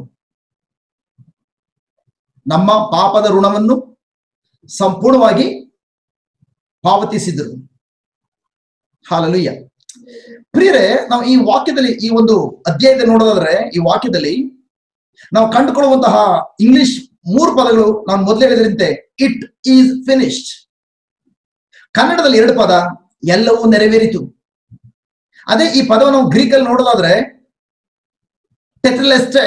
Speaker 1: ನಮ್ಮ ಪಾಪದ ಋಣವನ್ನು ಸಂಪೂರ್ಣವಾಗಿ ಪಾವತಿಸಿದರು ಹಾಲಲುಯ್ಯ ಪ್ರಿಯರೇ ನಾವು ಈ ವಾಕ್ಯದಲ್ಲಿ ಈ ಒಂದು ಅಧ್ಯಾಯದಲ್ಲಿ ನೋಡೋದಾದ್ರೆ ಈ ವಾಕ್ಯದಲ್ಲಿ ನಾವು ಕಂಡುಕೊಳ್ಳುವಂತಹ ಇಂಗ್ಲಿಷ್ ಮೂರು ಪದಗಳು ನಾನು ಮೊದಲೇ ಹೇಳಿದ್ರಂತೆ ಇಟ್ ಈಸ್ ಫಿನಿಶ್ಡ್ ಕನ್ನಡದಲ್ಲಿ ಎರಡು ಪದ ಎಲ್ಲವೂ ನೆರವೇರಿತು ಅದೇ ಈ ಪದವನ್ನು ನಾವು ಗ್ರೀಕ್ ಅಲ್ಲಿ ನೋಡೋದಾದ್ರೆ ಟೆಟಲೆಸ್ಟೆ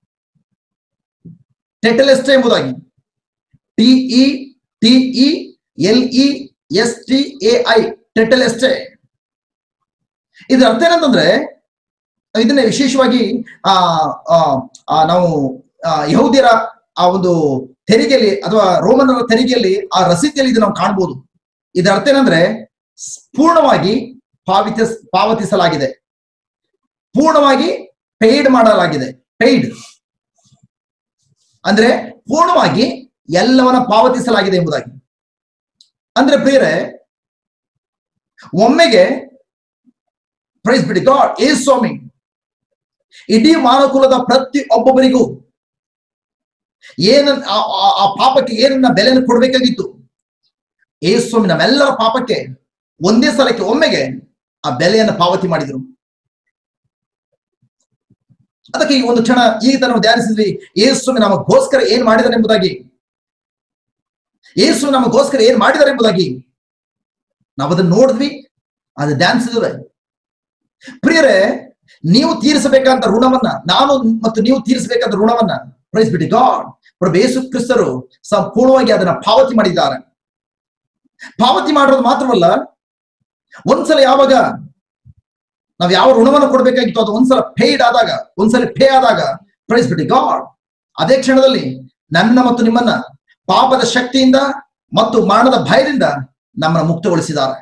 Speaker 1: ಟೆಟಲೆಸ್ಟೆ ಎಂಬುದಾಗಿ T E T E L E S T A I ಟೆಟಲೆಸ್ಟೆ ಇದ್ರ ಅರ್ಥ ಏನಂತಂದ್ರೆ ಇದನ್ನ ವಿಶೇಷವಾಗಿ ಆ ಆ, ಆ, ನಾವು ಆ, ಯಹೂದ್ಯರ ಆ ಒಂದು ತೆರಿಗೆಯಲ್ಲಿ ಅಥವಾ ರೋಮನರ ತೆರಿಗೆಯಲ್ಲಿ ಆ ರಸೀದಿಯಲ್ಲಿ ಇದು ನಾವು ಕಾಣ್ಬೋದು ಇದರ ಅರ್ಥ ಏನಂದ್ರೆ ಪೂರ್ಣವಾಗಿ ಪಾವತಿಸ ಪಾವತಿಸಲಾಗಿದೆ ಪೂರ್ಣವಾಗಿ ಪೇಯ್ಡ್ ಮಾಡಲಾಗಿದೆ ಪೇಯ್ಡ್ ಅಂದ್ರೆ ಪೂರ್ಣವಾಗಿ ಎಲ್ಲವನ್ನ ಪಾವತಿಸಲಾಗಿದೆ ಎಂಬುದಾಗಿ ಅಂದ್ರೆ ಪ್ರಿಯರೇ ಒಮ್ಮೆಗೆ ಪ್ರೈಸ್ ಬಿಡಿ ಗಾಡ್ ಏ ಸ್ವಾಮಿ ಇಡೀ ಮಾನಕುಲದ ಪ್ರತಿ ಒಬ್ಬೊಬ್ಬರಿಗೂ ಏನ ಆ- ಆ- ಆ ಪಾಪಕ್ಕೆ ಏನನ್ನ ಬೆಲೆಯನ್ನು ಕೊಡ್ಬೇಕಾಗಿತ್ತು ಏ ಸ್ವಾಮಿ ನಮ್ಮೆಲ್ಲರ ಪಾಪಕ್ಕೆ ಒಂದೇ ಸಲಕ್ಕೆ ಒಮ್ಮೆಗೆ ಆ ಬೆಲೆಯನ್ನು ಪಾವತಿ ಮಾಡಿದ್ರು ಅದಕ್ಕೆ ಈ ಒಂದು ಕ್ಷಣ ಈಗ ನಾವು ಧ್ಯಾನಿಸಿದ್ವಿ ಏಸು ನಮಗೋಸ್ಕರ ಏನ್ ಮಾಡಿದಾರೆ ಎಂಬುದಾಗಿ ಏಸು ನಮಗೋಸ್ಕರ ಏನ್ ಮಾಡಿದಾರೆ ಎಂಬುದಾಗಿ ನಾವು ಅದನ್ನ ನೋಡಿದ್ವಿ ಅದು ಧ್ಯಾನಿಸಿದ್ವಿ ಪ್ರಿಯರೇ ನೀವು ತೀರಿಸಬೇಕಂತ ಋಣವನ್ನ ನಾನು ಮತ್ತು ನೀವು ತೀರಿಸಬೇಕಂತ ಋಣವನ್ನ ಪ್ರೈಸ್ ಬಿಡಿ ಗಾಡ್ ಪ್ರಭು ಯೇಸು ಕ್ರಿಸ್ತರು ಸಂಪೂರ್ಣವಾಗಿ ಅದನ್ನ ಪಾವತಿ ಮಾಡಿದ್ದಾರೆ ಪಾವತಿ ಮಾಡೋದು ಮಾತ್ರವಲ್ಲ ಒಂದ್ಸಲ ಯಾವಾಗ ನಾವ್ ಯಾವ ಋಣವನ್ನು ಕೊಡ್ಬೇಕಾಗಿತ್ತು ಅದು ಒಂದ್ಸಲ ಪೇಯ್ಡ್ ಆದಾಗ ಒಂದ್ಸಲ ಪೇ ಆದಾಗ ಪ್ರೈಸ್ ಬಿಡಿ ಗಾಡ್ ಅದೇ ಕ್ಷಣದಲ್ಲಿ ನನ್ನ ಮತ್ತು ನಿಮ್ಮನ್ನ ಪಾಪದ ಶಕ್ತಿಯಿಂದ ಮತ್ತು ಮರಣದ ಭಯದಿಂದ ನಮ್ಮನ್ನ ಮುಕ್ತಗೊಳಿಸಿದ್ದಾರೆ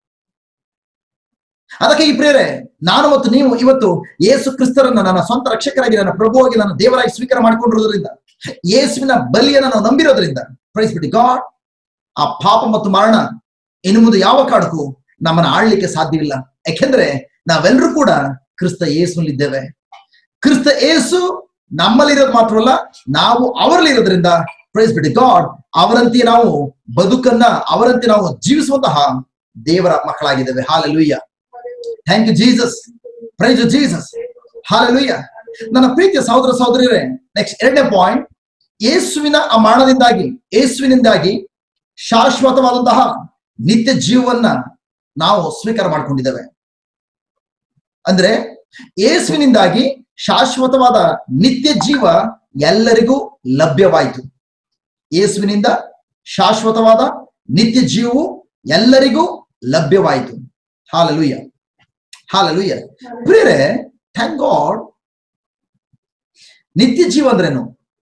Speaker 1: ಅದಕ್ಕೆ ಈ ಪ್ರೇರೆ ನಾನು ಮತ್ತು ನೀವು ಇವತ್ತು ಯೇಸು ಕ್ರಿಸ್ತರನ್ನ ನನ್ನ ಸ್ವಂತ ರಕ್ಷಕರಾಗಿ ನನ್ನ ಪ್ರಭುವಾಗಿ ನನ್ನ ದೇವರಾಗಿ ಸ್ವೀಕಾರ ಮಾಡಿಕೊಂಡಿರೋದ್ರಿಂದ ಯೇಸುವಿನ ಬಲಿಯನ್ನು ನಾವು ನಂಬಿರೋದ್ರಿಂದ ಪ್ರೈಸ್ ಬಿಡಿ ಗಾಡ್ ಆ ಪಾಪ ಮತ್ತು ಮರಣ ಇನ್ನು ಮುಂದೆ ಯಾವ ಕಾರಣಕ್ಕೂ ನಮ್ಮನ್ನ ಆಳ್ಲಿಕ್ಕೆ ಸಾಧ್ಯವಿಲ್ಲ ಯಾಕೆಂದ್ರೆ ನಾವೆಲ್ಲರೂ ಕೂಡ ಕ್ರಿಸ್ತ ಯೇಸುನಲ್ಲಿದ್ದೇವೆ ಕ್ರಿಸ್ತ ಯೇಸು ನಮ್ಮಲ್ಲಿರೋದು ಮಾತ್ರವಲ್ಲ ನಾವು ಅವರಲ್ಲಿರೋದ್ರಿಂದ ಪ್ರೈಸ್ ಬಿಡಿ ಗಾಡ್ ಅವರಂತೆ ನಾವು ಬದುಕನ್ನ ಅವರಂತೆ ನಾವು ಜೀವಿಸುವಂತಹ ದೇವರ ಮಕ್ಕಳಾಗಿದ್ದೇವೆ hallelujah thank you Jesus praise Jesus hallelujah ನನ್ನ ಪ್ರೀತಿಯ ಸಹೋದರ ಸಹೋದರಿಯರೇ ನೆಕ್ಸ್ಟ್ ಎರಡನೇ ಪಾಯಿಂಟ್ ಯೇಸುವಿನ ಆ ಮರಣದಿಂದಾಗಿ ಯೇಸುವಿನಿಂದಾಗಿ ಶಾಶ್ವತವಾದಂತಹ ನಿತ್ಯ ಜೀವವನ್ನ ನಾವು ಸ್ವೀಕಾರ ಮಾಡ್ಕೊಂಡಿದ್ದೇವೆ ಅಂದ್ರೆ ಯೇಸುವಿನಿಂದಾಗಿ ಶಾಶ್ವತವಾದ ನಿತ್ಯ ಜೀವ ಎಲ್ಲರಿಗೂ ಲಭ್ಯವಾಯಿತು ಯೇಸುವಿನಿಂದ ಶಾಶ್ವತವಾದ ನಿತ್ಯ ಜೀವವು ಎಲ್ಲರಿಗೂ ಲಭ್ಯವಾಯಿತು ಹಾಲಲುಯ್ಯ ಹಾಲಲುಯ್ಯ ಪ್ರಿಯರೇ ಥ್ಯಾಂಕ್ ಗಾಡ್ ನಿತ್ಯ ಜೀವ ಅಂದ್ರೇನು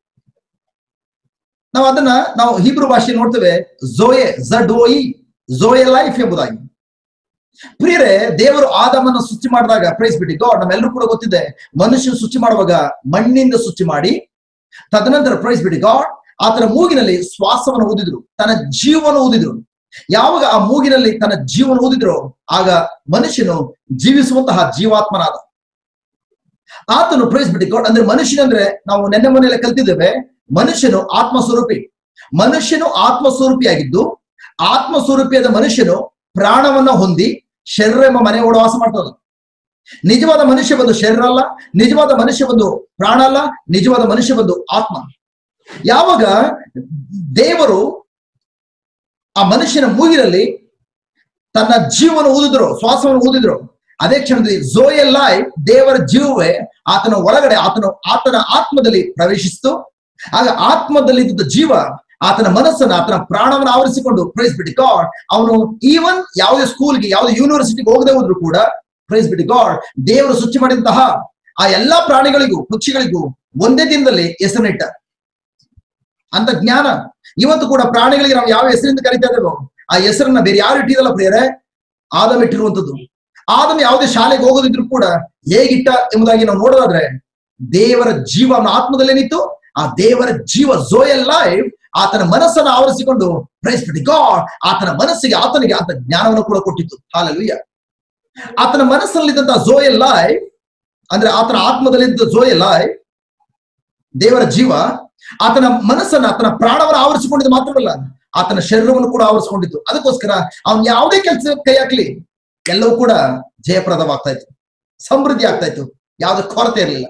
Speaker 1: ನಾವು ಅದನ್ನ ನಾವು ಹೀಬ್ರು ಭಾಷೆ ನೋಡ್ತೇವೆ ಝೋಯೆ ಝಡ್ ಓಯಿ ಝೋಯೆ ಲೈಫ್ ಎಂಬುದಾಗಿ ಪ್ರಿಯರೇ ದೇವರು ಆದಮನ್ನು ಸೃಷ್ಟಿ ಮಾಡಿದಾಗ ಪ್ರೈಸ್ ಬಿಡಿ ಗಾಡ್ ನಮ್ಮೆಲ್ಲರೂ ಕೂಡ ಗೊತ್ತಿದೆ ಮನುಷ್ಯನ ಸೃಷ್ಟಿ ಮಾಡುವಾಗ ಮಣ್ಣಿಂದ ಸೃಷ್ಟಿ ಮಾಡಿ ತದನಂತರ ಪ್ರೈಸ್ ಬಿಡಿ ಗಾಡ್ ಆತನ ಮೂಗಿನಲ್ಲಿ ಶ್ವಾಸವನ್ನು ಊದಿದ್ರು ತನ್ನ ಜೀವನ ಊದಿದ್ರು ಯಾವಾಗ ಆ ಮೂಗಿನಲ್ಲಿ ತನ್ನ ಜೀವನ ಊದಿದ್ರು ಆಗ ಮನುಷ್ಯನು ಜೀವಿಸುವಂತಹ ಜೀವಾತ್ಮನಾದ ಆತನು ಪ್ರೈಸ್ ಬಿಡಿ ಗಾಡ್ ಅಂದ್ರೆ ಮನುಷ್ಯನಂದ್ರೆ ನಾವು ನೆನ್ನೆ ಮನೆಯಲ್ಲ ಕಲ್ತಿದ್ದೇವೆ ಮನುಷ್ಯನು ಆತ್ಮ ಸ್ವರೂಪಿ ಮನುಷ್ಯನು ಆತ್ಮ ಸ್ವರೂಪಿಯಾಗಿದ್ದು ಆತ್ಮ ಸ್ವರೂಪಿಯಾದ ಮನುಷ್ಯನು ಪ್ರಾಣವನ್ನ ಹೊಂದಿ ಶರೀರ ಎಂಬ ಮನೆ ಒಳಗೆ ವಾಸ ಮಾಡ್ತದ ನಿಜವಾದ ಮನುಷ್ಯ ಬಂದು ಶರೀರ ಅಲ್ಲ ನಿಜವಾದ ಮನುಷ್ಯ ಬಂದು ಪ್ರಾಣ ಅಲ್ಲ ನಿಜವಾದ ಮನುಷ್ಯ ಬಂದು ಆತ್ಮ ಯಾವಾಗ ದೇವರು ಆ ಮನುಷ್ಯನ ಮೂಗಿನಲ್ಲಿ ತನ್ನ ಜೀವನ ಊದಿದ್ರು ಶ್ವಾಸವನ್ನು ಊದಿದ್ರು ಅದೇ ಕ್ಷಣದಲ್ಲಿ ಝೋಯಲ್ ಲೈಫ್ ದೇವರ ಜೀವವೇ ಆತನ ಒಳಗಡೆ ಆತನ ಆತನ ಆತ್ಮದಲ್ಲಿ ಪ್ರವೇಶಿಸಿತು ಆಗ ಆತ್ಮದಲ್ಲಿ ಇದ್ದ ಜೀವ ಆತನ ಮನಸ್ಸನ್ನ ಆತನ ಪ್ರಾಣವನ್ನು ಆವರಿಸಿಕೊಂಡು ಪ್ರೈಸ್ ಬಿಟ್ಟು ಗಾಡ್ ಅವನು ಈವನ್ ಯಾವುದೇ ಸ್ಕೂಲ್ಗೆ ಯಾವುದೇ ಯೂನಿವರ್ಸಿಟಿಗೆ ಹೋಗದೆ ಹೋದ್ರು ಕೂಡ ಪ್ರೈಸ್ ಬಿಟ್ಟು ಗಾಡ್ ದೇವರು ಸೃಷ್ಟಿ ಮಾಡಿದಂತಹ ಆ ಎಲ್ಲಾ ಪ್ರಾಣಿಗಳಿಗೂ ಪಕ್ಷಿಗಳಿಗೂ ಒಂದೇ ದಿನದಲ್ಲಿ ಹೆಸರಿನಿಟ್ಟ ಅಂತ ಜ್ಞಾನ ಇವತ್ತು ಕೂಡ ಪ್ರಾಣಿಗಳಿಗೆ ನಾವು ಯಾವ ಹೆಸರಿಂದ ಕರಿತಾ ಇದ್ದೇವೋ ಆ ಹೆಸರನ್ನ ಬೇರೆ ಯಾರು ಇಟ್ಟಿದಲ್ಲ ಪ್ರಿಯರೇ ಆದಮ್ ಇಟ್ಟಿರುವಂತದ್ದು ಆದಮ್ ಯಾವುದೇ ಶಾಲೆಗೆ ಹೋಗೋದಿದ್ರು ಕೂಡ ಹೇಗಿಟ್ಟ ಎಂಬುದಾಗಿ ನಾವು ನೋಡೋದಾದ್ರೆ ದೇವರ ಜೀವ ಅವನ ಆತ್ಮದಲ್ಲೇನಿತ್ತು ಆ ದೇವರ ಜೀವ ಝೋಯಲ್ ಲೈಫ್ ಆತನ ಮನಸ್ಸನ್ನು ಆವರಿಸಿಕೊಂಡು ಪ್ರೈಸ್ ಬಿಟ್ಟು ಗಾಡ್ ಆತನ ಮನಸ್ಸಿಗೆ ಆತನಿಗೆ ಆತ ಜ್ಞಾನವನ್ನು ಕೂಡ ಕೊಟ್ಟಿತ್ತು ಹಾಲಲುಯ್ಯ ಆತನ ಮನಸ್ಸಲ್ಲಿದ್ದಂತಹ ಝೋಯಲ್ ಲೈಫ್ ಅಂದ್ರೆ ಆತನ ಆತ್ಮದಲ್ಲಿದ್ದ ಝೋಯಲ್ ಲೈಫ್ ದೇವರ ಜೀವ ಆತನ ಮನಸ್ಸನ್ನ ಆತನ ಪ್ರಾಣವನ್ನು ಆವರಿಸಿಕೊಂಡಿದ್ದು ಮಾತ್ರವಲ್ಲ ಆತನ ಶರೀರವನ್ನು ಕೂಡ ಆವರಿಸಿಕೊಂಡಿತ್ತು ಅದಕ್ಕೋಸ್ಕರ ಅವನ್ ಯಾವುದೇ ಕೆಲಸ ಕೈ ಹಾಕ್ಲಿ ಎಲ್ಲವೂ ಕೂಡ ಜಯಪ್ರದವಾಗ್ತಾ ಇತ್ತು ಸಮೃದ್ಧಿ ಆಗ್ತಾ ಇತ್ತು ಯಾವುದೇ ಕೊರತೆ ಇರಲಿಲ್ಲ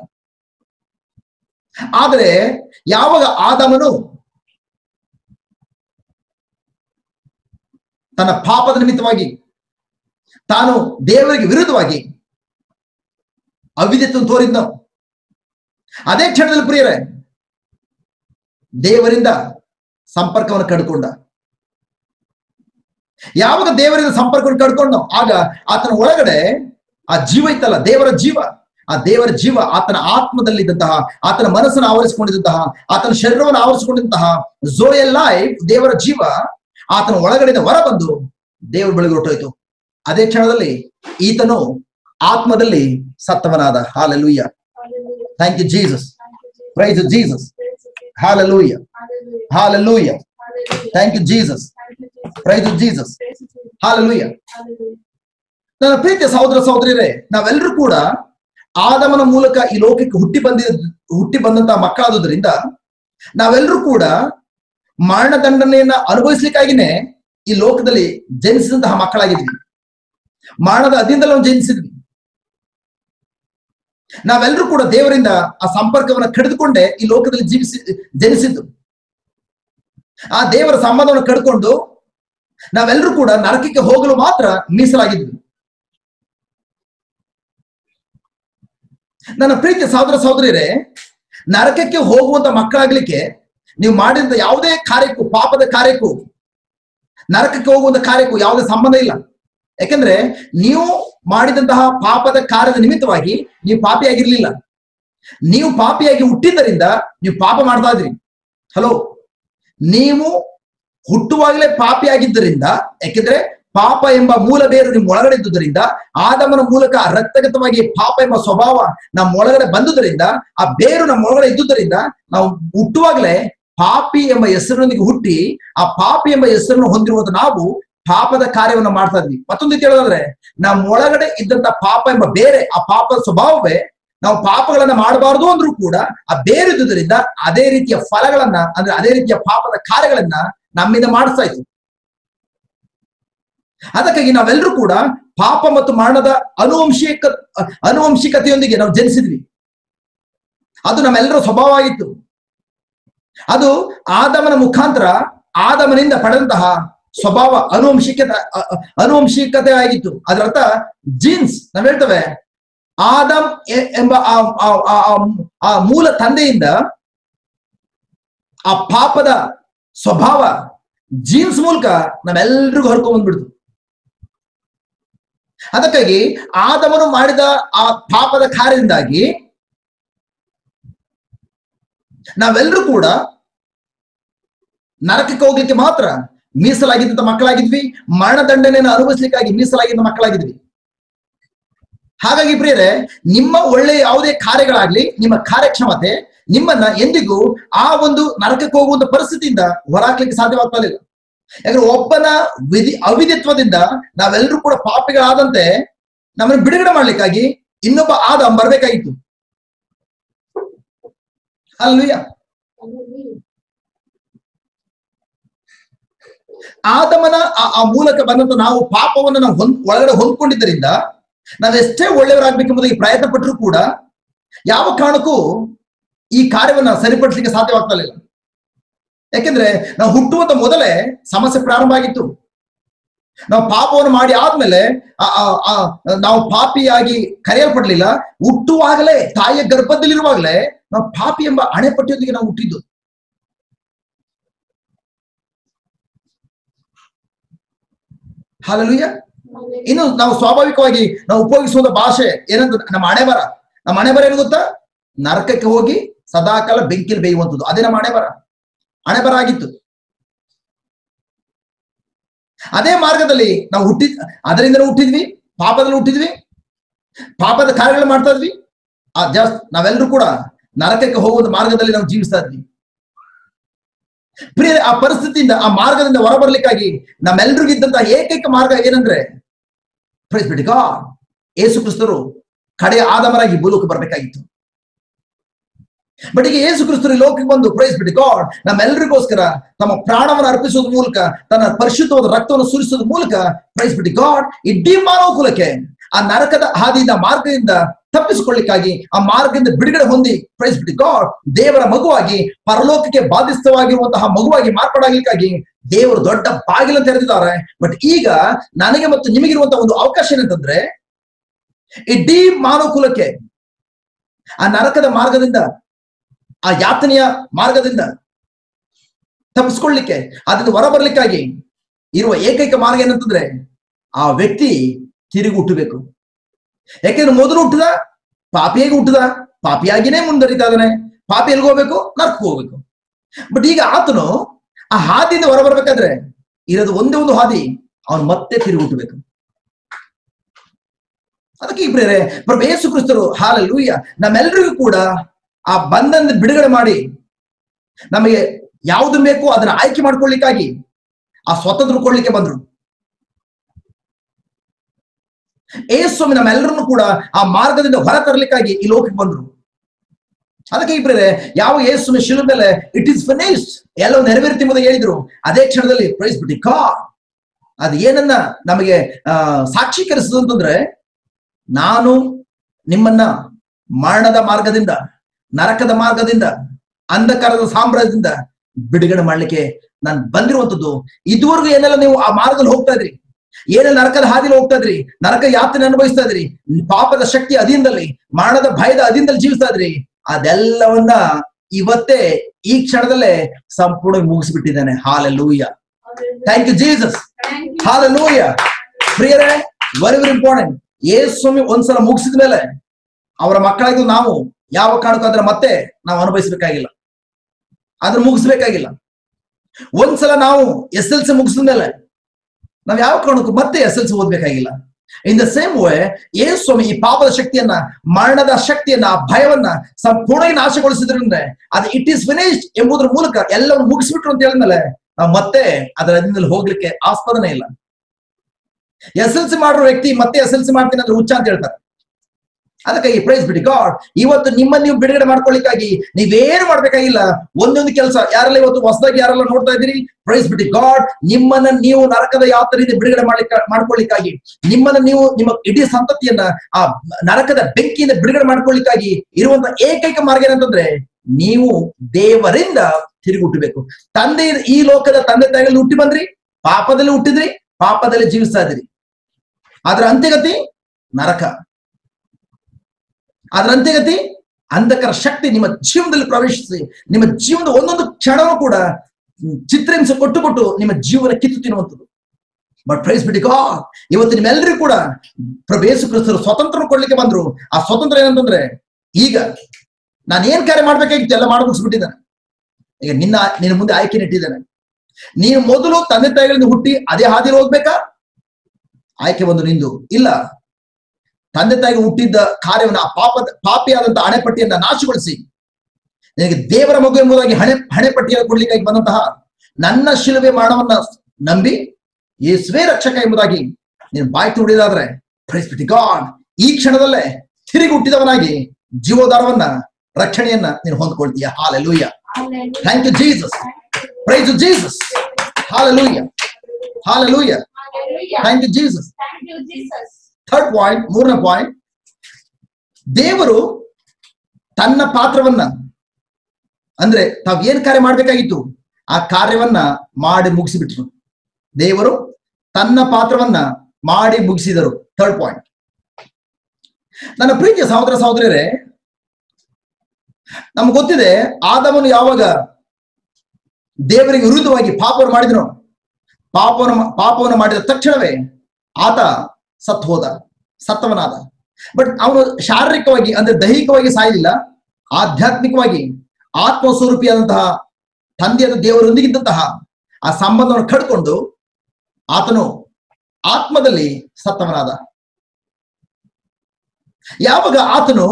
Speaker 1: ಆದರೆ ಯಾವಾಗ ಆದಮನು ತನ್ನ ಪಾಪದ ನಿಮಿತ್ತವಾಗಿ ತಾನು ದೇವರಿಗೆ ವಿರುದ್ಧವಾಗಿ ಅವಿದ್ಯತೆಯನ್ನು ತೋರಿದ್ನು ಅದೇ ಕ್ಷಣದಲ್ಲಿ ಪ್ರಿಯರೇ ದೇವರಿಂದ ಸಂಪರ್ಕವನ್ನು ಕಡ್ಕೊಂಡ ಯಾವಾಗ ದೇವರಿಂದ ಸಂಪರ್ಕವನ್ನು ಕಡ್ಕೊಂಡು ಆಗ ಆತನ ಒಳಗಡೆ ಆ ಜೀವ ಇತ್ತಲ್ಲ ದೇವರ ಜೀವ ಆ ದೇವರ ಜೀವ ಆತನ ಆತ್ಮದಲ್ಲಿದ್ದಂತಹ ಆತನ ಮನಸ್ಸನ್ನು ಆವರಿಸಿಕೊಂಡಿದ್ದಂತಹ ಆತನ ಶರೀರವನ್ನು ಆವರಿಸಿಕೊಂಡಿದ್ದಂತಹ ಝೋಯಲ್ ಲೈಫ್ ದೇವರ ಜೀವ ಆತನ ಒಳಗಡೆಯಿಂದ ಹೊರ ಬಂದು ದೇವರ ಬೆಳಗ್ಗೆ ಹೊರಟೋಯ್ತು ಅದೇ ಕ್ಷಣದಲ್ಲಿ ಈತನು ಆತ್ಮದಲ್ಲಿ ಸತ್ತವನಾದ hallelujah
Speaker 2: Hallelujah.
Speaker 1: Thank you Jesus
Speaker 2: Thank you, Jesus.
Speaker 1: Praise Jesus
Speaker 2: Praise you, Jesus.
Speaker 1: Hallelujah
Speaker 2: Hallelujah.
Speaker 1: Hallelujah
Speaker 2: Hallelujah.
Speaker 1: Thank you Jesus
Speaker 2: Thank you, Jesus.
Speaker 1: Praise Jesus
Speaker 2: Praise you, Jesus.
Speaker 1: Hallelujah
Speaker 2: Hallelujah.
Speaker 1: ನನ್ನ ಪ್ರೀತಿಯ ಸಹೋದರ ಸಹೋದರಿಯರೇ ನಾವೆಲ್ಲರೂ ಕೂಡ ಆದಮನ ಮೂಲಕ ಈ ಲೋಕಕ್ಕೆ ಹುಟ್ಟಿ ಬಂದಿದ ಹುಟ್ಟಿ ಬಂದಂತಹ ಮಕ್ಕಳಾದುದರಿಂದ ನಾವೆಲ್ಲರೂ ಕೂಡ ಮರಣದಂಡನೆಯನ್ನ ಅನುಭವಿಸ್ಲಿಕ್ಕಾಗಿನೇ ಈ ಲೋಕದಲ್ಲಿ ಜನಿಸಿದಂತಹ ಮಕ್ಕಳಾಗಿದ್ವಿ ಮರಣದ ಅದಿಂದಲೇ ನಾವು ಜನಿಸಿದ್ವಿ ನಾವೆಲ್ಲರೂ ಕೂಡ ದೇವರಿಂದ ಆ ಸಂಪರ್ಕವನ್ನು ಕಡಿದುಕೊಂಡೇ ಈ ಲೋಕದಲ್ಲಿ ಜೀವಿಸಿ ಜನಿಸಿದ್ದು ಆ ದೇವರ ಸಂಬಂಧವನ್ನು ಕಡ್ಕೊಂಡು ನಾವೆಲ್ಲರೂ ಕೂಡ ನರಕಕ್ಕೆ ಹೋಗಲು ಮಾತ್ರ ಮೀಸಲಾಗಿದ್ವಿ ನನ್ನ ಪ್ರೀತಿಯ ಸಹೋದರ ಸಹೋದರಿಯರೇ ನರಕಕ್ಕೆ ಹೋಗುವಂತ ಮಕ್ಕಳಾಗ್ಲಿಕ್ಕೆ ನೀವು ಮಾಡಿದಂತ ಯಾವುದೇ ಕಾರ್ಯಕ್ಕೂ ಪಾಪದ ಕಾರ್ಯಕ್ಕೂ ನರಕಕ್ಕೆ ಹೋಗುವಂತ ಕಾರ್ಯಕ್ಕೂ ಯಾವುದೇ ಸಂಬಂಧ ಇಲ್ಲ ಯಾಕಂದ್ರೆ ನೀವು ಮಾಡಿದಂತಹ ಪಾಪದ ಕಾರ್ಯದ ನಿಮಿತ್ತವಾಗಿ ನೀವು ಪಾಪಿಯಾಗಿರ್ಲಿಲ್ಲ ನೀವು ಪಾಪಿಯಾಗಿ ಹುಟ್ಟಿದ್ದರಿಂದ ನೀವು ಪಾಪ ಮಾಡ್ತಾ ಇದ್ರಿ ಹಲೋ ನೀವು ಹುಟ್ಟುವಾಗಲೇ ಪಾಪಿಯಾಗಿದ್ದರಿಂದ ಯಾಕೆಂದ್ರೆ ಪಾಪ ಎಂಬ ಮೂಲ ಬೇರು ನಿಮ್ಮ ಒಳಗಡೆ ಇದ್ದುದರಿಂದ ಆದಮನ ಮೂಲಕ ರಕ್ತಗತವಾಗಿ ಪಾಪ ಎಂಬ ಸ್ವಭಾವ ನಮ್ಮ ಒಳಗಡೆ ಬಂದುದರಿಂದ ಆ ಬೇರು ನಮ್ಮ ಒಳಗಡೆ ಇದ್ದುದರಿಂದ ನಾವು ಹುಟ್ಟುವಾಗಲೇ ಪಾಪಿ ಎಂಬ ಹೆಸರಿನೊಂದಿಗೆ ಹುಟ್ಟಿ ಆ ಪಾಪಿ ಎಂಬ ಹೆಸರನ್ನು ಹೊಂದಿರುವಂತ ನಾವು ಪಾಪದ ಕಾರ್ಯವನ್ನು ಮಾಡ್ತಾ ಇದ್ವಿ ಮತ್ತೊಂದು ರೀತಿ ಹೇಳೋದಾದ್ರೆ ನಮ್ಮ ಒಳಗಡೆ ಇದ್ದಂತ ಪಾಪ ಎಂಬ ಬೇರೆ ಆ ಪಾಪದ ಸ್ವಭಾವವೇ ನಾವು ಪಾಪಗಳನ್ನ ಮಾಡಬಾರದು ಅಂದ್ರೂ ಕೂಡ ಆ ಬೇರಿದ್ದುದರಿಂದ ಅದೇ ರೀತಿಯ ಫಲಗಳನ್ನ ಅಂದ್ರೆ ಅದೇ ರೀತಿಯ ಪಾಪದ ಕಾರ್ಯಗಳನ್ನ ನಮ್ಮಿಂದ ಮಾಡಿಸ್ತಾ ಇತ್ತು ಅದಕ್ಕಾಗಿ ನಾವೆಲ್ಲರೂ ಕೂಡ ಪಾಪ ಮತ್ತು ಮರಣದ ಅನುವಂಶಿಕ ಅನುವಂಶಿಕತೆಯೊಂದಿಗೆ ನಾವು ಜನಿಸಿದ್ವಿ ಅದು ನಮ್ಮೆಲ್ಲರ ಸ್ವಭಾವ ಆಗಿತ್ತು ಅದು ಆದಮನ ಮುಖಾಂತರ ಆದಮನಿಂದ ಪಡೆದಂತಹ ಸ್ವಭಾವ ಅನುವಂಶಿಕತೆ ಅ- ಅ- ಅನುವಂಶಿಕತೆ ಆಗಿತ್ತು ಅದರರ್ಥ ಜೀನ್ಸ್ ನಾವ್ ಹೇಳ್ತೇವೆ ಆದಮ್ ಎ- ಎಂಬ ಆ- ಆ- ಆ- ಆ- ಆ ಮೂಲ ತಂದೆಯಿಂದ ಆ ಪಾಪದ ಸ್ವಭಾವ ಜೀನ್ಸ್ ಮೂಲಕ ನಾವೆಲ್ರಿಗೂ ಹರ್ಕೊಂಡ್ ಬಂದ್ಬಿಡ್ತು ಅದಕ್ಕಾಗಿ ಆದಮನು ಮಾಡಿದ ಆ ಪಾಪದ ಕಾರ್ಯದಿಂದಾಗಿ ನಾವೆಲ್ಲರೂ ಕೂಡ ನರಕಕ್ಕೆ ಹೋಗ್ಲಿಕ್ಕೆ ಮಾತ್ರ ಮೀಸಲಾಗಿದ್ದಂತ ಮಕ್ಕಳಾಗಿದ್ವಿ ಮರಣದಂಡನೆಯನ್ನು ಅನುಭವಿಸ್ಲಿಕ್ಕಾಗಿ ಮೀಸಲಾಗಿದ್ದ ಮಕ್ಕಳಾಗಿದ್ವಿ ಹಾಗಾಗಿ ಪ್ರಿಯರೇ ನಿಮ್ಮ ಒಳ್ಳೆ ಯಾವುದೇ ಕಾರ್ಯಗಳಾಗ್ಲಿ ನಿಮ್ಮ ಕಾರ್ಯಕ್ಷಮತೆ ನಿಮ್ಮನ್ನ ಎಂದಿಗೂ ಆ ಒಂದು ನರಕಕ್ಕೆ ಹೋಗುವಂತ ಪರಿಸ್ಥಿತಿಯಿಂದ ಹೊರಾಕ್ಲಿಕ್ಕೆ ಸಾಧ್ಯವಾಗ್ತಾ ಇಲ್ಲ ಯಾಕಂದ್ರೆ ಒಬ್ಬನ ವಿಧಿ ಅವಿಧಿತ್ವದಿಂದ ನಾವೆಲ್ಲರೂ ಕೂಡ ಪಾಪಿಗಳಾದಂತೆ ನಮ್ಮನ್ನು ಬಿಡುಗಡೆ ಮಾಡ್ಲಿಕ್ಕಾಗಿ ಇನ್ನೊಬ್ಬ ಆದ ಬರ್ಬೇಕಾಗಿತ್ತು ಅಲ್ವಿಯ
Speaker 2: Hallelujah.
Speaker 1: ಆದಮನ ಆ- ಆ ಮೂಲಕ ಬಂದಂತ ನಾವು ಪಾಪವನ್ನು ನಾವು ಹೊಂದ್ ಒಳಗಡೆ ಹೊಂದ್ಕೊಂಡಿದ್ದರಿಂದ ನಾವೆಷ್ಟೇ ಒಳ್ಳೆಯವರಾಗ್ಬೇಕೆಂಬುದಾಗಿ ಪ್ರಯತ್ನ ಪಟ್ಟರೂ ಕೂಡ ಯಾವ ಕಾರಣಕ್ಕೂ ಈ ಕಾರ್ಯವನ್ನ ಸರಿಪಡಿಸಲಿಕ್ಕೆ ಸಾಧ್ಯವಾಗ್ತಾ ಇಲ್ಲ ಯಾಕೆಂದ್ರೆ ನಾವು ಹುಟ್ಟುವಂತ ಮೊದಲೇ ಸಮಸ್ಯೆ ಪ್ರಾರಂಭ ಆಗಿತ್ತು ನಾವು ಪಾಪವನ್ನು ಮಾಡಿ ಆದ್ಮೇಲೆ ಆ- ಆ- ಆ ನಾವು ಪಾಪಿಯಾಗಿ ಕರೆಯಲ್ಪಡ್ಲಿಲ್ಲ ಹುಟ್ಟುವಾಗಲೇ ತಾಯಿಯ ಗರ್ಭದಲ್ಲಿರುವಾಗಲೇ ನಾವು ಪಾಪಿ ಎಂಬ ಅಣೆಪಟ್ಟಿಯೊಂದಿಗೆ ನಾವು ಹುಟ್ಟಿದ್ದು ಹಾಲಲುಯ್ಯ ಇನ್ನು ನಾವು ಸ್ವಾಭಾವಿಕವಾಗಿ ನಾವು ಉಪಯೋಗಿಸುವ ಭಾಷೆ ಏನಂತ ನಮ್ಮ ಹಣೆ ಬರ ನಮ್ಮ ಹಣೆ ಬರ ಏನು ಗೊತ್ತಾ ನರಕಕ್ಕೆ ಹೋಗಿ ಸದಾಕಾಲ ಬೆಂಕಿಲಿ ಬೇಯುವಂಥದ್ದು ಅದೇ ನಮ್ಮ ಹಣೆ ಬರ ಹಣೆ ಬರ ಆಗಿತ್ತು ಅದೇ ಮಾರ್ಗದಲ್ಲಿ ನಾವು ಹುಟ್ಟಿದ್ ಅದರಿಂದ ಹುಟ್ಟಿದ್ವಿ ಪಾಪದಲ್ಲಿ ಹುಟ್ಟಿದ್ವಿ ಪಾಪದ ಕಾರ್ಯಗಳು ಮಾಡ್ತಾ ಇದ್ವಿ ಆ ಜಸ್ಟ್ ನಾವೆಲ್ಲರೂ ಕೂಡ ನರಕಕ್ಕೆ ಹೋಗುವ ಮಾರ್ಗದಲ್ಲಿ ನಾವು ಜೀವಿಸ್ತಾ ಇದ್ವಿ ಪ್ರಿಯ ಆ ಪರಿಸ್ಥಿತಿಯಿಂದ ಆ ಮಾರ್ಗದಿಂದ ಹೊರಬರ್ಲಿಕ್ಕಾಗಿ ನಮ್ಮೆಲ್ರಿಗೂ ಇದ್ದಂತಹ ಏಕೈಕ ಮಾರ್ಗ ಏನಂದ್ರೆ ಪ್ರೈಸ್ ಬಿಡಿ ಗಾಡ್ ಏಸು ಕ್ರಿಸ್ತರು ಕಡೆಯ ಆದಮರಾಗಿ ಭೂಲೋಕ ಬರಬೇಕಾಗಿತ್ತು ಬಟ್ ಈಗ ಏಸು ಕ್ರಿಸ್ತರು ಈ ಲೋಕಕ್ಕೆ ಬಂದು ಪ್ರೈಸ್ ಬಿಡಿ ಗಾಡ್ ನಮ್ಮೆಲ್ಲರಿಗೋಸ್ಕರ ತಮ್ಮ ಪ್ರಾಣವನ್ನು ಅರ್ಪಿಸೋದ್ರ ಮೂಲಕ ತನ್ನ ಪರಿಶುದ್ಧವಾದ ರಕ್ತವನ್ನು ಸುರಿಸೋದ್ರ ಮೂಲಕ ಪ್ರೈಸ್ ಬಿಡಿ ಗಾಡ್ ಇಡೀ ಮಾನವ ಕುಲಕ್ಕೆ ಆ ನರಕದ ಹಾದಿಯಿಂದ ಮಾರ್ಗದಿಂದ ತಪ್ಪಿಸಿಕೊಳ್ಳಿಕ್ಕಾಗಿ ಆ ಮಾರ್ಗದಿಂದ ಬಿಡುಗಡೆ ಹೊಂದಿ ಪ್ರೈಸ್ ಬಿಡಿ ಗಾಡ್ ದೇವರ ಮಗುವಾಗಿ ಪರಲೋಕಕ್ಕೆ ಬಾಧಿಸ್ತವಾಗಿರುವಂತಹ ಮಗುವಾಗಿ ಮಾರ್ಪಾಡಾಗಲಿಕ್ಕಾಗಿ ದೇವರು ದೊಡ್ಡ ಬಾಗಿಲನ್ನು ತೆರೆದಿದ್ದಾರೆ ಬಟ್ ಈಗ ನನಗೆ ಮತ್ತು ನಿಮಗಿರುವಂತಹ ಒಂದು ಅವಕಾಶ ಏನಂತಂದ್ರೆ ಇಡೀ ಮಾನವ ಕುಲಕ್ಕೆ ಆ ನರಕದ ಮಾರ್ಗದಿಂದ ಆ ಯಾತನೆಯ ಮಾರ್ಗದಿಂದ ತಪ್ಪಿಸ್ಕೊಳ್ಳಿಕ್ಕೆ ಅದರಿಂದ ಹೊರಬರ್ಲಿಕ್ಕಾಗಿ ಇರುವ ಏಕೈಕ ಮಾರ್ಗ ಏನಂತಂದ್ರೆ ಆ ವ್ಯಕ್ತಿ ತಿರುಗಿ ಹುಟ್ಟಬೇಕು ಯಾಕೆಂದ್ರೆ ಮೊದಲು ಹುಟ್ಟದ ಪಾಪಿಯಾಗಿ ಹುಟ್ಟದ ಪಾಪಿಯಾಗಿನೇ ಮುಂದರಿತಾ ಇದ್ದಾನೆ ಪಾಪಿ ಎಲ್ಗೆ ಹೋಗ್ಬೇಕು ನರ್ಕ್ ಹೋಗ್ಬೇಕು ಬಟ್ ಈಗ ಆತನು ಆ ಹಾದಿಯಿಂದ ಹೊರಬರ್ಬೇಕಾದ್ರೆ ಇರೋದು ಒಂದೇ ಒಂದು ಹಾದಿ ಅವನು ಮತ್ತೆ ತಿರುಗಿ ಹುಟ್ಟಬೇಕು ಅದಕ್ಕೆ ಈ ಪ್ರೇರೆ ಪ್ರಭು ಯೇಸು ಕ್ರಿಸ್ತರು ಹಾಲಲ್ಲೂಯ್ಯ ನಮ್ಮೆಲ್ಲರಿಗೂ ಕೂಡ ಆ ಬಂಧನ ಬಿಡುಗಡೆ ಮಾಡಿ ನಮಗೆ ಯಾವುದು ಬೇಕೋ ಅದನ್ನ ಆಯ್ಕೆ ಮಾಡ್ಕೊಳ್ಳಿಕ್ಕಾಗಿ ಆ ಸ್ವತಂತ್ರ ಕೊಡ್ಲಿಕ್ಕೆ ಬಂದ್ರು ಏಸ್ವಾಮಿ ನಮ್ಮೆಲ್ಲರನ್ನು ಕೂಡ ಆ ಮಾರ್ಗದಿಂದ ಹೊರ ತರಲಿಕ್ಕಾಗಿ ಈ ಲೋಕಕ್ಕೆ ಬಂದ್ರು ಅದಕ್ಕೆ ಇಬ್ಬರೇ ಯಾವ ಯೇಸುವಿನ ಶಿಲು ಮೇಲೆ ಇಟ್ ಇಸ್ ಫಿನಿಶ್ಡ್ ಎಲ್ಲವೂ ನೆರವೇರಿತಿ ಎಂಬುದು ಹೇಳಿದ್ರು ಅದೇ ಕ್ಷಣದಲ್ಲಿ ಪ್ರೈಸ್ ಬಿಟ್ಟಿ ಕಾ ಅದು ಏನನ್ನ ನಮಗೆ ಆ ಸಾಕ್ಷೀಕರಿಸುದು ಅಂತಂದ್ರೆ ನಾನು ನಿಮ್ಮನ್ನ ಮರಣದ ಮಾರ್ಗದಿಂದ ನರಕದ ಮಾರ್ಗದಿಂದ ಅಂಧಕಾರದ ಸಾಮ್ರಾಜ್ಯದಿಂದ ಬಿಡುಗಡೆ ಮಾಡ್ಲಿಕ್ಕೆ ನಾನು ಬಂದಿರುವಂತದ್ದು ಇದುವರೆಗೂ ಏನೆಲ್ಲ ನೀವು ಆ ಮಾರ್ಗದಲ್ಲಿ ಹೋಗ್ತಾ ಇದ್ರಿ ಏನೆಲ್ಲ ನರಕದ ಹಾದಿಲಿ ಹೋಗ್ತಾ ಇದ್ರಿ ನರಕ ಯಾತನೆ ಅನುಭವಿಸ್ತಾ ಇದ್ರಿ ಪಾಪದ ಶಕ್ತಿ ಅಧೀನದಲ್ಲಿ ಮರಣದ ಭಯದ ಅಧೀನದಲ್ಲಿ ಜೀವಿಸ್ತಾ ಇದ್ರಿ ಅದೆಲ್ಲವನ್ನ ಇವತ್ತೇ ಈ ಕ್ಷಣದಲ್ಲೇ ಸಂಪೂರ್ಣ ಮುಗಿಸ್ಬಿಟ್ಟಿದ್ದಾನೆ hallelujah thank you Jesus hallelujah ಪ್ರಿಯರೇ ವೆರಿ ವೆರಿ ಇಂಪಾರ್ಟೆಂಟ್ ಯೇಸ್ವಾಮಿ ಒಂದ್ಸಲ ಮುಗಿಸಿದ ಮೇಲೆ ಅವರ ಮಕ್ಕಳಾಗಿ ನಾವು ಯಾವ ಕಾರಣಕ್ಕೂ ಅದನ್ನ ಮತ್ತೆ ನಾವು ಅನುಭವಿಸಬೇಕಾಗಿಲ್ಲ ಅದನ್ನ ಮುಗಿಸ್ಬೇಕಾಗಿಲ್ಲ ಒಂದ್ಸಲ ನಾವು ಎಸ್ ಎಲ್ ಸಿ ಮುಗಿಸಿದ ಮೇಲೆ ನಾವ್ ಯಾವ ಕಾರಣಕ್ಕೂ ಮತ್ತೆ ಎಸ್ ಎಲ್ ಸಿ ಓದ್ಬೇಕಾಗಿಲ್ಲ ಇನ್ ದ ಸೇಮ್ ವೇ ಏ ಸ್ವಾಮಿ ಈ ಪಾಪದ ಶಕ್ತಿಯನ್ನ ಮರಣದ ಶಕ್ತಿಯನ್ನ ಆ ಭಯವನ್ನ ಸಂಪೂರ್ಣವಾಗಿ ನಾಶಗೊಳಿಸಿದ್ರಿಂದ ಅದು ಇಟ್ ಈಸ್ ಫಿನಿಶ್ಡ್ ಎಂಬುದ್ರ ಮೂಲಕ ಎಲ್ಲವನ್ನು ಮುಗಿಸ್ಬಿಟ್ರು ಅಂತ ಹೇಳಿದ್ಮೇಲೆ ನಾವು ಮತ್ತೆ ಅದರ ಅಧೀನದಲ್ಲಿ ಹೋಗ್ಲಿಕ್ಕೆ ಆಸ್ಪದನೆ ಇಲ್ಲ ಎಸ್ ಎಲ್ ಸಿ ಮಾಡಿರೋ ವ್ಯಕ್ತಿ ಮತ್ತೆ ಎಸ್ ಎಲ್ ಸಿ ಮಾಡ್ತೀನಿ ಅಂದ್ರೆ ಹುಚ್ಚ ಅಂತ ಹೇಳ್ತಾರೆ ಅದಕ್ಕೆ ಈ ಪ್ರೈಸ್ ಬಿಡಿ ಗಾಡ್ ಇವತ್ತು ನಿಮ್ಮನ್ನ ನೀವು ಬಿಡುಗಡೆ ಮಾಡ್ಕೊಳ್ಳಿಕ್ಕಾಗಿ ನೀವೇನು ಮಾಡ್ಬೇಕಾಗಿಲ್ಲ ಒಂದೊಂದು ಕೆಲಸ ಯಾರೆಲ್ಲ ಇವತ್ತು ಹೊಸದಾಗಿ ಯಾರೆಲ್ಲ ನೋಡ್ತಾ ಇದ್ದೀರಿ ಪ್ರೈಸ್ ಬಿಡಿ ಗಾಡ್ ನಿಮ್ಮನ್ನ ನೀವು ನರಕದ ಯಾತ್ರೆಯಿಂದ ಬಿಡುಗಡೆ ಮಾಡ್ಲಿಕ್ಕೆ ಮಾಡ್ಕೊಳ್ಳಿಕ್ಕಾಗಿ ನಿಮ್ಮನ್ನ ನೀವು ನಿಮ್ಮ ಇಡೀ ಸಂತತಿಯನ್ನ ಆ ನರಕದ ಬೆಂಕಿಯಿಂದ ಬಿಡುಗಡೆ ಮಾಡ್ಕೊಳ್ಳಿಕ್ಕಾಗಿ ಇರುವಂತ ಏಕೈಕ ಮಾರ್ಗ ಏನಂತಂದ್ರೆ ನೀವು ದೇವರಿಂದ ತಿರುಗಿ ಹುಟ್ಟಬೇಕು ತಂದೆ ಈ ಲೋಕದ ತಂದೆ ತಾಯಿಗಳಲ್ಲಿ ಹುಟ್ಟಿ ಬಂದ್ರಿ ಪಾಪದಲ್ಲಿ ಹುಟ್ಟಿದ್ರಿ ಪಾಪದಲ್ಲಿ ಜೀವಿಸ್ತಾ ಇದ್ರಿ ಅದರ ಅಂತ್ಯಗತಿ ನರಕ ಅದರ ಅಂತ್ಯಗತಿ ಅಂಧಕರ ಶಕ್ತಿ ನಿಮ್ಮ ಜೀವನದಲ್ಲಿ ಪ್ರವೇಶಿಸಿ ನಿಮ್ಮ ಜೀವನದ ಒಂದೊಂದು ಕ್ಷಣವೂ ಕೂಡ ಚಿತ್ರಹಿಂಸೆ ಕೊಟ್ಟು ಕೊಟ್ಟು ನಿಮ್ಮ ಜೀವನ ಕಿತ್ತು ತಿನ್ನುವಂಥದ್ದು ಬಟ್ ಪ್ರೈಸ್ ಬಿಡಿ ಗಾಡ್ ಇವತ್ತು ನಿಮ್ಮೆಲ್ಲರಿಗೂ ಕೂಡ ಪ್ರಭು ಯೇಸು ಕ್ರಿಸ್ತರು ಸ್ವತಂತ್ರ ಕೊಡ್ಲಿಕ್ಕೆ ಬಂದ್ರು ಆ ಸ್ವತಂತ್ರ ಏನಂತಂದ್ರೆ ಈಗ ನಾನು ಏನ್ ಕಾರ್ಯ ಮಾಡ್ಬೇಕಾಗಿತ್ತು ಎಲ್ಲ ಮಾಡಿ ಮುಗಿಸ್ಬಿಟ್ಟಿದ್ದಾನೆ ಈಗ ನಿನ್ನ ನಿನ್ನ ಮುಂದೆ ಆಯ್ಕೆ ಇಟ್ಟಿದ್ದಾನೆ ನೀನು ಮೊದಲು ತಂದೆ ತಾಯಿಗಳಿಂದ ಹುಟ್ಟಿ ಅದೇ ಹಾದಿಲಿ ಹೋಗ್ಬೇಕಾ ಆಯ್ಕೆ ಒಂದು ನಿಂದು ಇಲ್ಲ ತಂದೆ ತಾಯಿಗೆ ಹುಟ್ಟಿದ್ದ ಕಾರ್ಯವನ್ನು ಆ ಪಾಪದ ಪಾಪಿಯಾದಂತಹ ಹಣೆಪಟ್ಟಿಯನ್ನ ನಾಶಗೊಳಿಸಿ ನಿನಗೆ ದೇವರ ಮಗು ಎಂಬುದಾಗಿ ಹಣೆ ಹಣೆಪಟ್ಟಿಯನ್ನು ಕೊಡ್ಲಿಕ್ಕಾಗಿ ಬಂದಂತಹ ನನ್ನ ಶಿಲುಬೆ ಮರಣವನ್ನ ನಂಬಿ ಯೇಸುವೇ ರಕ್ಷಕ ಎಂಬುದಾಗಿ ನೀನು ಬಾಯಿ ತುಡಿದಾದ್ರೆ ಪ್ರೈಸ್ಬಿಟ್ಟಿ ಗಾಡ್ ಈ ಕ್ಷಣದಲ್ಲೇ ತಿರುಗಿ ಹುಟ್ಟಿದವನಾಗಿ ಜೀವೋದಾರವನ್ನ ರಕ್ಷಣೆಯನ್ನ ನೀನು ಹೊಂದ್ಕೊಳ್ತೀಯ hallelujah thank you Jesus praise Jesus hallelujah hallelujah
Speaker 2: Hallelujah.
Speaker 1: Thank you Jesus
Speaker 2: Thank you, Jesus.
Speaker 1: Third point ಮೂರನೇ ಪಾಯಿಂಟ್ ದೇವರು ತನ್ನ ಪಾತ್ರವನ್ನ ಅಂದ್ರೆ ತಾವ್ ಏನ್ ಕಾರ್ಯ ಮಾಡ್ಬೇಕಾಗಿತ್ತು ಆ ಕಾರ್ಯವನ್ನ ಮಾಡಿ ಮುಗಿಸಿಬಿಟ್ರು ದೇವರು ತನ್ನ ಪಾತ್ರವನ್ನ ಮಾಡಿ ಮುಗಿಸಿದರು ಥರ್ಡ್ ಪಾಯಿಂಟ್ ನನ್ನ ಪ್ರೀತಿಯ ಸಹೋದರ ಸಹೋದರರೇ ನಮ್ಗೆ ಗೊತ್ತಿದೆ ಆದಮನು ಯಾವಾಗ ದೇವರಿಗೆ ವಿರುದ್ಧವಾಗಿ ಪಾಪವನ್ನು ಮಾಡಿದನು ಪಾಪವನ್ನು ಪಾಪವನ್ನು ಮಾಡಿದ ತಕ್ಷಣವೇ ಆತ ಸತ್ ಹೋದ ಸತ್ತವನಾದ ಬಟ್ ಅವನು ಶಾರೀರಿಕವಾಗಿ ಅಂದ್ರೆ ದೈಹಿಕವಾಗಿ ಸಾಯಲಿಲ್ಲ ಆಧ್ಯಾತ್ಮಿಕವಾಗಿ ಆತ್ಮಸ್ವರೂಪಿಯಾದಂತಹ ತಂದೆಯಾದ ದೇವರೊಂದಿಗಿದ್ದಂತಹ ಆ ಸಂಬಂಧವನ್ನು ಕಡ್ಕೊಂಡು ಆತನು ಆತ್ಮದಲ್ಲಿ ಸತ್ತವನಾದ ಯಾವಾಗ ಆತನು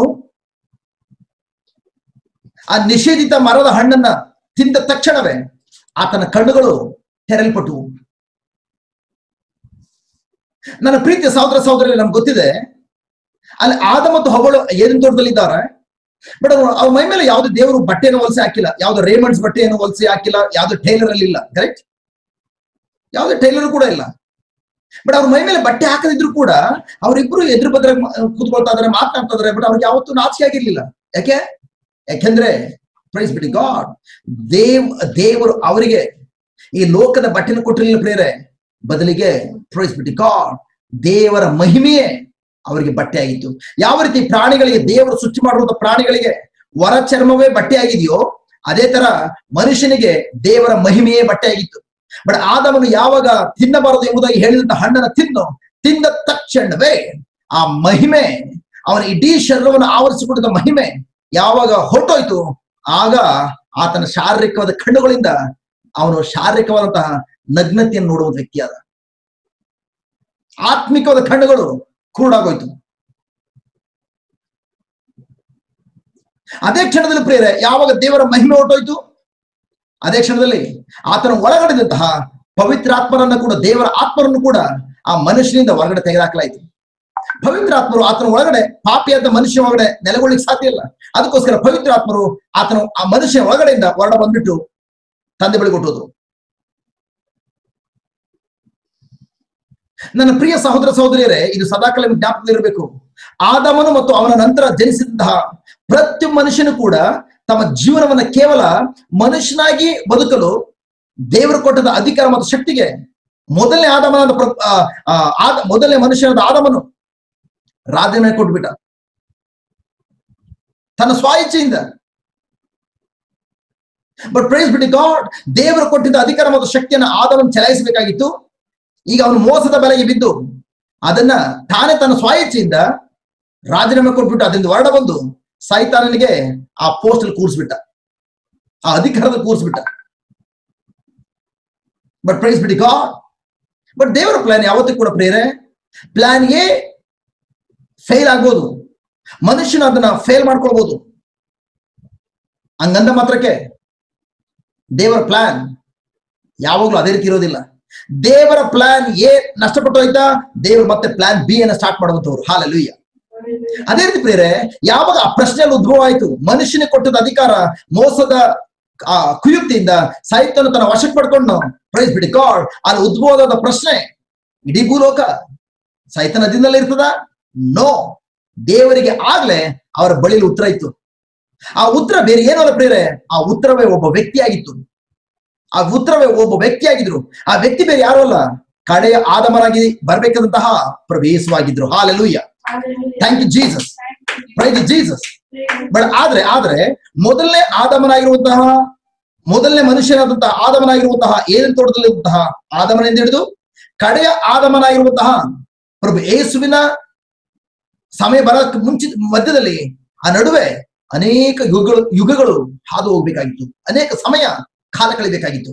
Speaker 1: ಆ ನಿಷೇಧಿತ ಮರದ ಹಣ್ಣನ್ನ ತಿಂದ ತಕ್ಷಣವೇ ಆತನ ಕಣ್ಣುಗಳು ತೆರಲ್ಪಟ್ಟವು ನನ್ನ ಪ್ರೀತಿಯ ಸಹೋದರ ಸಹೋದರಿ ನಮ್ಗೆ ಗೊತ್ತಿದೆ ಅಲ್ಲಿ ಆದ ಮತ್ತು ಹಗಳು ಏನಿನ ತೋಟದಲ್ಲಿದ್ದಾರೆ ಬಟ್ ಅವ್ರು ಅವ್ರ ಮೈ ಮೇಲೆ ಯಾವ್ದು ದೇವರು ಬಟ್ಟೆಯನ್ನು ಹೊಲಿಸಿ ಹಾಕಿಲ್ಲ ಯಾವ್ದು ರೇಮಂಡ್ಸ್ ಬಟ್ಟೆಯನ್ನು ಹೊಲಿಸಿ ಹಾಕಿಲ್ಲ ಯಾವ್ದು ಟೈಲರ್ ಅಲ್ಲಿ ಇಲ್ಲ ಕರೆಕ್ಟ್ ಯಾವ್ದು ಟೈಲರ್ ಕೂಡ ಇಲ್ಲ ಬಟ್ ಅವ್ರ ಮೈ ಮೇಲೆ ಬಟ್ಟೆ ಹಾಕದಿದ್ರು ಕೂಡ ಅವರಿಬ್ರು ಎದುರು ಬದ್ರ ಕೂತ್ಕೊಳ್ತಾ ಇದಾರೆ ಮಾತನಾಡ್ತಾ ಇದಾರೆ ಬಟ್ ಅವ್ರಿಗೆ ಯಾವತ್ತೂ ನಾಚಿಕೆ ಆಗಿರ್ಲಿಲ್ಲ ಯಾಕೆ ಯಾಕೆಂದ್ರೆ ಪ್ರೈಸ್ ಬಿಡಿ ಗಾಡ್ ದೇವ್ ದೇವರು ಅವರಿಗೆ ಈ ಲೋಕದ ಬಟ್ಟೆನ ಕೊಟ್ಟಿರಲಿಲ್ಲ ಪ್ರೇರೆ ಬದಲಿಗೆ ಪ್ರೈಸ್ ಬಿಡಿ ಗಾಡ್ ದೇವರ ಮಹಿಮೆಯೇ ಅವರಿಗೆ ಬಟ್ಟೆ ಆಗಿತ್ತು ಯಾವ ರೀತಿ ಪ್ರಾಣಿಗಳಿಗೆ ದೇವರು ಸೃಷ್ಟಿ ಮಾಡಿರುವಂತ ಪ್ರಾಣಿಗಳಿಗೆ ವರ ಚರ್ಮವೇ ಬಟ್ಟೆ ಆಗಿದೆಯೋ ಅದೇ ತರ ಮನುಷ್ಯನಿಗೆ ದೇವರ ಮಹಿಮೆಯೇ ಬಟ್ಟೆ ಆಗಿತ್ತು ಬಟ್ ಆದವನು ಯಾವಾಗ ತಿನ್ನಬಾರದು ಎಂಬುದಾಗಿ ಹೇಳಿದಂತ ಹಣ್ಣನ್ನು ತಿಂದು ತಿಂದ ತಕ್ಷಣವೇ ಆ ಮಹಿಮೆ ಅವನ ಇಡೀ ಶರೀರವನ್ನು ಆವರಿಸಿಕೊಂಡಿದ್ದ ಮಹಿಮೆ ಯಾವಾಗ ಹೊರಟೋಯ್ತು ಆಗ ಆತನ ಶಾರೀರಿಕವಾದ ಕಣ್ಣುಗಳಿಂದ ಅವನು ಶಾರೀರಿಕವಾದಂತಹ ನಗ್ನತೆಯನ್ನು ನೋಡುವ ವ್ಯಕ್ತಿಯಾದ ಆತ್ಮಿಕವಾದ ಕಣ್ಣುಗಳು ಕುರುಡಾಗೋಯ್ತು ಅದೇ ಕ್ಷಣದಲ್ಲಿ ಪ್ರೇರೆ ಯಾವಾಗ ದೇವರ ಮಹಿಮೆ ಹೊರಟೋಯ್ತು ಅದೇ ಕ್ಷಣದಲ್ಲಿ ಆತನ ಒಳಗಡೆದಂತಹ ಪವಿತ್ರ ಆತ್ಮರನ್ನ ಕೂಡ ದೇವರ ಆತ್ಮರನ್ನು ಕೂಡ ಆ ಮನುಷ್ಯನಿಂದ ಹೊರಗಡೆ ತೆಗೆದಾಕಲಾಯಿತು ಪವಿತ್ರ ಆತ್ಮರು ಆತನ ಒಳಗಡೆ ಪಾಪಿಯಾದ ಮನುಷ್ಯ ಒಳಗಡೆ ನೆಲೆಗೊಳ್ಳಿಕ್ ಸಾಧ್ಯ ಇಲ್ಲ ಅದಕ್ಕೋಸ್ಕರ ಪವಿತ್ರ ಆತ್ಮರು ಆತನ ಆ ಮನುಷ್ಯ ಒಳಗಡೆಯಿಂದ ಹೊರಡ ಬಂದ್ಬಿಟ್ಟು ತಂದೆ ಬಳಿ ಕೊಟ್ಟೋದ್ರು ನನ್ನ ಪ್ರಿಯ ಸಹೋದರ ಸಹೋದರಿಯರೇ ಇದು ಸದಾಕಾಲ ಜ್ಞಾಪಕದಲ್ಲಿರಬೇಕು ಆದಮನು ಮತ್ತು ಅವನ ನಂತರ ಜನಿಸಿದಂತಹ ಪ್ರತಿ ಮನುಷ್ಯನು ಕೂಡ ತಮ್ಮ ಜೀವನವನ್ನ ಕೇವಲ ಮನುಷ್ಯನಾಗಿ ಬದುಕಲು ದೇವರು ಕೊಟ್ಟದ ಅಧಿಕಾರ ಮತ್ತು ಶಕ್ತಿಗೆ ಮೊದಲನೇ ಆದಮನಾದ ಪ್ರ- ಆ, ಆ, ಆದ ಮೊದಲನೇ ಮನುಷ್ಯನಾದ ಆದಮನು ರಾಜನೇ ಕೊಟ್ಬಿಟ್ಟ ತನ್ನ ಸ್ವಾಯಿಚ್ಛೆಯಿಂದ ಬಟ್ ಪ್ರೈಸ್ ಬಿಡಿ ಗಾಡ್ ದೇವರು ಕೊಟ್ಟಿದ್ದ ಅಧಿಕಾರ ಮತ್ತು ಶಕ್ತಿಯನ್ನು ಆದವನು ಚಲಾಯಿಸಬೇಕಾಗಿತ್ತು ಈಗ ಅವನು ಮೋಸದ ಬೆಲೆಗೆ ಬಿದ್ದು ಅದನ್ನ ತಾನೇ ತನ್ನ ಸ್ವಾಯಿಚ್ಛೆಯಿಂದ ರಾಜೀನಾಮೆ ಕೊಟ್ಬಿಟ್ಟು ಅದರಿಂದ ಹೊರಡ ಬಂದು ಸೈತಾನನಿಗೆ ಆ ಪೋಸ್ಟ್ ಅಲ್ಲಿ ಕೂರಿಸ್ಬಿಟ್ಟ ಆ ಅಧಿಕಾರದಲ್ಲಿ ಕೂರಿಸ್ಬಿಟ್ಟ but praise be to God but ದೇವರ ಪ್ಲಾನ್ ಯಾವತ್ತೂ ಕೂಡ ಪ್ರೇರೆ ಪ್ಲಾನ್ ಎ ಫೇಲ್ ಆಗ್ಬೋದು ಮನುಷ್ಯನ ಅದನ್ನ ಫೇಲ್ ಮಾಡ್ಕೊಳ್ಬಹುದು ಹಂಗಂದ ಮಾತ್ರಕ್ಕೆ ದೇವರ ಪ್ಲಾನ್ ಯಾವಾಗ್ಲೂ ಅದೇ ರೀತಿ ಇರೋದಿಲ್ಲ ದೇವರ ಪ್ಲಾನ್ ಎ ನಷ್ಟಪಟ್ಟು ಹೋಯ್ತಾ ದೇವರು ಮತ್ತೆ ಪ್ಲಾನ್ ಬಿ ಅನ್ನ ಸ್ಟಾರ್ಟ್ ಮಾಡುವಂತವ್ರು ಹಾಲಲ್ಲೂಯ್ಯ ಅದೇ ರೀತಿ ಪ್ರೇರೆ ಯಾವಾಗ ಆ ಪ್ರಶ್ನೆಯಲ್ಲಿ ಉದ್ಭವ ಆಯ್ತು ಮನುಷ್ಯನಿಗೆ ಕೊಟ್ಟದ ಅಧಿಕಾರ ಮೋಸದ ಆ ಕುಯುಕ್ತಿಯಿಂದ ಸಾಹಿತ್ಯವನ್ನು ತನ್ನ ವಶಕ್ಕೆ ಪಡ್ಕೊಂಡು ಪ್ರೈಸ್ ಬಿಡಿ ಗಾಡ್ ಅಲ್ಲಿ ಉದ್ಭವವಾದ ಪ್ರಶ್ನೆ ಇಡೀ ಭೂಲೋಕ ಸಾಹಿತ್ಯನ ಅಧೀನದಲ್ಲಿ ಇರ್ತದ ನೋ ದೇವರಿಗೆ ಆಗ್ಲೇ ಅವರ ಬಳಿಲಿ ಉತ್ತರ ಇತ್ತು ಆ ಉತ್ತರ ಬೇರೆ ಏನೋ ಅಲ್ಲ ಪ್ರೇರೆ ಆ ಉತ್ತರವೇ ಒಬ್ಬ ವ್ಯಕ್ತಿಯಾಗಿತ್ತು ಆ ಉತ್ತರವೇ ಒಬ್ಬ ವ್ಯಕ್ತಿಯಾಗಿದ್ರು ಆ ವ್ಯಕ್ತಿ ಬೇರೆ ಯಾರು ಅಲ್ಲ ಕಡೆಯ ಆದಮನಾಗಿ ಬರ್ಬೇಕಾದಂತಹ ಪ್ರವೇಶವಾಗಿದ್ರು hallelujah thank you Jesus praise Jesus but ಆದ್ರೆ ಆದ್ರೆ ಮೊದಲನೇ ಆದಮನಾಗಿರುವಂತಹ ಮೊದಲನೇ ಮನುಷ್ಯನಾದಂತಹ ಆದಮನಾಗಿರುವಂತಹ ಏನೇನ್ ತೋಟದಲ್ಲಿರುವಂತಹ ಆದಮನಿಂದ ಹಿಡಿದು ಕಡೆಯ ಆದಮನಾಗಿರುವಂತಹ ಪ್ರಭು ಏಸುವಿನ ಸಮಯ ಬರಕ್ ಮುಂಚೆ ಮಧ್ಯದಲ್ಲಿ ಆ ನಡುವೆ ಅನೇಕ ಯುಗಗಳು ಯುಗಗಳು ಹಾದು ಹೋಗ್ಬೇಕಾಗಿತ್ತು ಅನೇಕ ಸಮಯ ಕಾಲ ಕಳಿಬೇಕಾಗಿತ್ತು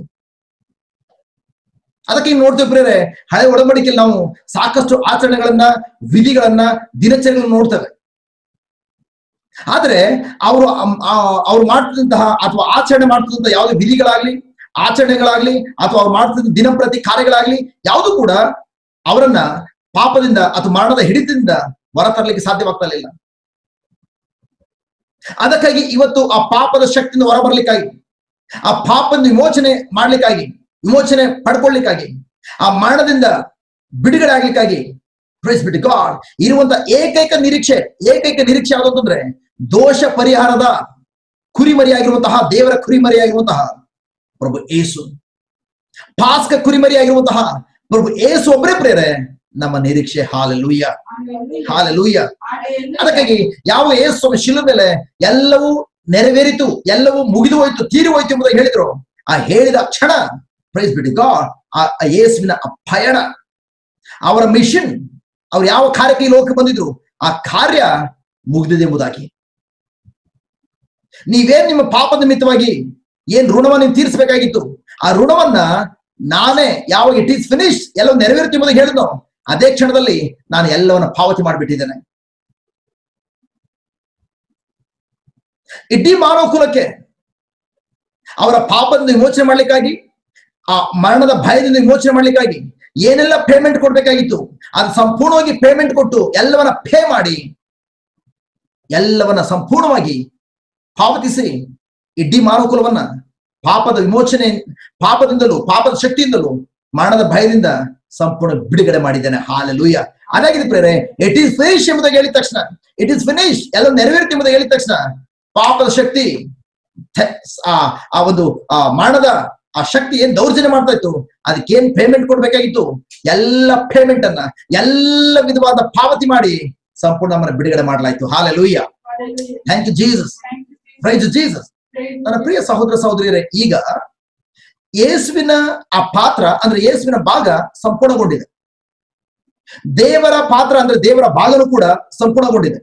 Speaker 1: ಅದಕ್ಕೆ ಈಗ ನೋಡ್ತೇವೆ ಪ್ರೇರೆ ಹಳೆ ಒಡಂಬಡಿಕೆಯಲ್ಲಿ ನಾವು ಸಾಕಷ್ಟು ಆಚರಣೆಗಳನ್ನ ವಿಧಿಗಳನ್ನ ದಿನಚರಿಗಳನ್ನ ನೋಡ್ತೇವೆ ಆದ್ರೆ ಅವರು ಅವ್ರು ಮಾಡ್ತಿದ್ದಂತಹ ಅಥವಾ ಆಚರಣೆ ಮಾಡ್ತಿದ್ದಂತಹ ಯಾವುದೇ ವಿಧಿಗಳಾಗ್ಲಿ ಆಚರಣೆಗಳಾಗ್ಲಿ ಅಥವಾ ಅವ್ರು ಮಾಡ್ತಿದ್ದ ದಿನಂಪ್ರತಿ ಕಾರ್ಯಗಳಾಗ್ಲಿ ಯಾವುದು ಕೂಡ ಅವರನ್ನ ಪಾಪದಿಂದ ಅಥವಾ ಮರಣದ ಹಿಡಿತದಿಂದ ಹೊರತರಲಿಕ್ಕೆ ಸಾಧ್ಯವಾಗ್ತಾ ಇಲ್ಲ ಅದಕ್ಕಾಗಿ ಇವತ್ತು ಆ ಪಾಪದ ಶಕ್ತಿಯಿಂದ ಹೊರಬರ್ಲಿಕ್ಕಾಗಿ ಆ ಪಾಪದ ವಿಮೋಚನೆ ಮಾಡ್ಲಿಕ್ಕಾಗಿ ವಿಮೋಚನೆ ಪಡ್ಕೊಳ್ಳಿಕ್ಕಾಗಿ ಆ ಮರಣದಿಂದ ಬಿಡುಗಡೆ ಆಗ್ಲಿಕ್ಕಾಗಿ ಪ್ರೈಸ್ ಬಿಟ್ಟು ಗಾಡ್ ಇರುವಂತ ಏಕೈಕ ನಿರೀಕ್ಷೆ ಏಕೈಕ ನಿರೀಕ್ಷೆ ಯಾವುದು ಅಂತಂದ್ರೆ ದೋಷ ಪರಿಹಾರದ ಕುರಿಮರಿಯಾಗಿರುವಂತಹ ದೇವರ ಕುರಿಮರಿಯಾಗಿರುವಂತಹ ಪ್ರಭು ಏಸು ಪಾಸ್ಕ ಕುರಿಮರಿಯಾಗಿರುವಂತಹ ಪ್ರಭು ಏಸು ಒಬ್ಬರೇ ಪ್ರೇರೆ ನಮ್ಮ ನಿರೀಕ್ಷೆ ಹಾಲೆಲೂಯ್ಯ ಹಾಲೆಲೂಯ್ಯ ಅದಕ್ಕಾಗಿ ಯಾವ ಏಸು ಶಿಲು ಮೇಲೆ ಎಲ್ಲವೂ ನೆರವೇರಿತು ಎಲ್ಲವೂ ಮುಗಿದು ಹೋಯ್ತು ತೀರಿ ಹೋಯ್ತು ಎಂಬುದಾಗಿ ಹೇಳಿದ್ರು ಆ ಹೇಳಿದ ಕ್ಷಣ ಪ್ರೈಸ್ ಬಿಟ್ಟು ಗಾಡ್ ಆ ಆ ಯೇಸುವಿನ ಆ ಪಯಣ ಅವರ ಮಿಷನ್ ಅವ್ರು ಯಾವ ಕಾರ್ಯಕ್ಕೆ ಈ ಲೋಕಕ್ಕೆ ಬಂದಿದ್ರು ಆ ಕಾರ್ಯ ಮುಗಿದಿದೆ ಎಂಬುದಾಗಿ ನೀವೇನ್ ನಿಮ್ಮ ಪಾಪ ನಿಮಿತ್ತವಾಗಿ ಏನ್ ಋಣವನ್ನು ನೀವು ತೀರಿಸಬೇಕಾಗಿತ್ತು ಆ ಋಣವನ್ನ ನಾನೇ ಯಾವಾಗ ಇಟ್ ಈಸ್ ಫಿನಿಶ್ ಎಲ್ಲವೂ ನೆರವೇರುತ್ತೆ ಎಂಬುದಾಗಿ ಹೇಳಿದ್ನೋ ಅದೇ ಕ್ಷಣದಲ್ಲಿ ನಾನು ಎಲ್ಲವನ್ನ ಪಾವತಿ ಮಾಡಿಬಿಟ್ಟಿದ್ದೇನೆ ಇಡೀ ಮಾನವ ಕುಲಕ್ಕೆ ಅವರ ಪಾಪದಿಂದ ವಿಮೋಚನೆ ಮಾಡ್ಲಿಕ್ಕಾಗಿ ಆ ಮರಣದ ಭಯದಿಂದ ವಿಮೋಚನೆ ಮಾಡ್ಲಿಕ್ಕಾಗಿ ಏನೆಲ್ಲ ಪೇಮೆಂಟ್ ಕೊಡ್ಬೇಕಾಗಿತ್ತು ಅದು ಸಂಪೂರ್ಣವಾಗಿ ಪೇಮೆಂಟ್ ಕೊಟ್ಟು ಎಲ್ಲವನ್ನ ಪೇ ಮಾಡಿ ಎಲ್ಲವನ್ನ ಸಂಪೂರ್ಣವಾಗಿ ಪಾವತಿಸಿ ಇಡೀ ಮಾನವ ಕುಲವನ್ನ ಪಾಪದ ವಿಮೋಚನೆ ಪಾಪದಿಂದಲೂ ಪಾಪದ ಶಕ್ತಿಯಿಂದಲೂ ಮರಣದ ಭಯದಿಂದ ಸಂಪೂರ್ಣ ಬಿಡುಗಡೆ ಮಾಡಿದ್ದೇನೆ ಹಾಲೆಲೂಯ ಅದಾಗಿದೆ ಪ್ರೇರೆ ಇಟ್ ಈಸ್ ಫಿನಿಶ್ ಎಂಬುದಾಗಿ ಹೇಳಿದ ತಕ್ಷಣ ಇಟ್ ಈಸ್ ಫಿನಿಶ್ ಎಲ್ಲ ನೆರವೇರುತ್ತೆ ಎಂಬುದಾಗಿ ಹೇಳಿದ ತಕ್ಷಣ ಪಾಪದ ಶಕ್ತಿ ಥೆ- ಆ ಆ ಒಂದು ಆ ಮರಣದ ಆ ಶಕ್ತಿ ಏನ್ ದೌರ್ಜನ್ಯ ಮಾಡ್ತಾ ಇತ್ತು ಅದಕ್ಕೇನ್ ಪೇಮೆಂಟ್ ಕೊಡ್ಬೇಕಾಗಿತ್ತು ಎಲ್ಲ ಪೇಮೆಂಟ್ ಅನ್ನ ಎಲ್ಲ ವಿಧವಾದ ಪಾವತಿ ಮಾಡಿ ಸಂಪೂರ್ಣ ನಮ್ಮನ್ನ ಬಿಡುಗಡೆ ಮಾಡಲಾಯ್ತು hallelujah thank you Jesus praise Jesus ನನ್ನ ಪ್ರಿಯ ಸಹೋದರ ಸಹೋದರಿಯರೇ ಈಗ ಯೇಸುವಿನ ಆ ಪಾತ್ರ ಅಂದ್ರೆ ಯೇಸುವಿನ ಭಾಗ ಸಂಪೂರ್ಣಗೊಂಡಿದೆ ದೇವರ ಪಾತ್ರ ಅಂದ್ರೆ ದೇವರ ಭಾಗನೂ ಕೂಡ ಸಂಪೂರ್ಣಗೊಂಡಿದೆ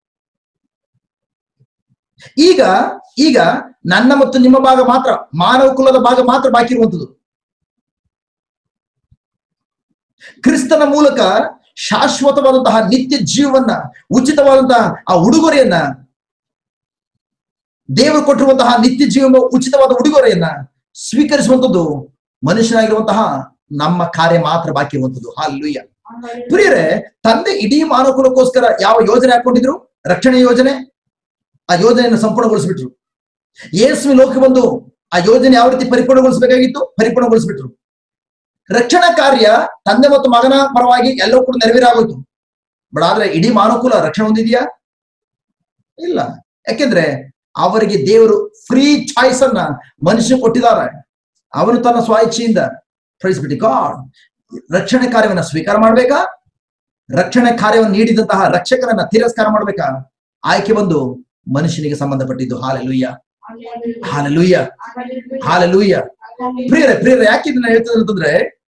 Speaker 1: ಈಗ ಈಗ ನನ್ನ ಮತ್ತು ನಿಮ್ಮ ಭಾಗ ಮಾತ್ರ ಮಾನವ ಕುಲದ ಭಾಗ ಮಾತ್ರ ಬಾಕಿ ಇರುವಂತದ್ದು ಕ್ರಿಸ್ತನ ಮೂಲಕ ಶಾಶ್ವತವಾದಂತಹ ನಿತ್ಯ ಜೀವವನ್ನ ಉಚಿತವಾದಂತಹ ಆ ಉಡುಗೊರೆಯನ್ನ ದೇವರು ಕೊಟ್ಟಿರುವಂತಹ ನಿತ್ಯ ಜೀವ ಉಚಿತವಾದ ಉಡುಗೊರೆಯನ್ನ ಸ್ವೀಕರಿಸುವಂಥದ್ದು ಮನುಷ್ಯನಾಗಿರುವಂತಹ ನಮ್ಮ ಕಾರ್ಯ ಮಾತ್ರ ಬಾಕಿ ಇರುವಂಥದ್ದು ಹಾಲುಯ್ಯ ಪ್ರಿಯರೇ ತಂದೆ ಇಡೀ ಮಾನವಕುಲಕ್ಕೋಸ್ಕರ ಯಾವ ಯೋಜನೆ ಹಾಕೊಂಡಿದ್ರು ರಕ್ಷಣೆ ಯೋಜನೆ ಆ ಯೋಜನೆಯನ್ನು ಸಂಪೂರ್ಣಗೊಳಿಸ್ಬಿಟ್ರು ಯೇಸುವಿ ಲೋಕ ಬಂದು ಆ ಯೋಜನೆ ಯಾವ ರೀತಿ ಪರಿಪೂರ್ಣಗೊಳಿಸಬೇಕಾಗಿತ್ತು ಪರಿಪೂರ್ಣಗೊಳಿಸ್ಬಿಟ್ರು ರಕ್ಷಣಾ ಕಾರ್ಯ ತಂದೆ ಮತ್ತು ಮಗನ ಪರವಾಗಿ ಎಲ್ಲವೂ ಕೂಡ ನೆರವೇರಾಗೋಯ್ತು ಬಟ್ ಆದ್ರೆ ಇಡೀ ಮಾನವಕುಲ ರಕ್ಷಣೆ ಹೊಂದಿದೆಯಾ ಇಲ್ಲ ಯಾಕೆಂದ್ರೆ ಅವರಿಗೆ ದೇವರು ಫ್ರೀ ಚಾಯ್ಸ್ ಅನ್ನ ಮನುಷ್ಯ ಕೊಟ್ಟಿದ್ದಾರೆ ಅವನು ತನ್ನ ಸ್ವಾಯಿಚ್ಛೆಯಿಂದ ಪ್ರೈಸ್ ಬಿಟ್ಟು ಗಾಡ್ ರಕ್ಷಣೆ ಕಾರ್ಯವನ್ನ ಸ್ವೀಕಾರ ಮಾಡ್ಬೇಕಾ ರಕ್ಷಣೆ ಕಾರ್ಯವನ್ನು ನೀಡಿದಂತಹ ರಕ್ಷಕರನ್ನ ತಿರಸ್ಕಾರ ಮಾಡ್ಬೇಕಾ ಆಯ್ಕೆ ಬಂದು ಮನುಷ್ಯನಿಗೆ ಸಂಬಂಧಪಟ್ಟಿದ್ದು ಹಾಲೆಲುಯ್ಯ ಹಾಲೆಲುಯ್ಯ ಹಾಲೆಲುಯ್ಯ ಪ್ರಿಯರೇ ಪ್ರಿಯರೇ ಯಾಕೆ ಇದನ್ನ ಹೇಳ್ತದೆ ಅಂತಂದ್ರೆ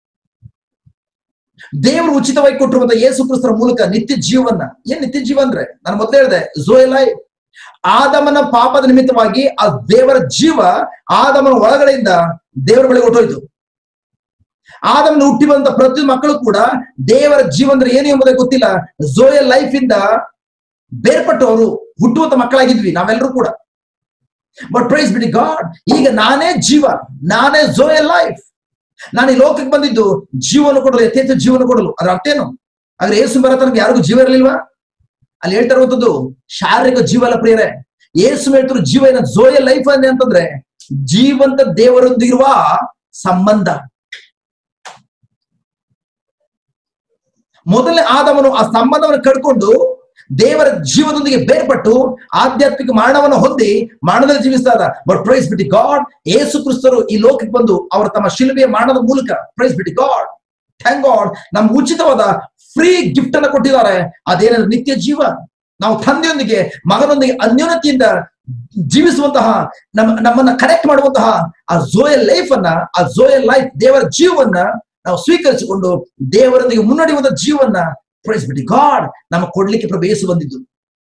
Speaker 1: ದೇವರು ಉಚಿತವಾಗಿ ಕೊಟ್ಟಿರುವಂತಹ ಯೇಸು ಕ್ರಿಸ್ತರ ಮೂಲಕ ನಿತ್ಯ ಜೀವನ್ನ ಏನ್ ನಿತ್ಯ ಜೀವ ಅಂದ್ರೆ ನಾನು ಮೊದಲೇ ಹೇಳಿದೆ ಝೋಯ್ ಲೈಫ್ ಆದಮನ ಪಾಪದ ನಿಮಿತ್ತವಾಗಿ ಆ ದೇವರ ಜೀವ ಆದಮನ ಒಳಗಡೆಯಿಂದ ದೇವರ ಬಳಿ ಹೊಟ್ಟೋಯ್ತು ಆದಮನ ಹುಟ್ಟಿ ಬಂದ ಪ್ರತಿ ಮಕ್ಕಳು ಕೂಡ ದೇವರ ಜೀವ ಅಂದ್ರೆ ಏನು ಎಂಬುದೇ ಗೊತ್ತಿಲ್ಲ ಝೋಯ ಲೈಫ್ ಇಂದ ಬೇರ್ಪಟ್ಟು ಅವರು ಹುಟ್ಟುವಂತ ಮಕ್ಕಳಾಗಿದ್ವಿ ನಾವೆಲ್ಲರೂ ಕೂಡ ಬಟ್ ಪ್ರೈಸ್ ಬಿಡಿ ಗಾಡ್ ಈಗ ನಾನೇ ಜೀವ ನಾನೇ ಝೋಯ ಲೈಫ್ ನಾನು ಈ ಲೋಕಕ್ಕೆ ಬಂದಿದ್ದು ಜೀವನ ಕೊಡಲು ಯಥೇಚ್ಛ ಜೀವನ ಕೊಡಲು ಅದ್ರ ಅರ್ಥ ಏನು ಆದ್ರೆ ಏಸು ಬರೋ ತನಕ ಯಾರಿಗೂ ಜೀವ ಇರಲಿಲ್ವಾ ಅಲ್ಲಿ ಹೇಳ್ತಾ ಇರುವಂತದ್ದು ಶಾರೀರಿಕ ಜೀವ ಅಲ್ಲ ಪ್ರಿಯರೇ ಏಸು ಹೇಳ್ತಾರೆ ಜೀವ ಏನ ಝೋಯ ಲೈಫ್ ಅಂದ್ರೆ ಅಂತಂದ್ರೆ ಜೀವಂತ ದೇವರೊಂದಿಗಿರುವ ಸಂಬಂಧ ಮೊದಲನೇ ಆದವನು ಆ ಸಂಬಂಧವನ್ನು ಕಡ್ಕೊಂಡು ದೇವರ ಜೀವದೊಂದಿಗೆ ಬೇರ್ಪಟ್ಟು ಆಧ್ಯಾತ್ಮಿಕ ಮರಣವನ್ನು ಹೊಂದಿ ಮರಣದಲ್ಲಿ ಜೀವಿಸ್ತಾ ಇದ್ದ but praise be to God Yesu ಕ್ರಿಸ್ತರು ಈ ಲೋಕಕ್ಕೆ ಬಂದು ಅವರ ತಮ್ಮ ಶಿಲ್ಬೆಯ ಮರಣದ ಮೂಲಕ price be to god thank god ನಮ್ಗೆ ಉಚಿತವಾದ ಫ್ರೀ ಗಿಫ್ಟ್ ಅನ್ನ ಕೊಟ್ಟಿದ್ದಾರೆ ಅದೇನಂದ್ರೆ ನಿತ್ಯ ಜೀವ ನಾವು ತಂದೆಯೊಂದಿಗೆ ಮಗನೊಂದಿಗೆ ಅನ್ಯೋನ್ಯತೆಯಿಂದ ಜೀವಿಸುವಂತಹ ನಮ್ಮ ನಮ್ಮನ್ನ ಕನೆಕ್ಟ್ ಮಾಡುವಂತಹ ಆ ಝೋಯಲ್ ಲೈಫ್ ಅನ್ನ ಆ ಝೋಯಲ್ ಲೈಫ್ ದೇವರ ಜೀವನ್ನ ನಾವು ಸ್ವೀಕರಿಸಿಕೊಂಡು ದೇವರೊಂದಿಗೆ ಮುನ್ನಡೆಯುವಂತ ಜೀವನ್ನ ಪ್ರೈಸ್ ಬಿಟ್ಟು ಗಾಡ್ ನಮ್ಮ ಕೊಡ್ಲಿಕ್ಕೆ ಪ್ರಭು ಯೇಸು ಬಂದಿದ್ದು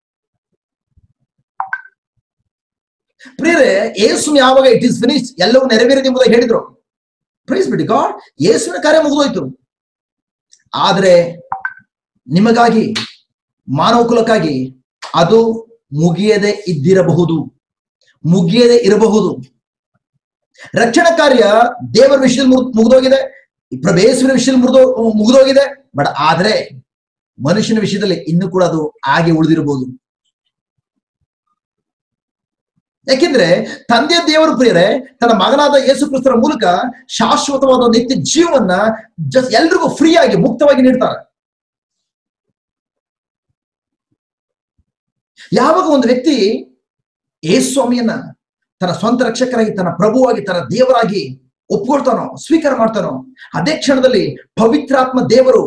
Speaker 1: ಪ್ರಿಯರೇ ಯೇಸು ಯಾವಾಗ ಇಟ್ ಇಸ್ ಫಿನಿಶ್ ಎಲ್ಲವೂ ನೆರವೇರಿದೆ ಎಂಬುದಾಗಿ ಹೇಳಿದ್ರು ಪ್ರೈಸ್ ಬಿಟ್ಟು ಗಾಡ್ ಯೇಸುವಿನ ಕಾರ್ಯ ಮುಗಿದೋಯ್ತು ಆದ್ರೆ ನಿಮಗಾಗಿ ಮಾನವ ಕುಲಕ್ಕಾಗಿ ಅದು ಮುಗಿಯದೆ ಇದ್ದಿರಬಹುದು ಮುಗಿಯದೆ ಇರಬಹುದು ರಕ್ಷಣಾ ಕಾರ್ಯ ದೇವರ ವಿಷಯದಲ್ಲಿ ಮುಗ್- ಮುಗಿದೋಗಿದೆ ಪ್ರಭೇಸುವಿನ ವಿಷಯದಲ್ಲಿ ಮುರಿದೋ ಮುಗಿದೋಗಿದೆ ಬಟ್ ಆದ್ರೆ ಮನುಷ್ಯನ ವಿಷಯದಲ್ಲಿ ಇನ್ನೂ ಕೂಡ ಅದು ಹಾಗೆ ಉಳಿದಿರಬಹುದು ಯಾಕೆಂದ್ರೆ ತಂದೆ ದೇವರು ಪ್ರಿಯರೇ ತನ್ನ ಮಗನಾದ ಯೇಸು ಕ್ರಿಸ್ತರ ಮೂಲಕ ಶಾಶ್ವತವಾದ ನಿತ್ಯ ಜೀವನ್ನ ಜಸ್ಟ್ ಎಲ್ರಿಗೂ ಫ್ರೀ ಆಗಿ ಮುಕ್ತವಾಗಿ ನೀಡ್ತಾರೆ ಯಾವಾಗ ಒಂದು ವ್ಯಕ್ತಿ ಯೇಸ್ವಾಮಿಯನ್ನ ತನ್ನ ಸ್ವಂತ ರಕ್ಷಕರಾಗಿ ತನ್ನ ಪ್ರಭುವಾಗಿ ತನ್ನ ದೇವರಾಗಿ ಒಪ್ಕೊಳ್ತಾನೋ ಸ್ವೀಕಾರ ಮಾಡ್ತಾನೋ ಅದೇ ಕ್ಷಣದಲ್ಲಿ ಪವಿತ್ರಾತ್ಮ ದೇವರು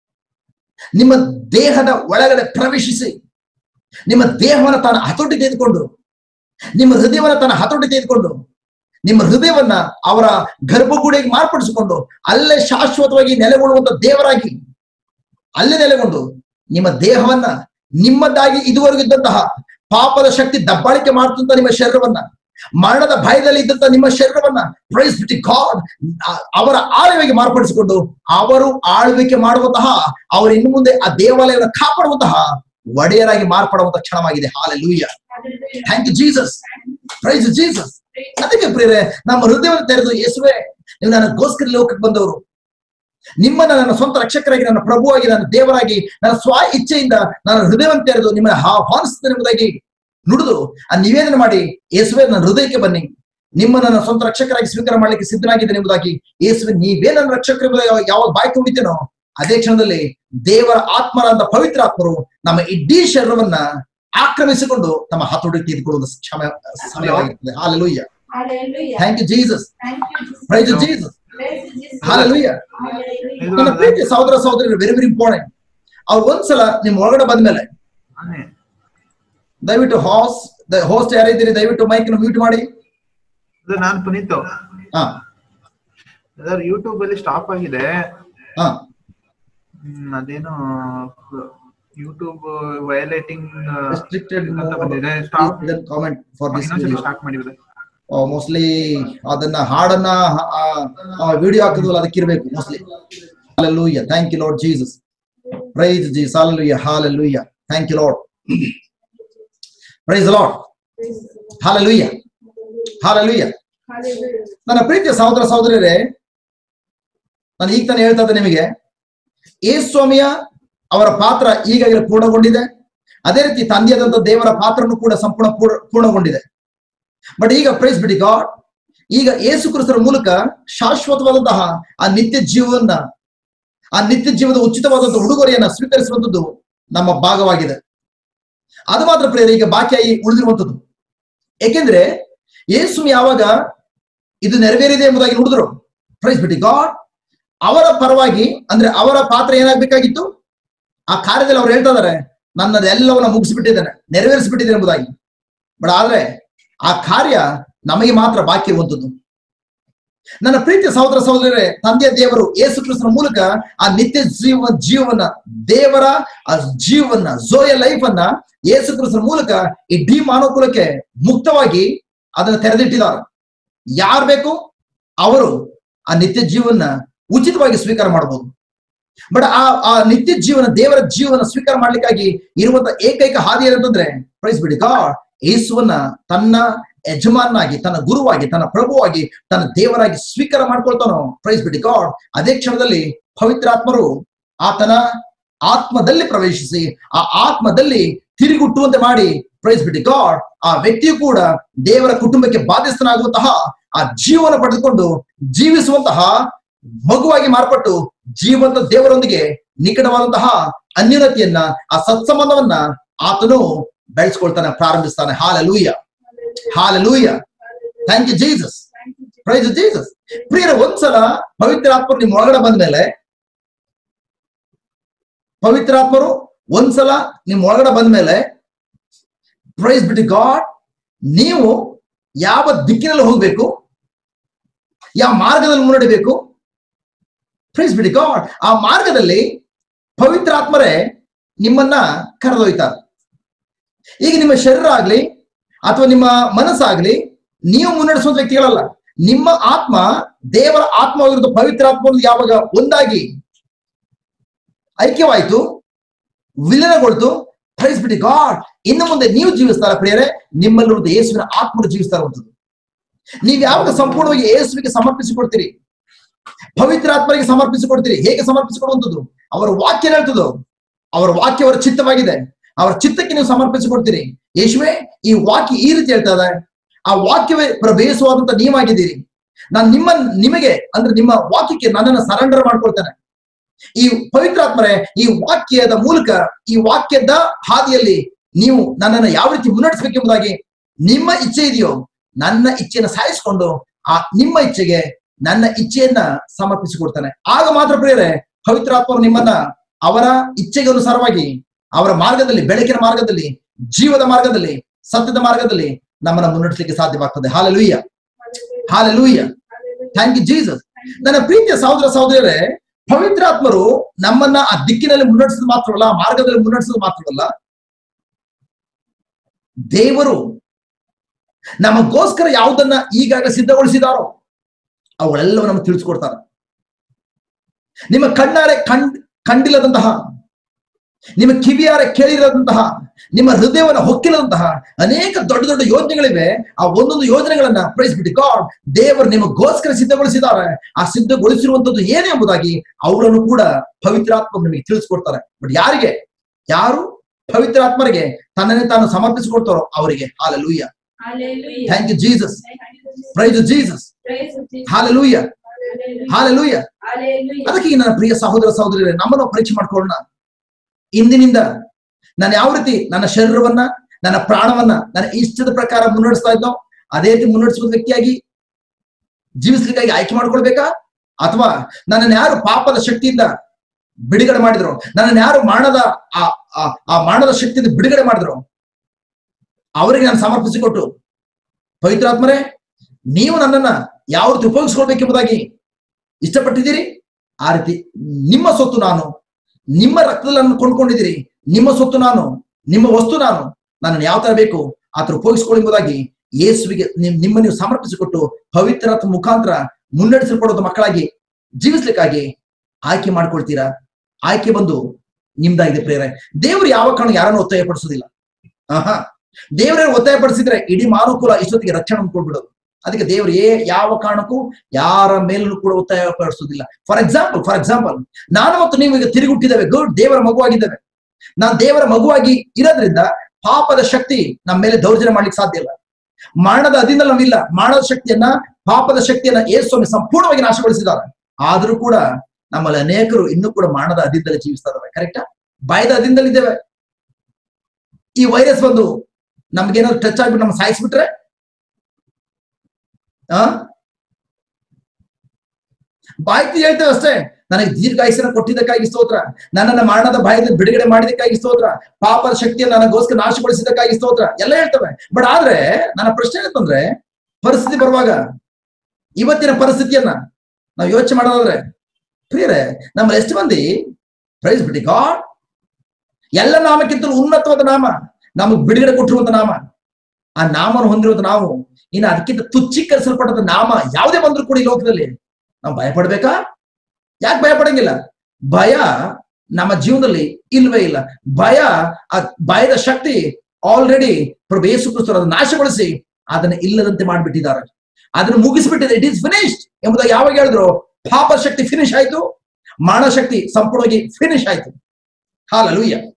Speaker 1: ನಿಮ್ಮ ದೇಹದ ಒಳಗಡೆ ಪ್ರವೇಶಿಸಿ ನಿಮ್ಮ ದೇಹವನ್ನು ತಾನು ಹತೋಟಿ ತೆಗೆದುಕೊಂಡು ನಿಮ್ಮ ಹೃದಯವನ್ನ ತನ್ನ ಹತೋಟಿ ತೆಗೆದುಕೊಂಡು ನಿಮ್ಮ ಹೃದಯವನ್ನ ಅವರ ಗರ್ಭಗುಡಿಗೆ ಮಾರ್ಪಡಿಸಿಕೊಂಡು ಅಲ್ಲೇ ಶಾಶ್ವತವಾಗಿ ನೆಲೆಗೊಳ್ಳುವಂತ ದೇವರಾಗಿ ಅಲ್ಲೇ ನೆಲೆಗೊಂಡು ನಿಮ್ಮ ದೇಹವನ್ನ ನಿಮ್ಮದಾಗಿ ಇದುವರೆಗೂ ಇದ್ದಂತಹ ಪಾಪದ ಶಕ್ತಿ ದಬ್ಬಾಳಿಕೆ ಮಾಡ್ತಂತ ನಿಮ್ಮ ಶರೀರವನ್ನ ಮರಣದ ಭಯದಲ್ಲಿ ಇದ್ದಂತ ನಿಮ್ಮ ಶರೀರವನ್ನ ಪ್ರೈಸ್ ಬಿಟ್ಟು ಗಾಡ್ ಅವರ ಆಳ್ವಿಕೆ ಮಾರ್ಪಡಿಸಿಕೊಂಡು ಅವರು ಆಳ್ವಿಕೆ ಮಾಡುವಂತಹ ಅವರು ಇನ್ನು ಮುಂದೆ ಆ ದೇವಾಲಯವನ್ನು ಕಾಪಾಡುವಂತಹ ಒಡೆಯರಾಗಿ ಮಾರ್ಪಡುವಂತ ಕ್ಷಣವಾಗಿದೆ hallelujah
Speaker 2: Hallelujah.
Speaker 1: Thank you Jesus praise Jesus ಅದಕ್ಕೆ ಪ್ರಿಯರೇ ನಮ್ಮ ಹೃದಯವನ್ನು ತೆರೆದು ಯೇಸುವೆ ನೀವು ನನಗೋಸ್ಕರ ಲೋಕಕ್ಕೆ ಬಂದವರು ನಿಮ್ಮನ್ನ ನನ್ನ ಸ್ವಂತ ರಕ್ಷಕರಾಗಿ ನನ್ನ ಪ್ರಭುವಾಗಿ ನನ್ನ ದೇವರಾಗಿ ನನ್ನ ಸ್ವ ಇಚ್ಛೆಯಿಂದ ನನ್ನ ಹೃದಯವನ್ನು ತೆರೆದು ನಿಮ್ಮನ್ನ ಆಹ್ವಾನಿಸುತ್ತೇನೆ ಎಂಬುದಾಗಿ ನುಡಿದು ಆ ನಿವೇದನೆ ಮಾಡಿ ಯೇಸುವೆ ನನ್ನ ಹೃದಯಕ್ಕೆ ಬನ್ನಿ ನಿಮ್ಮ ನನ್ನ ಸ್ವಂತ ರಕ್ಷಕರಾಗಿ ಸ್ವೀಕಾರ ಮಾಡ್ಲಿಕ್ಕೆ ಸಿದ್ಧನಾಗಿದ್ದೇನೆ ಎಂಬುದಾಗಿ ಯೇಸುವೆ ನೀವೇ ನನ್ನ ರಕ್ಷಕರ ಎಂಬುದಾಗಿ ಯಾವಾಗ ಬಾಯಿ ತುಂಬಿತೇನೋ ಅದೇ ಕ್ಷಣದಲ್ಲಿ ದೇವರ ಆತ್ಮರಾದ ಪವಿತ್ರ ಆತ್ಮರು ನಮ್ಮ ಇಡೀ ಶರೀರವನ್ನ ಆಕ್ರಮಿಸಿಕೊಂಡು ತಮ್ಮ ಹತೋಟಿ ತೆಗೆದುಕೊಳ್ಳುವ ಕ್ಷಮ ಸಮಯವಾಗಿರ್ತದೆ hallelujah
Speaker 2: Hallelujah.
Speaker 1: Thank you Jesus
Speaker 2: Thank you, Jesus.
Speaker 1: Praise Jesus
Speaker 2: Praise Jesus.
Speaker 1: Hallelujah
Speaker 2: Hallelujah.
Speaker 1: ನನ್ನ ಪ್ರೀತಿ ಸಹೋದರ ಸಹೋದರಿ ವೆರಿ ವೆರಿ ಇಂಪಾರ್ಟೆಂಟ್ ಅವ್ರು ಒಂದ್ಸಲ ನಿಮ್ ಒಳಗಡೆ ಬಂದ್ಮೇಲೆ
Speaker 3: ನಾನೇ
Speaker 1: ದಯವಿಟ್ಟು ಹಾಸ್ ಹೋಸ್ಟ್ ಯಾರಿದ್ದೀರಿ ದಯವಿಟ್ಟು ಮೈಕ್ ಮ್ಯೂಟ್ ಮಾಡಿ
Speaker 3: ಅದು ನಾನು ಪುನೀತ್
Speaker 1: ಹಾ
Speaker 3: ಅದರ ಯೂಟ್ಯೂಬ್ ಅಲ್ಲಿ ಸ್ಟಾಪ್ ಆಗಿದೆ
Speaker 1: ಹಾ
Speaker 3: ಹ್ಮ್, ಅದೇನೋ ಯೂಟ್ಯೂಬ್ ವಯಲೇಟಿಂಗ್
Speaker 1: ರೆಸ್ಟ್ರಿಕ್ಟೆಡ್
Speaker 3: ಅಂತ ಬಂದಿದೆ ಸ್ಟಾಪ್
Speaker 1: ಕಾಮೆಂಟ್ ಫಾರ್ ದಿಸ್
Speaker 3: ಇನ್ನೊಂದ್ಸಲ ಸ್ಟಾರ್ಟ್ ಮಾಡಿದ್ರೆ
Speaker 1: ಮೋಸ್ಟ್ಲಿ ಅದನ್ನ ಹಾಡನ್ನ ವಿಡಿಯೋ ಹಾಕಿದ್ವಲ್ಲ ಅದಕ್ಕೆ ಇರ್ಬೇಕು mostly hallelujah thank you Lord Jesus praise Jesus hallelujah hallelujah thank you Lord praise Lord
Speaker 2: Praise Jesus.
Speaker 1: Hallelujah hallelujah
Speaker 2: Hallelujah.
Speaker 1: ನನ್ನ ಪ್ರೀತಿಯ ಸಹೋದರ ಸಹೋದರರೇ ನಾನು ಈಗ ತಾನೇ ಹೇಳ್ತಾ ಇದ್ದೆ ನಿಮಗೆ ಏಸ್ವಾಮಿಯ ಅವರ ಪಾತ್ರ ಈಗಾಗಲೇ ಪೂರ್ಣಗೊಂಡಿದೆ ಅದೇ ರೀತಿ ತಂದೆಯಾದಂತ ದೇವರ ಪಾತ್ರನೂ ಕೂಡ ಸಂಪೂರ್ಣ ಪೂರ್ಣ ಪೂರ್ಣಗೊಂಡಿದೆ ಬಟ್ ಈಗ ಪ್ರೈಸ್ ಬಿಡಿ ಗಾಡ್ ಈಗ ಏಸು ಕ್ರಿಸ್ತರ ಮೂಲಕ ಶಾಶ್ವತವಾದಂತಹ ಆ ನಿತ್ಯ ಜೀವವನ್ನ ಆ ನಿತ್ಯ ಜೀವದ ಉಚಿತವಾದಂತಹ ಉಡುಗೊರೆಯನ್ನ ಸ್ವೀಕರಿಸುವಂಥದ್ದು ನಮ್ಮ ಭಾಗವಾಗಿದೆ ಅದು ಮಾತ್ರ ಪ್ರಿಯರೇ ಈಗ ಬಾಕಿಯಾಗಿ ಉಳಿದಿರುವಂಥದ್ದು ಏಕೆಂದ್ರೆ ಯೇಸು ಯಾವಾಗ ಇದು ನೆರವೇರಿದೆ ಎಂಬುದಾಗಿ ನುಡಿದ್ರು ಪ್ರೈಸ್ ಬಿಟ್ಟು ಗಾಡ್ ಅವರ ಪರವಾಗಿ ಅಂದ್ರೆ ಅವರ ಪಾತ್ರ ಏನಾಗ್ಬೇಕಾಗಿತ್ತು ಆ ಕಾರ್ಯದಲ್ಲಿ ಅವ್ರು ಹೇಳ್ತಾ ಇದಾರೆ ನನ್ನದೆಲ್ಲವನ್ನ ಮುಗಿಸ್ಬಿಟ್ಟಿದ್ದೇನೆ ನೆರವೇರಿಸ್ಬಿಟ್ಟಿದ್ದೇನೆ ಎಂಬುದಾಗಿ ಬಟ್ ಆದ್ರೆ ಆ ಕಾರ್ಯ ನಮಗೆ ಮಾತ್ರ ಬಾಕಿ ಇರುವಂತದ್ದು ನನ್ನ ಪ್ರೀತಿಯ ಸಹೋದರ ಸಹೋದರರೇ ತಂದೆಯ ದೇವರು ಯೇಸು ಕ್ರಿಸ್ತನ ಮೂಲಕ ಆ ನಿತ್ಯ ಜೀವ ಜೀವನ ದೇವರ ಆ ಜೀವನ ಜೋಯ ಲೈಫ್ ಅನ್ನ ಯೇಸು ಕ್ರಿಸ್ತನ ಮೂಲಕ ಇಡೀ ಮಾನವಕುಲಕ್ಕೆ ಮುಕ್ತವಾಗಿ ಅದನ್ನು ತೆರೆದಿಟ್ಟಿದ್ದಾರೆ ಯಾರು ಬೇಕು ಅವರು ಆ ನಿತ್ಯ ಜೀವನ ಉಚಿತವಾಗಿ ಸ್ವೀಕಾರ ಮಾಡಬಹುದು ಬಟ್ ಆ ಆ ನಿತ್ಯ ಜೀವನ ದೇವರ ಜೀವನ ಸ್ವೀಕಾರ ಮಾಡ್ಲಿಕ್ಕಾಗಿ ಇರುವಂತ ಏಕೈಕ ಹಾದಿ ಏನಂತಂದ್ರೆ ಪ್ರೈಸ್ ಬಿಡಿ ಗಾಡ್ ಯೇಸುವನ್ನ ತನ್ನ ಯಜಮಾನಾಗಿ ತನ್ನ ಗುರುವಾಗಿ ತನ್ನ ಪ್ರಭುವಾಗಿ ತನ್ನ ದೇವರಾಗಿ ಸ್ವೀಕಾರ ಮಾಡ್ಕೊಳ್ತಾನೋ ಪ್ರೈಸ್ ಬಿಡಿ ಗಾಡ್ ಅದೇ ಕ್ಷಣದಲ್ಲಿ ಪವಿತ್ರಾತ್ಮರು ಆತನ ಆತ್ಮದಲ್ಲಿ ಪ್ರವೇಶಿಸಿ ಆ ಆತ್ಮದಲ್ಲಿ ತಿರುಗುಟ್ಟುವಂತೆ ಮಾಡಿ ಪ್ರೈಸ್ ಬಿಡಿ ಗಾಡ್ ಆ ವ್ಯಕ್ತಿಯು ಕೂಡ ದೇವರ ಕುಟುಂಬಕ್ಕೆ ಬಾಧ್ಯಸ್ಥನಾಗುವಂತಹ ಆ ಜೀವನ ಪಡೆದುಕೊಂಡು ಜೀವಿಸುವಂತಹ ಮಗುವಾಗಿ ಮಾರ್ಪಟ್ಟು ಜೀವಂತ ದೇವರೊಂದಿಗೆ ನಿಕಟವಾದಂತಹ ಅನ್ಯೂನತೆಯನ್ನ ಆ ಸತ್ಸಂಬಂಧವನ್ನ ಆತನು ಬೆಳೆಸ್ಕೊಳ್ತಾನೆ ಪ್ರಾರಂಭಿಸ್ತಾನೆ hallelujah hallelujah thank you Jesus
Speaker 2: Thank you, Jesus.
Speaker 1: Praise Jesus ಪ್ರಿಯರ ಒಂದ್ಸಲ ಪವಿತ್ರಾತ್ಮರು ನಿಮ್ ಒಳಗಡೆ ಬಂದ್ಮೇಲೆ ಪವಿತ್ರಾತ್ಮರು ಒಂದ್ಸಲ ನಿಮ್ ಒಳಗಡೆ ಬಂದ್ಮೇಲೆ ಪ್ರೈಸ್ ಬಿಟ್ಟು ಗಾಡ್ ನೀವು ಯಾವ ದಿಕ್ಕಿನಲ್ಲಿ ಹೋಗ್ಬೇಕು ಯಾವ ಮಾರ್ಗದಲ್ಲಿ ಮುನ್ನಡೆಬೇಕು ಪ್ರೈಸ್ ಬಿಡಿ ಗಾಡ್ ಆ ಮಾರ್ಗದಲ್ಲಿ ಪವಿತ್ರಾತ್ಮರೇ ನಿಮ್ಮನ್ನ ಕರೆದೊಯ್ತಾರೆ ಈಗ ನಿಮ್ಮ ಶರೀರ ಆಗ್ಲಿ ಅಥವಾ ನಿಮ್ಮ ಮನಸ್ಸಾಗ್ಲಿ ನೀವು ಮುನ್ನಡೆಸುವಂತ ವ್ಯಕ್ತಿಗಳಲ್ಲ ನಿಮ್ಮ ಆತ್ಮ ದೇವರ ಆತ್ಮವಾಗಿರೋದು ಪವಿತ್ರ ಆತ್ಮ ಯಾವಾಗ ಒಂದಾಗಿ ಐಕ್ಯವಾಯ್ತು ವಿಲೀನಗೊಳ್ತು ಪ್ರೈಸ್ ಬಿಡಿ ಗಾಡ್ ಇನ್ನು ಮುಂದೆ ನೀವು ಜೀವಿಸ್ತಾರ ಪ್ರಿಯರೇ ನಿಮ್ಮಲ್ಲಿರುವುದು ಯೇಸುವಿನ ಆತ್ಮರು ಜೀವಿಸ್ತಾ ಇರುವಂಥದ್ದು ನೀವು ಯಾವಾಗ ಸಂಪೂರ್ಣವಾಗಿ ಯೇಸುವಿಗೆ ಸಮರ್ಪಿಸಿಕೊಡ್ತೀರಿ ಪವಿತ್ರ ಆತ್ಮರಿಗೆ ಸಮರ್ಪಿಸಿಕೊಡ್ತೀರಿ ಹೇಗೆ ಸಮರ್ಪಿಸಿಕೊಡುವಂಥದ್ದು ಅವರ ವಾಕ್ಯ ಹೇಳ್ತದ್ದು ಅವರ ವಾಕ್ಯ ಅವರ ಚಿತ್ತವಾಗಿದೆ ಅವರ ಚಿತ್ತಕ್ಕೆ ನೀವು ಸಮರ್ಪಿಸಿಕೊಡ್ತೀರಿ ಯೇಸುವೆ ಈ ವಾಕ್ಯ ಈ ರೀತಿ ಹೇಳ್ತಾ ಇದೆ ಆ ವಾಕ್ಯವೇ ಪ್ರವೇಶವಾದಂತ ನೀವಾಗಿದ್ದೀರಿ ನಾನು ನಿಮ್ಮ ನಿಮಗೆ ಅಂದ್ರೆ ನಿಮ್ಮ ವಾಕ್ಯಕ್ಕೆ ನನ್ನನ್ನು ಸರೆಂಡರ್ ಮಾಡ್ಕೊಳ್ತೇನೆ ಈ ಪವಿತ್ರಾತ್ಮರೇ ಈ ವಾಕ್ಯದ ಮೂಲಕ ಈ ವಾಕ್ಯದ ಹಾದಿಯಲ್ಲಿ ನೀವು ನನ್ನನ್ನು ಯಾವ ರೀತಿ ಮುನ್ನಡೆಸಬೇಕೆಂಬುದಾಗಿ ನಿಮ್ಮ ಇಚ್ಛೆ ಇದೆಯೋ ನನ್ನ ಇಚ್ಛೆಯನ್ನು ಸಾಯಿಸಿಕೊಂಡು ಆ ನಿಮ್ಮ ಇಚ್ಛೆಗೆ ನನ್ನ ಇಚ್ಛೆಯನ್ನ ಸಮರ್ಪಿಸಿಕೊಡ್ತಾನೆ ಆಗ ಮಾತ್ರ ಪ್ರಿಯರೇ ಪವಿತ್ರಾತ್ಮರು ನಿಮ್ಮನ್ನ ಅವರ ಇಚ್ಛೆಗೆ ಅನುಸಾರವಾಗಿ ಅವರ ಮಾರ್ಗದಲ್ಲಿ ಬೆಳಕಿನ ಮಾರ್ಗದಲ್ಲಿ ಜೀವದ ಮಾರ್ಗದಲ್ಲಿ ಸತ್ಯದ ಮಾರ್ಗದಲ್ಲಿ ನಮ್ಮನ್ನ ಮುನ್ನಡೆಸಲಿಕ್ಕೆ ಸಾಧ್ಯವಾಗ್ತದೆ hallelujah hallelujah thank you Jesus ನನ್ನ ಪ್ರೀತಿಯ ಸಹೋದರ ಸಹೋದರರೇ ಪವಿತ್ರಾತ್ಮರು ನಮ್ಮನ್ನ ಆ ದಿಕ್ಕಿನಲ್ಲಿ ಮುನ್ನಡೆಸೋದು ಮಾತ್ರವಲ್ಲ ಆ ಮಾರ್ಗದಲ್ಲಿ ಮುನ್ನಡೆಸೋದು ಮಾತ್ರವಲ್ಲ ದೇವರು ನಮಗೋಸ್ಕರ ಯಾವುದನ್ನ ಈಗಾಗಲೇ ಸಿದ್ಧಗೊಳಿಸಿದಾರೋ ಅವುಗಳೆಲ್ಲವೂ ನಮಗೆ ತಿಳಿಸ್ಕೊಡ್ತಾರೆ ನಿಮ್ಮ ಕಣ್ಣಾರೆ ಕಂಡ್ ಕಂಡಿಲ್ಲದಂತಹ ನಿಮ್ಮ ಕಿವಿಯಾರೆ ಕೇಳಿರದಂತಹ ನಿಮ್ಮ ಹೃದಯವನ್ನು ಹೊಕ್ಕಿಲ್ಲದಂತಹ ಅನೇಕ ದೊಡ್ಡ ದೊಡ್ಡ ಯೋಜನೆಗಳಿವೆ ಆ ಒಂದೊಂದು ಯೋಜನೆಗಳನ್ನ ಪ್ರೈಸ್ಬಿಟ್ಟು ಗಾಡ್ ದೇವರು ನಿಮಗೋಸ್ಕರ ಸಿದ್ಧಗೊಳಿಸಿದ್ದಾರೆ ಆ ಸಿದ್ಧಗೊಳಿಸಿರುವಂತದ್ದು ಏನೇ ಎಂಬುದಾಗಿ ಅವರನ್ನು ಕೂಡ ಪವಿತ್ರಾತ್ಮ ನಿಮಗೆ ತಿಳಿಸ್ಕೊಡ್ತಾರೆ ಬಟ್ ಯಾರಿಗೆ ಯಾರು ಪವಿತ್ರಾತ್ಮರಿಗೆ ತನ್ನನ್ನೇ ತಾನು ಸಮರ್ಪಿಸಿಕೊಡ್ತಾರೋ ಅವರಿಗೆ hallelujah
Speaker 2: Hallelujah.
Speaker 1: Thank you Jesus
Speaker 2: Thank you, Jesus.
Speaker 1: Praise Jesus
Speaker 2: Praise of Jesus.
Speaker 1: Hallelujah
Speaker 2: Hallelujah.
Speaker 1: Hallelujah
Speaker 2: Hallelujah.
Speaker 1: ಅದಕ್ಕೆ ಈ ನನ್ನ ಪ್ರಿಯ ಸಹೋದರ ಸಹೋದರಿಯರೇ ನಮ್ಮನ್ನು ಪರೀಕ್ಷೆ ಮಾಡ್ಕೊಳ್ಳೋಣ ಇಂದಿನಿಂದ ನಾನು ಯಾವ ರೀತಿ ನನ್ನ ಶರೀರವನ್ನ ನನ್ನ ಪ್ರಾಣವನ್ನ ನನ್ನ ಇಷ್ಟದ ಪ್ರಕಾರ ಮುನ್ನಡೆಸ್ತಾ ಇದ್ದೋ ಅದೇ ರೀತಿ ಮುನ್ನಡೆಸುವ ವ್ಯಕ್ತಿಯಾಗಿ ಜೀವಿಸ್ಲಿಕ್ಕಾಗಿ ಆಯ್ಕೆ ಮಾಡ್ಕೊಳ್ಬೇಕಾ ಅಥವಾ ನನ್ನನ್ನು ಯಾರು ಪಾಪದ ಶಕ್ತಿಯಿಂದ ಬಿಡುಗಡೆ ಮಾಡಿದ್ರು ನನ್ನನ್ನು ಯಾರು ಮಾಡದ ಆ ಆ- ಆ ಮಾಡದ ಶಕ್ತಿಯಿಂದ ಬಿಡುಗಡೆ ಮಾಡಿದ್ರು ಅವರಿಗೆ ನಾನು ಸಮರ್ಪಿಸಿಕೊಟ್ಟು ಪವಿತ್ರಾತ್ಮರೇ ನೀವು ನನ್ನನ್ನ ಯಾವ ರೀತಿ ಉಪಯೋಗಿಸ್ಕೊಳ್ಬೇಕೆಂಬುದಾಗಿ ಇಷ್ಟಪಟ್ಟಿದ್ದೀರಿ ಆ ರೀತಿ ನಿಮ್ಮ ಸೊತ್ತು ನಾನು ನಿಮ್ಮ ರಕ್ತದಲ್ಲಿ ನನ್ನ ಕೊಂಡ್ಕೊಂಡಿದ್ದೀರಿ ನಿಮ್ಮ ಸೊತ್ತು ನಾನು ನಿಮ್ಮ ವಸ್ತು ನಾನು ನನ್ನನ್ನು ಯಾವ ತರ ಬೇಕು ಆ ತರ ಉಪಯೋಗಿಸ್ಕೊಳ್ಳಿ ಎಂಬುದಾಗಿ ಯೇಸುವಿಗೆ ನಿಮ್- ನಿಮ್ಮ ನೀವು ಸಮರ್ಪಿಸಿಕೊಟ್ಟು ಪವಿತ್ರಾತ್ಮ ಮುಖಾಂತರ ಮುನ್ನಡೆಸಲ್ಪಡೋದು ಮಕ್ಕಳಾಗಿ ಜೀವಿಸ್ಲಿಕ್ಕಾಗಿ ಆಯ್ಕೆ ಮಾಡ್ಕೊಳ್ತೀರಾ ಆಯ್ಕೆ ಬಂದು ನಿಮ್ದಾಗಿದೆ ಪ್ರೇರೆ ದೇವರು ಯಾವ ಕಾರಣ ಯಾರನ್ನು ಒತ್ತಾಯ ಪಡಿಸೋದಿಲ್ಲ ಆಹಾ ದೇವರೇ ಒತ್ತಾಯ ಪಡಿಸಿದ್ರೆ ಇಡೀ ಮಾನುಕೂಲ ಇಷ್ಟೊತ್ತಿಗೆ ರಕ್ಷಣೆ ಅಂದ್ಕೊಳ್ಬಿಡೋದು ಅದಕ್ಕೆ ದೇವರು ಏ ಯಾವ ಕಾರಣಕ್ಕೂ ಯಾರ ಮೇಲೂ ಕೂಡ ಒತ್ತಾಯ ಪಡಿಸೋದಿಲ್ಲ ಫಾರ್ ಎಕ್ಸಾಂಪಲ್ ಫಾರ್ ಎಕ್ಸಾಂಪಲ್ ನಾನು ಮತ್ತು ನೀವು ಈಗ ತಿರುಗಿ ಹುಟ್ಟಿದ್ದೇವೆ ಗುಡ್ ದೇವರ ಮಗುವಾಗಿದ್ದೇವೆ ನಾನು ದೇವರ ಮಗುವಾಗಿ ಇರೋದ್ರಿಂದ ಪಾಪದ ಶಕ್ತಿ ನಮ್ಮ ಮೇಲೆ ದೌರ್ಜನ್ಯ ಮಾಡ್ಲಿಕ್ಕೆ ಸಾಧ್ಯ ಇಲ್ಲ ಮರಣದ ಅಧೀನದಲ್ಲಿ ನಾವಿಲ್ಲ ಮರಣದ ಶಕ್ತಿಯನ್ನ ಪಾಪದ ಶಕ್ತಿಯನ್ನ ಯೇಸುಸ್ವಾಮಿ ಸಂಪೂರ್ಣವಾಗಿ ನಾಶಗೊಳಿಸಿದ್ದಾರೆ ಆದ್ರೂ ಕೂಡ ನಮ್ಮಲ್ಲಿ ಅನೇಕರು ಇನ್ನೂ ಕೂಡ ಮರಣದ ಅಧೀನದಲ್ಲಿ ಜೀವಿಸ್ತಾ ಇದಾವೆ ಕರೆಕ್ಟಾ ಭಯದ ಅಧೀನದಲ್ಲಿ ಇದ್ದೇವೆ ಈ ವೈರಸ್ ಬಂದು ನಮ್ಗೇನಾದ್ರು ಟಚ್ ಆಗ್ಬಿಟ್ಟು ನಮ್ಗೆ ಸಾಯಿಸ್ಬಿಟ್ರೆ ಆ ಬಾಯ್ತಿ ಹೇಳ್ತೇವೆ ಅಷ್ಟೇ ನನಗೆ ದೀರ್ಘಾಯುಸ್ಸನ್ನ ಕೊಟ್ಟಿದ್ದಕ್ಕಾಗಿ ಸ್ತೋತ್ರ ನನ್ನನ್ನ ಮರಣದ ಭಯದಿಂದ ಬಿಡುಗಡೆ ಮಾಡಿದಕ್ಕಾಗಿ ಸ್ತೋತ್ರ ಪಾಪದ ಶಕ್ತಿಯನ್ನು ನನಗೋಸ್ಕರ ನಾಶಗೊಳಿಸಿದಕ್ಕಾಗಿ ಸ್ತೋತ್ರ ಎಲ್ಲ ಹೇಳ್ತವೆ ಬಟ್ ಆದ್ರೆ ನನ್ನ ಪ್ರಶ್ನೆ ಏನಂತಂದ್ರೆ ಪರಿಸ್ಥಿತಿ ಬರುವಾಗ ಇವತ್ತಿನ ಪರಿಸ್ಥಿತಿಯನ್ನ ನಾವು ಯೋಚನೆ ಮಾಡೋದಾದ್ರೆ ಪ್ರಿಯರೇ ನಮ್ಮಲ್ಲಿ ಎಷ್ಟು ಮಂದಿ ಪ್ರೈಸ್ ಬಿಡಿ ಗಾಡ್ ಎಲ್ಲ ನಾಮಕ್ಕಿಂತಲೂ ಉನ್ನತವಾದ ನಾಮ ನಮಗೆ ಬಿಡುಗಡೆ ಕೊಟ್ಟಿರುವಂತ ನಾಮ ಆ ನಾಮವನ್ನು ಹೊಂದಿರುವಂತ ನಾವು ಇನ್ನು ಅದಕ್ಕಿಂತ ತುಚ್ಛೀಕರಿಸಲ್ಪಟ್ಟಂತ ನಾಮ ಯಾವುದೇ ಬಂದ್ರು ಕೂಡ ಈ ಲೋಕದಲ್ಲಿ ನಾವು ಭಯ ಪಡ್ಬೇಕಾ ಯಾಕೆ ಭಯ ಪಡಂಗಿಲ್ಲ ಭಯ ನಮ್ಮ ಜೀವನದಲ್ಲಿ ಇಲ್ವೇ ಇಲ್ಲ ಭಯ ಆ ಭಯದ ಶಕ್ತಿ ಆಲ್ರೆಡಿ ಪ್ರಭು ಯೇಸು ಕ್ರಿಸ್ತರು ಅದನ್ನ ನಾಶಗೊಳಿಸಿ ಅದನ್ನ ಇಲ್ಲದಂತೆ ಮಾಡಿಬಿಟ್ಟಿದ್ದಾರೆ ಅದನ್ನು ಮುಗಿಸ್ಬಿಟ್ಟಿದೆ ಇಟ್ ಈಸ್ ಫಿನಿಶ್ಡ್ ಎಂಬುದಾಗಿ ಯಾವಾಗ ಹೇಳಿದ್ರು ಪಾಪ ಶಕ್ತಿ ಫಿನಿಶ್ ಆಯ್ತು ಮಾನ ಶಕ್ತಿ ಸಂಪೂರ್ಣವಾಗಿ ಫಿನಿಶ್ ಆಯ್ತು ಹಾಲಲೂಯ್ಯ